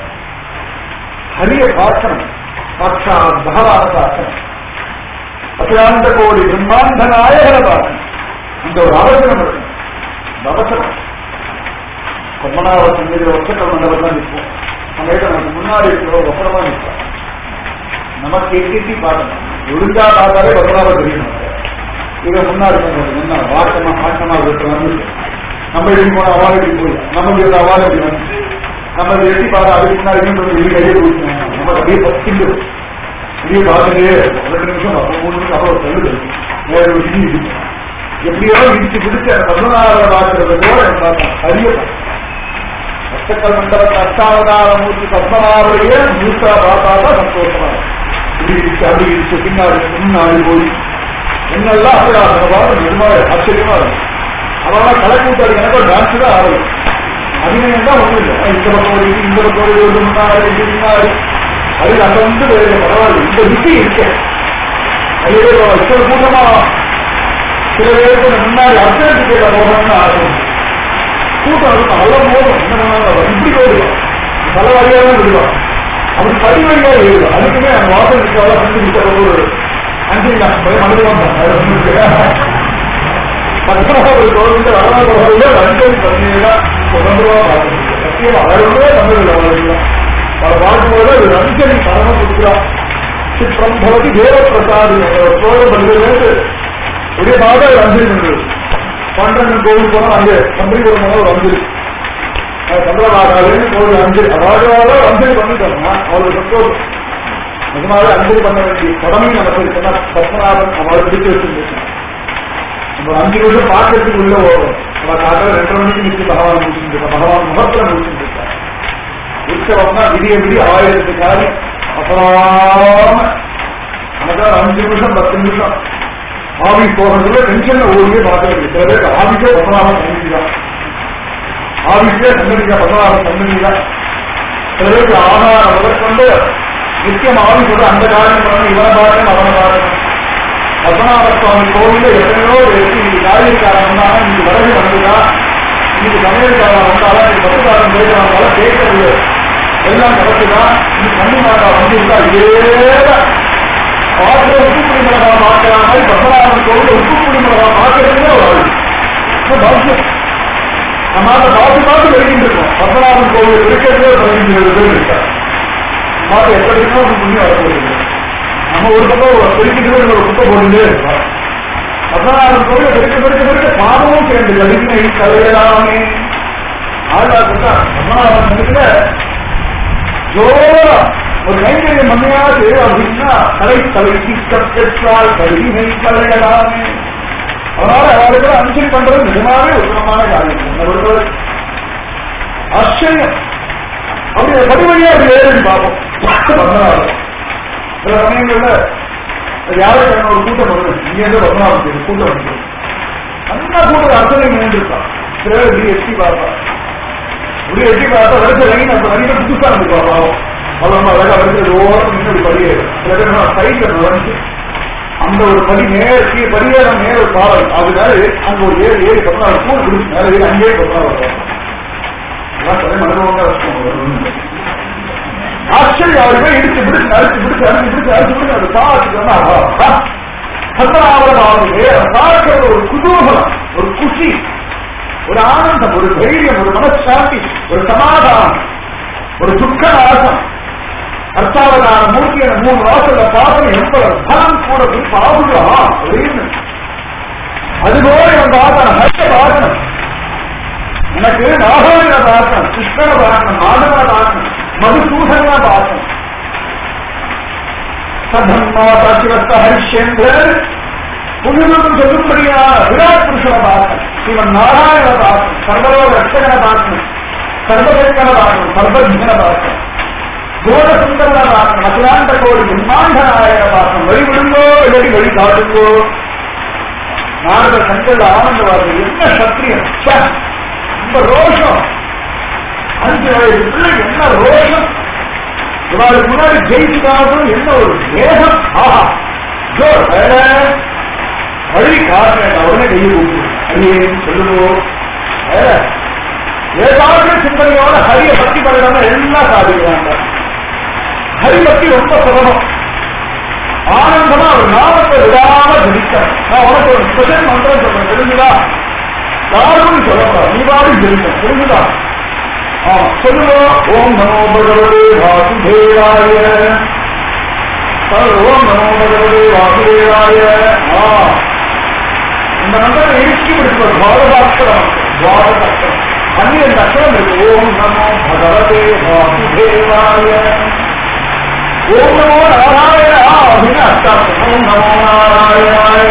S2: அரிய பார்க்கணும் பக்ஷா பகவான பார்க்கணும் அகிலாண்ட கோடி பிரம்மாண்ட நாயகனை பார்க்கணும் இந்த ஒரு அவசரம் இருக்கு இந்த அவசரம் பத்மநாப சந்நிதி ஒற்றை மண்டபம் தான் நிற்போம் சமயத்தை நமக்கு முன்னாடி இருக்கிற ஒப்பரமா நிற்போம் நமக்கு எட்டி எட்டி பார்க்கணும் ஒழுங்கா பார்த்தாலே பத்மநாப தெரியும் இதை முன்னாடி என்ன வாட்டமா பாட்டமா வந்து நம்ம எப்படி போன அவார்டு எப்படி போய் நமக்கு இந்த அவார்டு எப்படி வந்து நம்ம இதை எட்டி பார்த்தா அதுக்கு முன்னாடி இன்னும் இது கையை கொடுக்கணும் நம்ம அப்படியே பத்திண்டு அப்படியே பார்த்துட்டு ரெண்டு நிமிஷம் அப்போ மூணு நிமிஷம் அவ்வளவு தள்ளுது வேற ஒரு இடி இருக்கு எப்படியோ இடிச்சு பிடிச்சு அந்த பதினாறு பார்க்கறத கூட எனக்கு பார்த்தேன் அரிய அஷ்டக்கல் மண்டலத்தை அஷ்டாவதார மூர்த்தி பத்மநாபரையே மூத்தா பார்த்தா தான் சந்தோஷமா இப்படி இடிச்சு அப்படி இடிச்சு பின்னாடி முன்னாடி போய் என்னெல்லாம் அப்படி பார்த்து நிர்மலை ஆச்சரியமா இருக்கும் அவெல்லாம் கலை கூட்டாளி எனக்கு டான்ஸ் தான் ஆரம்பம் அபிநயம் தான் ஒண்ணும் இல்லை இந்த பக்கம் ஒரு இந்த பக்கம் ஒரு இது முன்னாடி இது முன்னாடி அது அங்க வந்து வேற பரவாயில்ல இந்த விதி இருக்கு அது சில கூட்டமா சில பேருக்கு முன்னாடி அர்த்தத்துக்கு கேட்க போகணும்னு ஆகும் கூட்டம் இருக்கும் நல்ல போதும் என்ன பண்ணாலும் இப்படி போயிடும் பல வழியாக விடுவான் அப்படி படி வழியாக எழுதும் அதுக்குமே அந்த வாசல் இருக்காத செஞ்சு ஒரு அஞ்சு மனதுவான் பத்மநாபர் கோவிந்த வரலாறு ரஞ்சன் பண்ணியா சுதந்திரமா பார்க்கணும் சத்தியம் அவருமே தமிழ் அவர்கள் பல பார்க்கும்போது அது ரஞ்சனி பரம கொடுக்கிறார் சித்திரம் பவதி தேவ பிரசாதி சோழ பண்டிகைக்கு ஒரே மாதா ரஞ்சனி பண்றது பண்டங்கன் கோவில் போனா அங்கே சந்திரிபுரம் போனா ஒரு அஞ்சலி சந்திரபாகாலேன்னு கோவில் அஞ்சலி அவாஜால அஞ்சலி பண்ணிட்டோம்னா அவளுக்கு சந்தோஷம் நிஜமாவே அஞ்சலி பண்ண வேண்டிய கடமை நமக்கு இருக்குன்னா பத்மநாபன் அவளை பிடிச்சு வச்சிருந்துச்சு நம்ம அஞ்சு நிமிஷம் பார்க்கறதுக்கு உள்ள போகும் நம்ம காட்டில் ரெண்டரை மணிக்கு நிச்சு பகவான் முடிச்சுட்டு பகவான் முகத்துல முடிச்சுட்டு இருக்கார் உற்சவம்னா விடிய விடிய ஆயிரத்து காரி அப்புறம் நமக்கு அஞ்சு நிமிஷம் பத்து நிமிஷம் ஆபீஸ் போகிறதுல டென்ஷன்ல ஓடியே பார்க்க வேண்டிய சில பேருக்கு ஆபீஸே பத்மநாபம் சன்னதி தான் ஆபீஸே சன்னதி தான் பத்மநாபம் சன்னதி தான் சில பேருக்கு ஆகாரம் முதற்கொண்டு நித்தியம் ஆபீஸோட அந்த காரியம் பண்ணணும் இவனை பாருங்க அவனை பாருங்க பத்மநாப சுவாமி கோவில எத்தனையோ இன்னைக்கு காரியக்காரன் வந்தாங்க இன்னைக்கு வரகு வந்துதா இன்னைக்கு சமையல்காரன் வந்தாலும் இன்னைக்கு பத்துக்காரன் பேசுறாங்க கேட்கறது எல்லாம் நடக்குதா இன்னைக்கு கண்ணி மாட்டா வந்திருந்தா இதேதான் பாத்திர உப்பு புளி மிளகா பார்க்கிற மாதிரி பத்மநாபன் கோவில் உப்பு புளி மிளகா பார்க்கறதுமே ஒரு ஆள் பாக்கியம் நம்ம அதை பார்த்து பார்த்து வெளிக்கிட்டு இருக்கோம் பத்மநாபன் கோவில் இருக்கிறதே பதினஞ்சு பேர் இருக்காங்க பார்த்து எத்தனை பேரும் புண்ணியம் வரப்போகுது நம்ம ஒரு பக்கம் பெருக்கிட்டு ஒரு குப்பை போட்டுட்டே இருக்கோம் பதினாறு கோயில் பெருக்க பெருக்க பெருக்க பாவமும் சேர்ந்து கடிமை கலையலாமே ஆழ்வார் பதினாறு ஜோரா ஒரு கைங்கரியம் மண்ணையாது அப்படின்னா கலை தலைக்கு கற்றால் கடிமை கலையலாமே அதனால அவளுக்கு அஞ்சலி பண்றது நிஜமாவே உத்தமமான காரியம் என்ன பொறுத்தவரை ஆச்சரியம் அப்படி படி வழியா அப்படி ஏறி பார்ப்போம் பதினாறு சில சமயங்கள்ல யாருக்கு ஒரு கூட்டம் வருது இங்க இருந்து பத்மநாபம் கூட்டம் வந்து அந்த கூட்டம் அர்த்தனை நின்றுருக்கான் சில பேர் இப்படி எட்டி பார்த்தா இப்படி எட்டி பார்த்தா வரிசை லைன் அப்ப நிறைய புதுசா இருந்து பார்ப்பாவும் அவ்வளவு அழகா வரிசை ஓரம் நின்று படியே சில பேர் சைட்ல நுழைஞ்சு அந்த ஒரு படி நேர் கீழே படியேறம் நேர் ஒரு பாலம் அதனால அங்க ஒரு ஏழு ஏழு பதினாறு கூழ் குடிச்சு மேல ஏறி அங்கேயே பதினாறு வரும் இதெல்லாம் சொல்ல மனதோட வரும் ஆச்சரியம் அவர் போய் இடிச்சு பிடிச்சு அடிச்சு பிடிச்சு அடிச்சு பிடிச்சு அடிச்சு பிடிச்சு அதை பார்த்துட்டு வந்தா ஆஹா, சந்திராவரம் ஆகுது அதை பார்க்கறது ஒரு குதூகலம் ஒரு குஷி ஒரு ஆனந்தம் ஒரு தைரியம் ஒரு மனசாந்தி ஒரு சமாதானம் ஒரு துக்க நாசம் அர்த்தாவதான மூர்த்தியை மூணு வாசல்ல பார்க்கணும் எவ்வளவு பலம் கூட போய் பாதுகா அப்படின்னு அதுபோல இவன் பார்க்கணும் ஹரிய பார்க்கணும் எனக்கு நாகாயன பார்க்கணும் கிருஷ்ணனை பார்க்கணும் மாதவனை பார்க்கணும் மதுசூதனை பார்க்கணும் சதன்மாதா சிவஸ்த ஹரிஷேந்திரர் புனிதம் சொல்லும்படியா விராட் புருஷனை பார்க்கணும் இவன் நாராயண பார்க்கணும் சர்வலோக ரட்சகனை பார்க்கணும் சர்வசங்கனை பார்க்கணும் சர்வஜனை பார்க்கணும் கோட சுந்தரனை பார்க்கணும் அகிலாண்ட கோடி பிரம்மாண்ட நாயகனை பார்க்கணும் வழி விடுங்கோ இல்லாட்டி வழி காட்டுங்கோ நாரத சங்கர ஆனந்தவாதி என்ன சத்தியம் ச்சே, ரொம்ப ரோஷம் அஞ்சு வயது பிள்ளை என்ன ரோஷம் இவாளுக்கு முன்னாடி ஜெயிச்சுக்காகவும் என்ன ஒரு வேகம் ஆஹா ஜோ வேற வழி காட்டுறேன் உடனே கையை கூப்பிடு அடியே சொல்லுவோம் வேற ஏதாவது சிந்தனையோட ஹரிய பக்தி பண்ணாம எல்லாம் சாதிக்கிறாங்க ஹரி பக்தி ரொம்ப சுலபம் ஆனந்தமா ஒரு நாமத்தை விடாம ஜெயிக்க நான் உனக்கு ஒரு ஸ்பெஷல் மந்திரம் சொல்றேன் தெரிஞ்சுதா யாரும் சொல்லக்கூடாது நீ பாடி ஜெயிக்க தெரிஞ்சுதா ஆமா சொல்லுவோம் ஓம் நமோ பகவதே வாசுதேவாய ஓம் நமோ பகவதே வாசுதேவாய ஆ இந்த மந்திரம் இறுக்கி பிடிப்பது பாரதாட்சரம் பாரதாட்சரம் பன்னிரண்டு அக்ஷரம் இருக்கு ஓம் நமோ பகவதே வாசுதேவாய ஓம் நமோ நாராயணா அப்படின்னு அர்த்தம் ஓம் நமோ நாராயணாய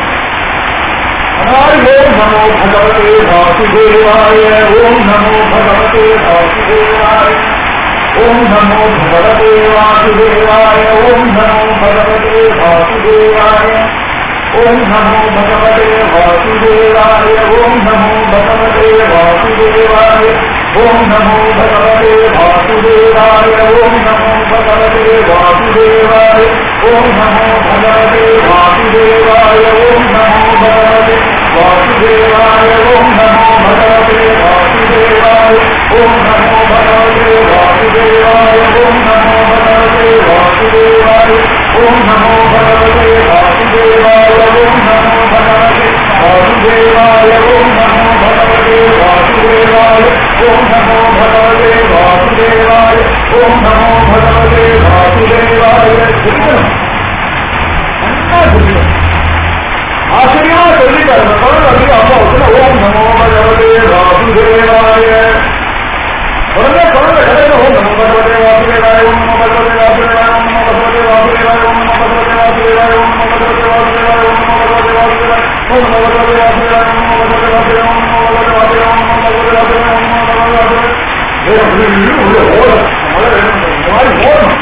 S2: அதாவது ஓம் நமோ பகவதே வாசுதேவாய ஓம் நமோ பகவதே வாசுதேவாய ஓம் நமோ பகவதே வாசுதேவாய ஓம் நமோ பகவதே வாசுதேவாய ஓம் நமோ பகவதே வாசுதேவாய ஓம் நமோ பகவதே வாசுதேவாய ஓம் நமோ பகவதே வாசுதேவாய ஓம் நமோ பகவதே வாசுதேவாய ஓம் நமோ பகவதே வாசுதேவாய ஓம் நமோ பகவதே வாசுதேவாய ஓம் நமோ பகவதே வாசுதேவாய ஓம் நமோ பகவதே வாசுதேவாய ஓம் நமோ பகவதே வாசுதேவாய ஓம் நமோ பகவதே வாசுதேவாய ஓம் நமோ பகவதே வாசுதேவாய ஓம் நமோ பகவதே வாசுதேவாய ஓம் நமோ பகவதே வாசுதேவாய ஓம் நமோ பகவதே வாசுதேவாய சொல்லணும் நல்லா சொல்லணும் ஆச்சரியமா சொல்லிட்டாரு அந்த குழந்தை வந்து அம்மா வந்து ஓம் நமோ பகவதே வாசுதேவாய உடனே குழந்தை கடையில் ஓம் நமோ பகவதே வாசுதேவாய ஓம் நமோ பகவதே வாசுதேவாய ஓம் நமோ பகவதே வாசுதேவாய ஓம் நமோ பகவதே வாசுதேவாய ஓம் நமோ பகவதே வாசுதேவாய ஓம் நமோ பகவதே வாசுதேவாய ஓம் நமோ பகவதே வாசுதேவாய ஓம் நமோ பகவதே வாசுதேவாய ஓம் நமோ பகவதே வாசுதேவாய ஓம் நமோ பகவதே வாசுதேவாய ஓம் நமோ பகவதே வாசுதேவாய ஏய், அப்படி இல்லை, உள்ள ஓடும் மழை வேணும் இந்த மாதிரி ஓடும்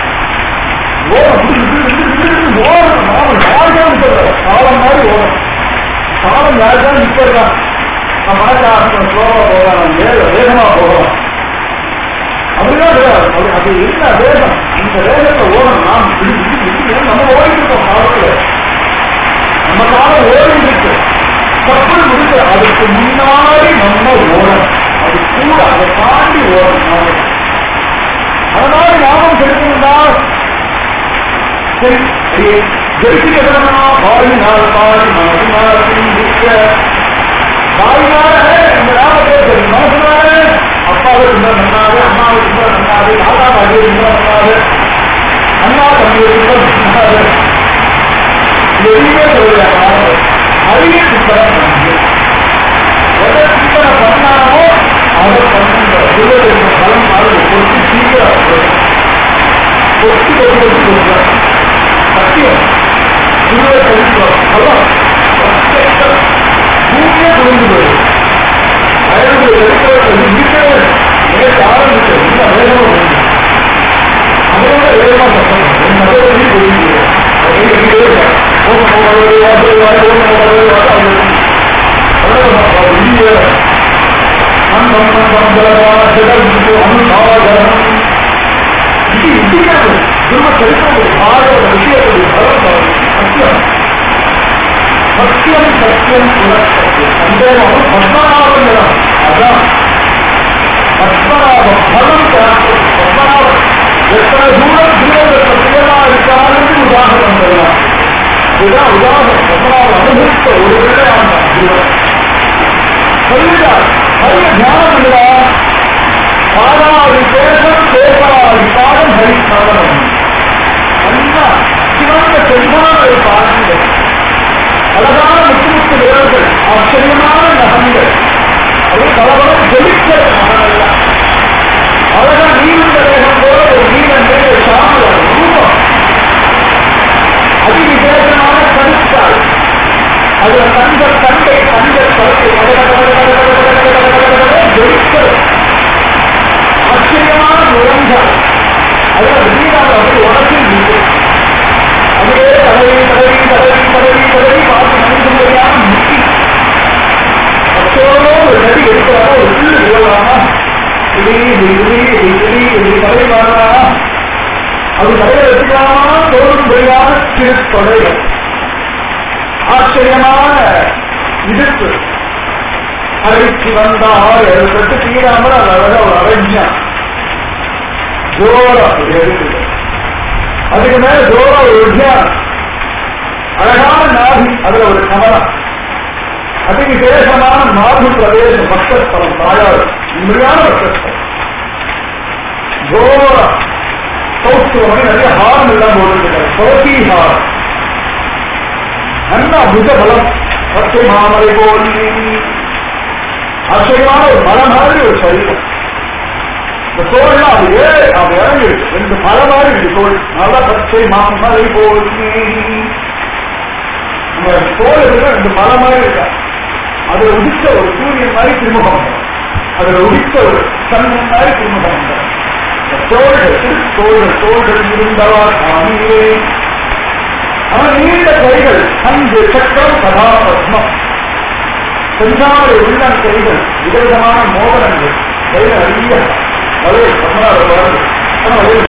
S2: ஓடும் ஓடும் நாம யாருக்காவது சொல்றேன் காலம் மாதிரி ஓடும் காலம் யாருக்காவது நிக்கிறதா நம்ம மனசாசனம் ஸ்லோவா போகலாம் வேக வேகமா போகலாம் அப்படிதான் கிடையாது அது அது என்ன வேகம் இந்த வேகத்தை ஓடணும் நாம் இப்படி இப்படி இப்படி நம்ம ஓடிட்டு இருக்கோம் காலத்துல நம்ம காலம் ஓடிட்டு இருக்கு தப்பு முடிச்சு அதுக்கு முன்னாடி நம்ம ஓடணும் அது கூட அதை தாண்டி ஓடணும் நாம. அதனால நாமும் செலுத்தணும்னா சரி சரி ஜெயிச்சுக்கணும்னா வாயினால் பாடி மனதினால் சிந்திக்க வாயினால இந்த நாமத்தை சரி மனசுனால அப்பாவை இருந்தா நன்னாது அம்மாவை இருந்தா நன்னாது தாத்தா பாட்டி இருந்தா நன்னாது அண்ணா தம்பி இருந்தா நன்னாது எதுவுமே சொல்லல அதிக சித்தனம் பண்ணு. எதை சித்தனை பண்ணாமோ அதை பண்ணுங்க குருவருக்கு பலம் மாறுது கொட்டி சீக்கிரம் வரும். கொட்டி கொட்டி கொட்டி கொடுக்குறாங்க சத்தியம் குருவை கழிக்கிறோம் பலம் பிரத்யக்ஷம். பூமியே குறைந்து போயிடும் வயது எடுக்கிறது வீட்டே நேற்று ஆரம்பிச்சு இன்னும் வேகமா போயிடும் அதோட வேகமா கட்டணும் என் மதவழி போயிடுது திரும்ப சரித்திரம் பாட விஷயத்துடைய பலம் சத்தியம் சத்தியம் சத்தியம் புனசத்தியம் சந்தேகம் பத்மநாபன் இடம் அதான் பத்மநாபம் பலம் தியாகம் பத்மநாபம் எத்தனை தூரம் தூரத்தை பிரியமா இருக்காருன்னு உதாரணம் சொல்லலாம் இதுதான் உதாரணம் பத்மநாபம் அனுபவித்த ஒரு விளையாண்டான் தூரம் சொல்லுகிறார் ஹரிய தியானம் இல்லா பாடாதி பேசம் பேசாதி பாடம் ஹரி சாதனம் நல்லா சிவந்த செல்வான பாடங்கள் அழகான முத்து முத்து விரல்கள் ஆச்சரியமான நகங்கள் அது பலபலம் ஜெலிக்கிற நகங்கள் அழகா நீண்ட வேகம் போல ஒரு நீளம் மேல சாமல ரூபம் அதிவிசேஷமான கருத்தாள் அதுல தங்க தண்டை தங்க கருத்தை ஜெயிக்கிறது ஆச்சரியமான முரங்கள் அதுல வீராக அப்படி உடச்சி இருக்கு அதுவே தடவி தடவி தடவி தடவி தடவி பார்த்து மனித முறையான முட்டி அச்சோட ஒரு நடி எடுக்கிறாரா ஒரு புல்லு விழலாமா இடி இடி இடி இடி தடவி வாழலாமா அது தலையில வச்சுக்கலாமா தோறும் முறையான திருத்தொடைகள் ஆச்சரியமான இடுப்பு அழைச்சி வந்தார் எழுத்து தீராமல் அது அழகா ஒரு அரஞ்சான் ஜோரா எடுக்குது அதுக்கு மேல ஜோரா ஒரு வித்தியானம் அழகான நாதி அதுல ஒரு கமலம் அதி விசேஷமான நாது பிரதேசம் பக்தஸ்தலம் தாயார் உண்மையான பக்தஸ்தலம் ஜோரா சௌத்துவமே நிறைய ஹாரம் எல்லாம் போட்டுருக்காரு சோதி ஹாரம் நல்ல புத பலம் பச்சை மாமலை போல் ஆச்சரியமான ஒரு மலை மாதிரி ஒரு சரீரம் இந்த தோல்லாம் அது ஏ அது இறங்கி இருக்கு ரெண்டு மலை மாதிரி இருக்கு தோல் நல்ல பச்சை மாமலை போல் நம்ம தோல் இருக்கிற ரெண்டு மலை மாதிரி இருக்கா அதுல உதித்த ஒரு சூரியன் மாதிரி திருமுகம் உண்டு. அதுல உதித்த ஒரு சந்திரன் மாதிரி திருமுகம் உண்டு. இந்த தோள்கள் தோள்கள் தோள்கள் இருந்தவா சாமியே அவன் நீண்ட கைகள் அஞ்சு சக்கரம் கதா பத்மம் செஞ்சாலை உள்ளம் கைகள் விதவிதமான மோதனங்கள் கைகள் அறிய வலை பத்மநாப